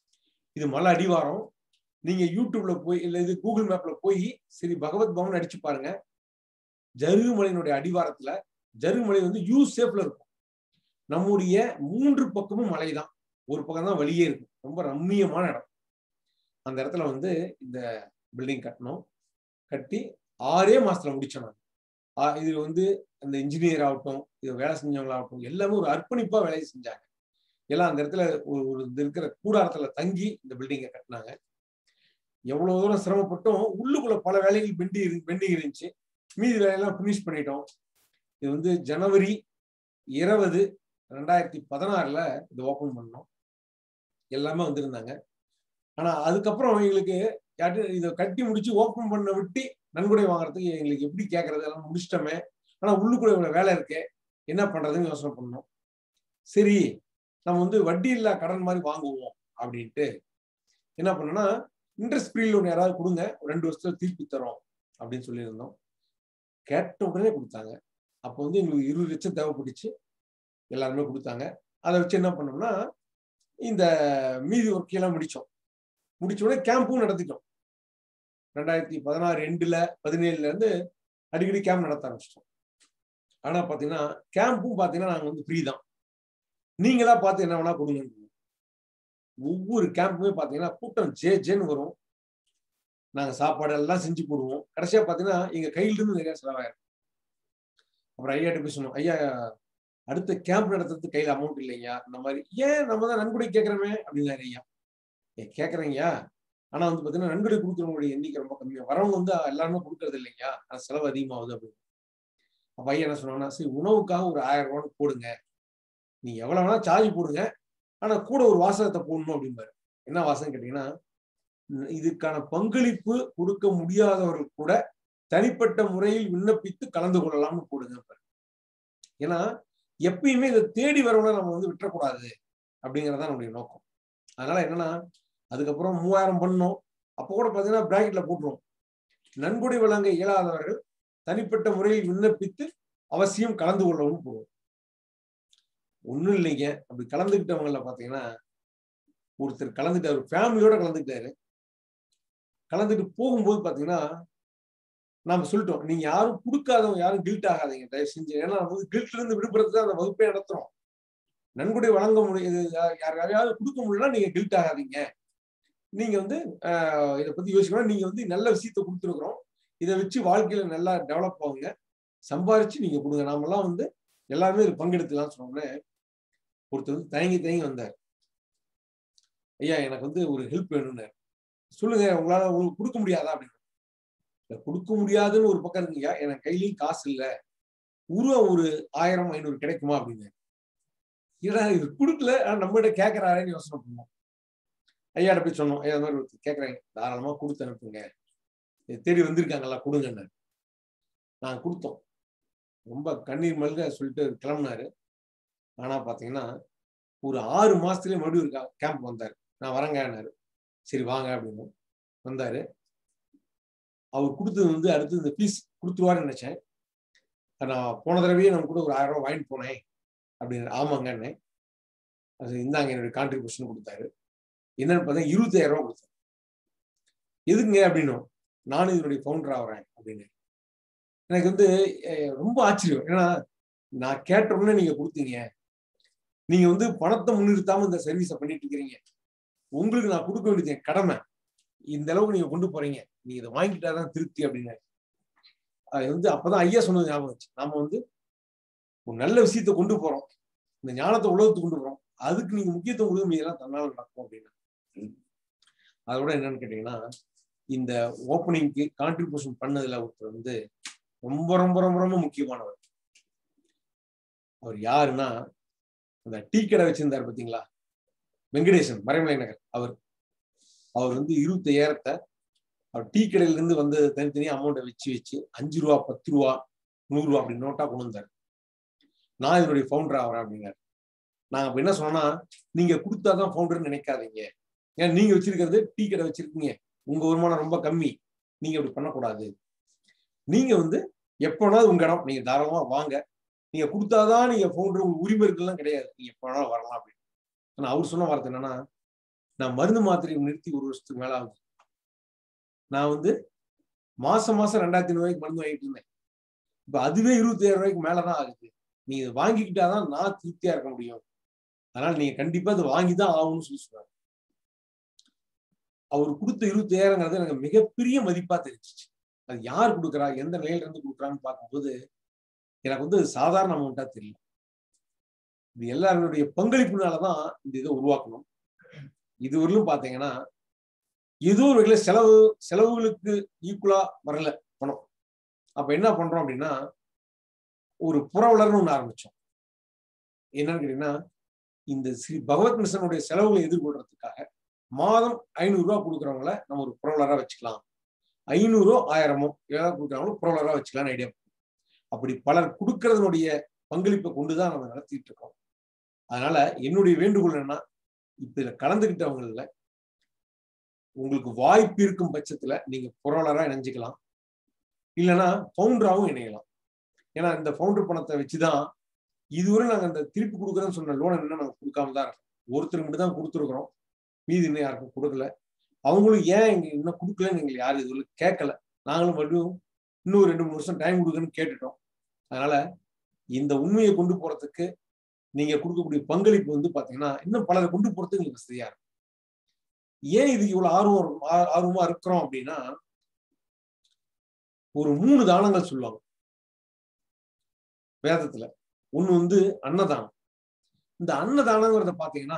இது மலை அடிவாரம் நீங்க யூடியூப்ல போய் இல்ல இது கூகுள் மேப்ல போய் சரி பகவத் பவன் அடிச்சு பாருங்க ஜருகுமலையினுடைய அடிவாரத்துல ஜருகுமலை வந்து யூ ஷேப்ல இருக்கும் நம்முடைய மூன்று பக்கமும் மலை தான் ஒரு பக்கம் தான் வழியே இருக்கும் ரொம்ப ரம்மியமான இடம் அந்த இடத்துல வந்து இந்த பில்டிங் கட்டணும் கட்டி ஆறே மாசத்துல முடிச்சோம் நான் ஆ- இது வந்து அந்த இன்ஜினியர் ஆகட்டும் இது வேலை செஞ்சவங்களாகட்டும் எல்லாமே ஒரு அர்ப்பணிப்பா வேலையை செஞ்சாங்க எல்லாம் அந்த இடத்துல ஒரு ஒரு இது இருக்கிற கூடாரத்துல தங்கி இந்த பில்டிங்கை கட்டினாங்க எவ்வளவு தூரம் சிரமப்பட்டோம் உள்ளுக்குள்ள பல வேலைகள் பெண்டி இரு- பெண்டிங் இருந்துச்சு மீதி வேலையெல்லாம் ஃபினிஷ் பண்ணிட்டோம் இது வந்து ஜனவரி இருபது ரெண்டாயிரத்தி பதினாறுல இது ஓபன் பண்ணோம் எல்லாமே வந்திருந்தாங்க ஆனா அதுக்கப்புறம் எங்களுக்கு யார்ட்டும் இதை கட்டி முடிச்சு ஓபன் பண்ண விட்டு நன்கொடை வாங்குறதுக்கு எங்களுக்கு எப்படி கேட்கறது எல்லாம் முடிச்சிட்டோமே ஆனா உள்ளுக்குள்ள இவ்வளவு வேலை இருக்கே என்ன பண்றதுன்னு யோசனை பண்ணோம் சரி நம்ம வந்து வட்டி இல்லா கடன் மாதிரி வாங்குவோம் அப்படின்ட்டு என்ன பண்ணோம்னா இன்ட்ரெஸ்ட் ஃப்ரீ லோன் யாராவது கொடுங்க ஒரு ரெண்டு வருஷத்துல திருப்பி தரோம் அப்படின்னு சொல்லியிருந்தோம் கேட்ட உடனே கொடுத்தாங்க அப்போ வந்து எங்களுக்கு இருபது லட்சம் தேவைப்பட்டுச்சு எல்லாருமே கொடுத்தாங்க அதை வச்சு என்ன பண்ணோம்னா இந்த மீதி ஒர்க்கையெல்லாம் முடிச்சோம் முடிச்ச உடனே கேம்பும் நடத்திட்டோம் ரெண்டாயிரத்தி பதினாறு எண்டுல பதினேழுல இருந்து அடிக்கடி கேம்ப் நடத்த ஆரம்பிச்சிட்டோம் ஆனா பாத்தீங்கன்னா கேம்பும் பாத்தீங்கன்னா நாங்க வந்து ஃப்ரீ தான் நீங்களா பார்த்து என்ன வேணா கொடுங்க ஒவ்வொரு கேம்புமே பாத்தீங்கன்னா கூட்டம் ஜே ஜேன்னு வரும் நாங்க சாப்பாடு எல்லாம் செஞ்சு போடுவோம் கடைசியா பாத்தீங்கன்னா எங்க கையில இருந்து நிறைய செலவாயிரும் அப்புறம் ஐயாட்ட போய் சொன்னோம் ஐயா அடுத்த கேம்ப் நடத்துறதுக்கு கையில அமௌண்ட் இல்லையா இந்த மாதிரி ஏன் நம்ம தான் நன்கொடை கேட்கறோமே அப்படின்னாரு ஐயா ஏ கேட்கறீங்கயா ஆனா வந்து பாத்தீங்கன்னா நன்கொடை கொடுக்குறவங்களுடைய எண்ணிக்கை ரொம்ப கம்மியா வரவங்க வந்து எல்லாருமே கொடுக்கறது இல்லைங்க அது செலவு அதிகமாகுது அப்படின்னு அப்ப ஐயா என்ன சொன்னாங்கன்னா சரி உணவுக்காக ஒரு ஆயிரம் ரூபான்னு போடுங்க நீங்க எவ்வளவு வேணா சார்ஜ் போடுங்க ஆனா கூட ஒரு வாசகத்தை போடணும் அப்படிம்பாரு என்ன வாசகம் கேட்டீங்கன்னா உம் இதுக்கான பங்களிப்பு கொடுக்க முடியாதவர்கள் கூட தனிப்பட்ட முறையில் விண்ணப்பித்து கலந்து கொள்ளலாம்னு போடுங்க பாரு. ஏன்னா எப்பயுமே இதை தேடி வரவங்களை நம்ம வந்து விட்டுறக்கூடாது அப்படிங்கறதுதான் நம்முடைய நோக்கம் அதனால என்னன்னா அதுக்கப்புறம் மூவாயிரம் பண்ணோம் அப்போ கூட பாத்தீங்கன்னா பிராக்கெட்ல போட்டுருவோம் நன்கொடை வழங்க இயலாதவர்கள் தனிப்பட்ட முறையில் விண்ணப்பித்து அவசியம் கலந்து கொள்ளவும் போடுவோம் ஒண்ணும் இல்லைங்க அப்படி கலந்துக்கிட்டவங்கள பாத்தீங்கன்னா ஒருத்தர் கலந்துட்டாரு ஃபேமிலியோட கலந்துக்கிட்டாரு கலந்துட்டு போகும்போது பாத்தீங்கன்னா நாம சொல்லிட்டோம் நீங்க யாரும் கொடுக்காதவங்க யாரும் கில்ட் ஆகாதீங்க தயவு செஞ்சு ஏன்னா நம்ம வந்து கில்ட்ல இருந்து விடுபடுறது தான் அந்த வகுப்பே நடத்துறோம் நன்கொடை வழங்க முடியுது யாருக்காவது கொடுக்க முடியலன்னா நீங்க கில்ட் ஆகாதீங்க நீங்க வந்து ஆஹ் இதை பத்தி யோசிக்கணும் நீங்க வந்து நல்ல விஷயத்த கொடுத்துருக்குறோம் இதை வச்சு வாழ்க்கையில நல்லா டெவலப் ஆகுங்க சம்பாரிச்சு நீங்க கொடுங்க நாமெல்லாம் வந்து எல்லாருமே இது பங்கெடுத்துலாம் சொன்னோம்னே ஒருத்தர் வந்து தயங்கி தயங்கி வந்தார் ஐயா எனக்கு வந்து ஒரு ஹெல்ப் வேணும்னு சொல்லுங்க உங்களால உங்களுக்கு கொடுக்க முடியாதா அப்படின்னு இல்ல, கொடுக்க முடியாதுன்னு ஒரு பக்கம் இருக்குங்க எனக்கு கையிலயும் காசு இல்ல உருவம் ஒரு ஆயிரம் ஐநூறு கிடைக்குமா அப்படின்னு ஏன்னா இது கொடுக்கல ஆனா நம்மகிட்ட கேட்கறாருன்னு யோசனை பண்ணோம் ஐயாட்ட போய் சொன்னோம் ஐயா இந்த மாதிரி ஒருத்தர் கேட்கறாங்க தாராளமா கொடுத்து அனுப்புங்க இதை தேடி வந்திருக்காங்கல்ல கொடுங்கன்னு நாங்க கொடுத்தோம் ரொம்ப கண்ணீர் மல்க சொல்லிட்டு கிளம்புனாரு ஆனா பாத்தீங்கன்னா ஒரு ஆறு மாசத்துலயே மறுபடியும் ஒரு கேம்ப் வந்தாரு நான் வரேங்கன்னாரு சரி வாங்க அப்படின்னு வந்தாரு அவர் கொடுத்தது வந்து அடுத்து இந்த ஃபீஸ் கொடுத்துருவாருன்னு நினைச்சேன் நான் போன தடவையே நம்ம கூட ஒரு ஆயிரம் ரூபாய் வாங்கிட்டு போனேன் அப்படின்னு ஆமாங்கன்னு அது இந்தாங்க என்னுடைய கான்ட்ரிபியூஷன் கொடுத்தாரு என்னன்னு பார்த்தா இருபத்தாயிரம் ரூபாய் கொடுத்தாரு எதுக்குங்க அப்படின்னும் நானும் இதனுடைய ஃபவுண்டர் ஆகிறேன் அப்படின்னு எனக்கு வந்து அஹ், ரொம்ப ஆச்சரியம் ஏன்னா நான் கேட்ட உடனே நீங்க கொடுத்தீங்க நீங்க வந்து பணத்தை முன்னிறுத்தாம இந்த சர்வீஸை பண்ணிட்டு இருக்கிறீங்க உங்களுக்கு நான் கொடுக்க வேண்டியது என் கடமை இந்த அளவுக்கு நீங்க கொண்டு போறீங்க நீங்க இதை வாங்கிட்டாதான் திருப்தி அப்படின்னு அது வந்து அப்பதான் ஐயா சொன்னது ஞாபகம் வச்சு நாம வந்து ஒரு நல்ல விஷயத்தை கொண்டு போறோம் இந்த ஞானத்தை உலகத்துக்கு கொண்டு போறோம் அதுக்கு நீங்க முக்கியத்துவம் கொடுக்க மீதெல்லாம் தன்னால நடக்கும் அப்படின்னு அதோட என்னன்னு கேட்டீங்கன்னா இந்த ஓப்பனிங்க்கு கான்ட்ரிபியூஷன் பண்ணதுல ஒருத்தர் வந்து ரொம்ப ரொம்ப ரொம்ப ரொம்ப முக்கியமானவர் அவர் யாருன்னா அந்த டீ கடை வச்சிருந்தாரு பாத்தீங்களா வெங்கடேசன் மறைமலை நகர் அவர் அவர் வந்து இருபத்தி ஐயாயிரத்தை அவர் டீ கடையில இருந்து வந்து தனித்தனியா அமௌண்ட்டை வச்சு வச்சு அஞ்சு ரூபா பத்து ரூபா நூறு ரூபா அப்படி நோட்டா கொண்டு வந்தார் நான் இதனுடைய ஃபவுண்டர் ஆகிறேன் அப்படின்னாரு நாங்க அப்ப என்ன சொன்னோம்னா நீங்க கொடுத்தாதான் ஃபவுண்டர்னு நினைக்காதீங்க ஏன்னா நீங்க வச்சிருக்கிறது டீ கடை வச்சிருக்கீங்க உங்க வருமானம் ரொம்ப கம்மி நீங்க அப்படி பண்ணக்கூடாது நீங்க வந்து எப்போனாலும் உங்க இடம் நீங்க தாராளமா வாங்க நீங்க கொடுத்தாதான் நீங்க ஃபவுண்டர் உங்க உரிமை இருக்குலாம் கிடையாது நீங்க எப்போ வேணாலும் வரலாம் அப்படின்னு ஆனா அவர் சொன்ன வார்த்தை என்னன்னா நான் மருந்து மாத்திரையை நிறுத்தி ஒரு வருஷத்துக்கு மேல ஆகுது நான் வந்து மாசம் மாசம் ரெண்டாயிரத்தி ஐநூறு ரூபாய்க்கு மருந்து வாங்கிட்டு இருந்தேன் இப்ப அதுவே இருபத்தி ஏழு ரூபாய்க்கு மேலதான் ஆகுது நீங்க இதை வாங்கிக்கிட்டாதான் நான் திருப்தியா இருக்க முடியும் அதனால நீங்க கண்டிப்பா இதை வாங்கிதான் ஆகணும்னு சொல்லி சொன்னாங்க அவர் கொடுத்த இருபத்தி ஏழாங்கிறது எனக்கு மிகப்பெரிய மதிப்பா தெரிஞ்சிச்சு அது யார் கொடுக்குறா எந்த நிலையில இருந்து கொடுக்குறான்னு பார்க்கும்போது எனக்கு வந்து சாதாரண அமௌண்டா தெரியல இது எல்லாருடைய பங்களிப்புனாலதான் இந்த இதை உருவாக்கணும் இதுவரையிலும் பாத்தீங்கன்னா ஏதோ ஒரு வகையில செலவு செலவுகளுக்கு ஈக்குவலா வரல பணம் அப்ப என்ன பண்றோம் அப்படின்னா ஒரு புறவலர்னு ஒண்ணு ஆரம்பிச்சோம் என்னன்னு கேட்டீங்கன்னா இந்த ஸ்ரீ பகவத் மிஷனுடைய செலவுகளை எதிர்கொள்றதுக்காக மாதம் ஐநூறு ரூபாய் கொடுக்குறவங்கள நம்ம ஒரு புறவலரா வச்சுக்கலாம் ஐநூறோ ஆயிரமோ ஏதாவது கொடுக்குறவங்களும் புறவலரா வச்சுக்கலாம்னு ஐடியா அப்படி பலர் கொடுக்கறதனுடைய பங்களிப்பை கொண்டுதான் நம்ம நடத்திட்டு இருக்கோம் அதனால என்னுடைய வேண்டுகோள் என்னன்னா இப்ப இதுல கலந்துகிட்டவங்கள உங்களுக்கு வாய்ப்பு இருக்கும் பட்சத்துல நீங்க புரவலரா இணைஞ்சுக்கலாம் இல்லைன்னா ஃபவுண்டராகவும் இணையலாம் ஏன்னா இந்த ஃபவுண்டர் பணத்தை வச்சுதான் இதுவரை நாங்க அந்த திருப்பி கொடுக்குறேன்னு சொன்ன லோன் என்ன நாங்க கொடுக்காம தான் இருக்கோம் ஒருத்தருக்கு மட்டும் தான் கொடுத்துருக்குறோம் மீதி இன்னும் யாருக்கும் கொடுக்கல அவங்களும் ஏன் எங்க இன்னும் கொடுக்கலன்னு எங்களை யாரும் இதுவரை கேட்கல நாங்களும் மறுபடியும் இன்னும் ரெண்டு மூணு வருஷம் டைம் கொடுக்குன்னு கேட்டுட்டோம் அதனால இந்த உண்மையை கொண்டு போறதுக்கு நீங்க கொடுக்கக்கூடிய பங்களிப்பு வந்து பாத்தீங்கன்னா இன்னும் பலரை கொண்டு போறதுக்கு எங்களுக்கு வசதியா இருக்கும் ஏன் இது இவ்வளவு ஆர்வம் ஆர்வமா இருக்கிறோம் அப்படின்னா ஒரு மூணு தானங்கள் சொல்லுவாங்க வேதத்துல ஒண்ணு வந்து அன்னதானம் இந்த அன்னதானங்கிறத பாத்தீங்கன்னா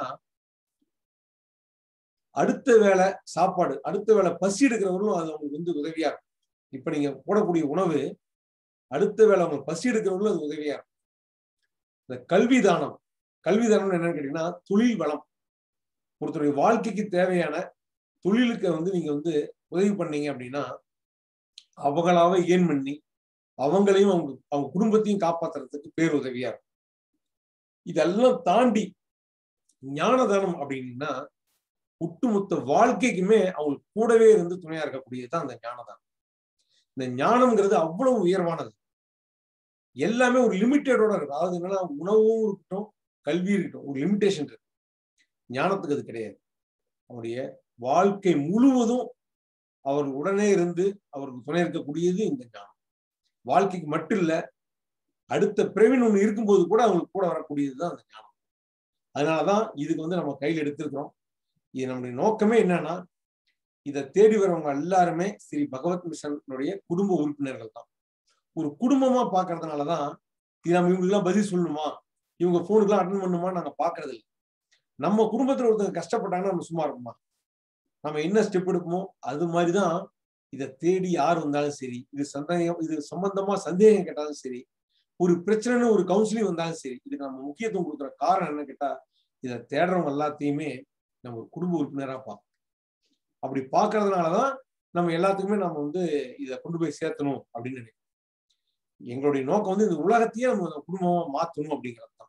அடுத்த வேலை சாப்பாடு அடுத்த வேலை பசி எடுக்கிறவர்களும் அது அவங்களுக்கு வந்து உதவியா இருக்கும் இப்ப நீங்க போடக்கூடிய உணவு அடுத்த வேலை அவங்க பசி எடுக்கிறவர்களும் அது உதவியா இருக்கும் இந்த கல்வி தானம் கல்வி தானம் என்னன்னு கேட்டீங்கன்னா தொழில் வளம் ஒருத்தருடைய வாழ்க்கைக்கு தேவையான தொழிலுக்கு வந்து நீங்க வந்து உதவி பண்ணீங்க அப்படின்னா அவங்களாவே ஏன் பண்ணி அவங்களையும் அவங்க அவங்க குடும்பத்தையும் காப்பாத்துறதுக்கு பேர் உதவியா இருக்கும் இதெல்லாம் தாண்டி ஞான தானம் அப்படின்னா ஒட்டுமொத்த வாழ்க்கைக்குமே அவங்களுக்கு கூடவே இருந்து துணையா இருக்கக்கூடியதுதான் அந்த ஞானதானம் இந்த ஞானம்ங்கிறது அவ்வளவு உயர்வானது எல்லாமே ஒரு லிமிட்டடோட இருக்கும் அதாவது என்னன்னா உணவும் இருக்கட்டும் கல்வி இருக்கட்டும் ஒரு லிமிட்டேஷன் இருக்கு ஞானத்துக்கு அது கிடையாது அவருடைய வாழ்க்கை முழுவதும் அவர் உடனே இருந்து அவருக்கு துணை இருக்கக்கூடியது இந்த ஞானம் வாழ்க்கைக்கு மட்டும் இல்ல அடுத்த பிறவின் ஒண்ணு இருக்கும்போது கூட அவங்களுக்கு கூட வரக்கூடியதுதான் அந்த ஞானம் அதனாலதான் இதுக்கு வந்து நம்ம கையில் எடுத்திருக்கிறோம் இது நம்முடைய நோக்கமே என்னன்னா இதை தேடி வரவங்க எல்லாருமே ஸ்ரீ பகவத் மிஷனுடைய குடும்ப உறுப்பினர்கள் தான் ஒரு குடும்பமா பாக்குறதுனாலதான் இது நம்ம இவங்களுக்குலாம் பதில் சொல்லணுமா இவங்க போனுக்குலாம் அட்டன் பண்ணுமா நாங்க பாக்குறது இல்லை நம்ம குடும்பத்துல ஒருத்தங்க கஷ்டப்பட்டாங்கன்னா நம்ம சும்மா இருப்போமா நம்ம என்ன ஸ்டெப் எடுப்போமோ அது மாதிரிதான் இதை தேடி யார் வந்தாலும் சரி இது சந்தேகம் இது சம்பந்தமா சந்தேகம் கேட்டாலும் சரி ஒரு பிரச்சனைன்னு ஒரு கவுன்சிலிங் வந்தாலும் சரி இதுக்கு நம்ம முக்கியத்துவம் கொடுக்குற காரணம் என்ன கேட்டா இதை தேடுறவங்க எல்லாத்தையுமே நம்ம ஒரு குடும்ப உறுப்பினரா பார்ப்போம் அப்படி பார்க்கறதுனாலதான் நம்ம எல்லாத்துக்குமே நம்ம வந்து இதை கொண்டு போய் சேர்த்தணும் அப்படின்னு நினைக்கிறோம் எங்களுடைய நோக்கம் வந்து இந்த உலகத்தையே நம்ம குடும்பமா மாத்தணும் அப்படிங்கிறது தான்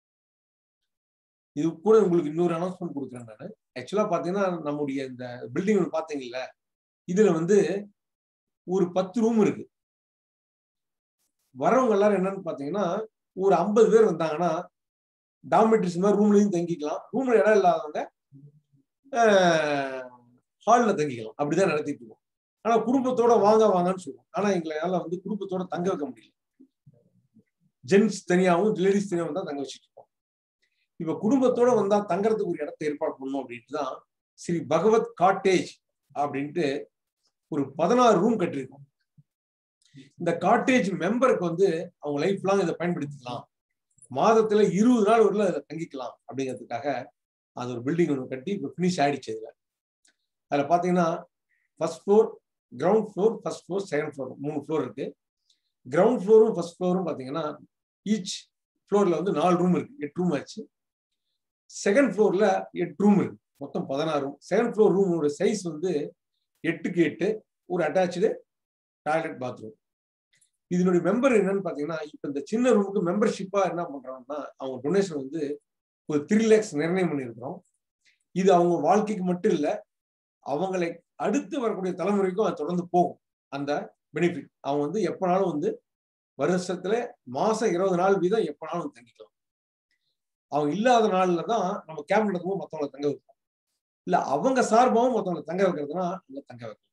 இது கூட உங்களுக்கு இன்னொரு அனௌன்ஸ்மெண்ட் கொடுக்குறேன் நான் ஆக்சுவலா பாத்தீங்கன்னா நம்முடைய இந்த பில்டிங் ஒன்று பாத்தீங்கல்ல இதுல வந்து ஒரு பத்து ரூம் இருக்கு வரவங்க எல்லாரும் என்னன்னு பாத்தீங்கன்னா ஒரு ஐம்பது பேர் வந்தாங்கன்னா டாமெட்ரிஸ் மாதிரி ரூம்லயும் தங்கிக்கலாம் ரூம்ல இடம் இல்லாதவங்க ஹாலில் தங்கிக்கலாம் அப்படிதான் நடத்திட்டு இருக்கோம் ஆனா குடும்பத்தோட வாங்க வாங்கன்னு சொல்லுவோம் ஆனா எங்களால வந்து குடும்பத்தோட தங்க வைக்க முடியல ஜென்ஸ் தனியாகவும் லேடிஸ் தனியாகவும் தான் தங்க வச்சுட்டு இருக்கோம் இப்ப குடும்பத்தோட வந்தா தங்கறதுக்கு ஒரு இடத்த ஏற்பாடு பண்ணணும் அப்படின்ட்டு தான் ஸ்ரீ பகவத் காட்டேஜ் அப்படின்ட்டு ஒரு பதினாறு ரூம் கட்டிருக்கோம் இந்த காட்டேஜ் மெம்பருக்கு வந்து அவங்க லைஃப் லாங் இதை பயன்படுத்திக்கலாம் மாதத்துல இருபது நாள் வரல அதில் தங்கிக்கலாம் அப்படிங்கிறதுக்காக அது ஒரு பில்டிங் ஒன்று கட்டி இப்போ ஃபினிஷ் ஆயிடுச்சு இதுல அதில் பார்த்தீங்கன்னா first floor ground floor first floor second floor மூணு ஃப்ளோர் இருக்கு கிரவுண்ட் ஃப்ளோரும் ஃபர்ஸ்ட் ஃப்ளோரும் பார்த்தீங்கன்னா ஈச் ஃப்ளோர்ல வந்து நாலு ரூம் இருக்கு எட்டு ரூம் ஆச்சு செகண்ட் ஃப்ளோர்ல எட்டு ரூம் இருக்கு மொத்தம் பதினாறு ரூம் செகண்ட் ஃப்ளோர் ரூமோட சைஸ் வந்து எட்டுக்கு எட்டு ஒரு அட்டாச்சு டாய்லெட் பாத்ரூம் இதனுடைய மெம்பர் என்னன்னு பாத்தீங்கன்னா இப்ப இந்த சின்ன ரூமுக்கு மெம்பர்ஷிப்பா என்ன பண்றாங்கன்னா அவங்க டொனேஷன் வந்து ஒரு த்ரீ லேக்ஸ் நிர்ணயம் பண்ணியிருக்கிறோம் இது அவங்க வாழ்க்கைக்கு மட்டும் இல்ல அவங்களை அடுத்து வரக்கூடிய தலைமுறைக்கும் அது தொடர்ந்து போகும் அந்த பெனிஃபிட் அவங்க வந்து எப்பனாலும் வந்து வருஷத்துல மாசம் இருபது நாள் வீதம் எப்பனாலும் தங்கிக்கலாம் அவங்க இல்லாத நாள்ல தான் நம்ம கேம்ப் நடக்கும்போது மற்றவங்களை தங்க வைப்போம் இல்ல அவங்க சார்பாகவும் மற்றவங்களை தங்க வைக்கிறதுனா அங்க தங்க வைக்கலாம்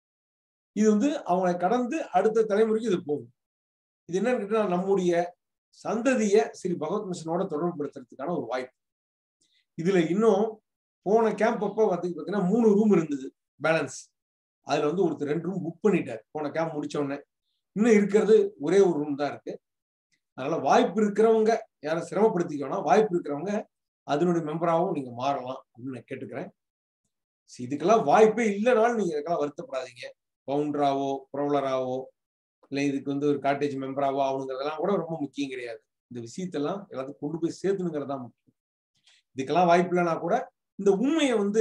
இது வந்து அவங்களை கடந்து அடுத்த தலைமுறைக்கு இது போகும் இது என்னன்னு கேட்டா நம்முடைய சந்ததிய ஸ்ரீ பகவத் மிஷனோட தொடர்புபடுத்துறதுக்கான ஒரு வாய்ப்பு இதுல இன்னும் போன கேம்ப் அப்போ வந்து பாத்தீங்கன்னா மூணு ரூம் இருந்தது பேலன்ஸ் அதுல வந்து ஒருத்தர் ரெண்டு ரூம் புக் பண்ணிட்டார் போன கேம்ப் முடிச்ச உடனே இன்னும் இருக்கிறது ஒரே ஒரு ரூம் தான் இருக்கு அதனால வாய்ப்பு இருக்கிறவங்க யாரும் சிரமப்படுத்திக்கணும் வாய்ப்பு இருக்கிறவங்க அதனுடைய மெம்பராகவும் நீங்க மாறலாம் அப்படின்னு நான் கேட்டுக்கிறேன் இதுக்கெல்லாம் வாய்ப்பே இல்லைனாலும் நீங்க இதுக்கெல்லாம் வருத்தப்படாதீங்க பவுண்டராவோ ப்ரௌலராவோ இல்லை இதுக்கு வந்து ஒரு காட்டேஜ் மெம்பராவோ ஆகணுங்கிறதெல்லாம் கூட ரொம்ப முக்கியம் கிடையாது இந்த விஷயத்தெல்லாம் எல்லாத்துக்கும் கொண்டு போய் சேர்த்துனுங்கிறது தான் முக்கியம் இதுக்கெல்லாம் வாய்ப்பு இல்லைனா கூட இந்த உண்மையை வந்து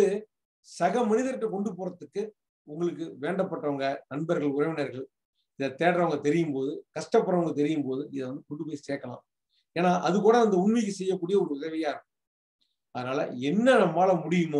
சக மனிதர்கிட்ட கொண்டு போறதுக்கு உங்களுக்கு வேண்டப்பட்டவங்க நண்பர்கள் உறவினர்கள் இதை தேடுறவங்க தெரியும் போது கஷ்டப்படுறவங்க தெரியும் போது இதை வந்து கொண்டு போய் சேர்க்கலாம் ஏன்னா அது கூட அந்த உண்மைக்கு செய்யக்கூடிய ஒரு உதவியா இருக்கும் அதனால என்ன நம்மளால முடியுமோ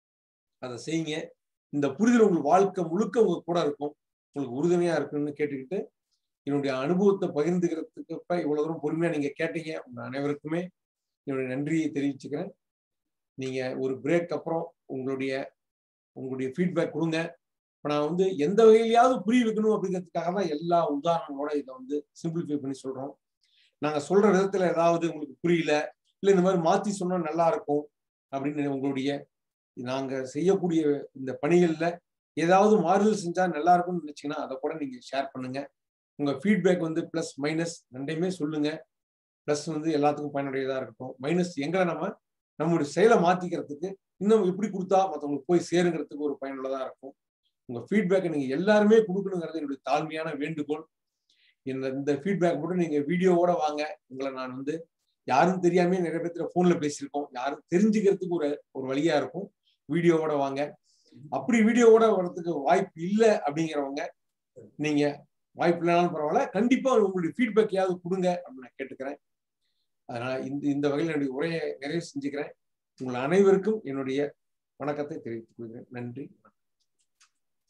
அதை செய்யுங்க இந்த புரிதல் உங்களுக்கு வாழ்க்கை முழுக்க உங்க கூட இருக்கும் உங்களுக்கு உறுதுணையா இருக்குன்னு கேட்டுக்கிட்டு என்னுடைய அனுபவத்தை பகிர்ந்துக்கிறதுக்கு இப்ப இவ்வளவு தூரம் பொறுமையா நீங்க கேட்டீங்க உங்க அனைவருக்குமே என்னுடைய நன்றியை தெரிவிச்சுக்கிறேன் நீங்க ஒரு பிரேக் அப்புறம் உங்களுடைய உங்களுடைய ஃபீட்பேக் கொடுங்க இப்போ நான் வந்து எந்த வகையிலையாவது புரிய வைக்கணும் அப்படிங்கிறதுக்காக தான் எல்லா உதாரணங்களோட இதை வந்து சிம்பிளிஃபை பண்ணி சொல்றோம் நாங்க சொல்ற விதத்துல ஏதாவது உங்களுக்கு புரியல இல்லை இந்த மாதிரி மாத்தி சொன்னா நல்லா இருக்கும் அப்படின்னு உங்களுடைய நாங்க செய்யக்கூடிய இந்த பணிகள்ல ஏதாவது மாறுதல் செஞ்சா நல்லா இருக்கும்னு நினைச்சீங்கன்னா அதை கூட நீங்க ஷேர் பண்ணுங்க உங்க ஃபீட்பேக் வந்து பிளஸ் மைனஸ் ரெண்டையுமே சொல்லுங்க பிளஸ் வந்து எல்லாத்துக்கும் பயனுடையதா இருக்கட்டும் மைனஸ் எங்களை நம்ம நம்மளுடைய செயலை மாத்திக்கிறதுக்கு இன்னும் எப்படி கொடுத்தா மற்றவங்களுக்கு போய் சேருங்கிறதுக்கு ஒரு பயனுள்ளதா இருக்கும் உங்க ஃபீட்பேக்கை நீங்க எல்லாருமே கொடுக்கணுங்கிறது என்னுடைய தாழ்மையான வேண்டுகோள் இந்த இந்த ஃபீட்பேக் மட்டும் நீங்க வீடியோவோட வாங்க உங்களை நான் வந்து யாரும் தெரியாமே நிறைய பேர்த்துல போன்ல பேசியிருக்கோம் யாரும் தெரிஞ்சுக்கிறதுக்கு ஒரு ஒரு வழியா இருக்கும் வீடியோவோட வாங்க அப்படி வீடியோவோட வர்றதுக்கு வாய்ப்பு இல்லை அப்படிங்கிறவங்க நீங்க வாய்ப்பு இல்லைனாலும் பரவாயில்ல கண்டிப்பா உங்களுடைய ஃபீட்பேக்கையாவது கொடுங்க அப்படின்னு நான் கேட்டுக்கிறேன் அதனால இந்த இந்த வகையில் என்னுடைய உரையை நிறைவு செஞ்சுக்கிறேன் உங்கள் அனைவருக்கும் என்னுடைய வணக்கத்தை தெரிவித்துக் கொள்கிறேன் நன்றி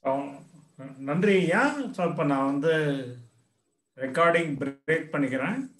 நன்றி ஐயா ஸோ இப்போ நான் வந்து ரெக்கார்டிங் பிரேக் பண்ணிக்கிறேன்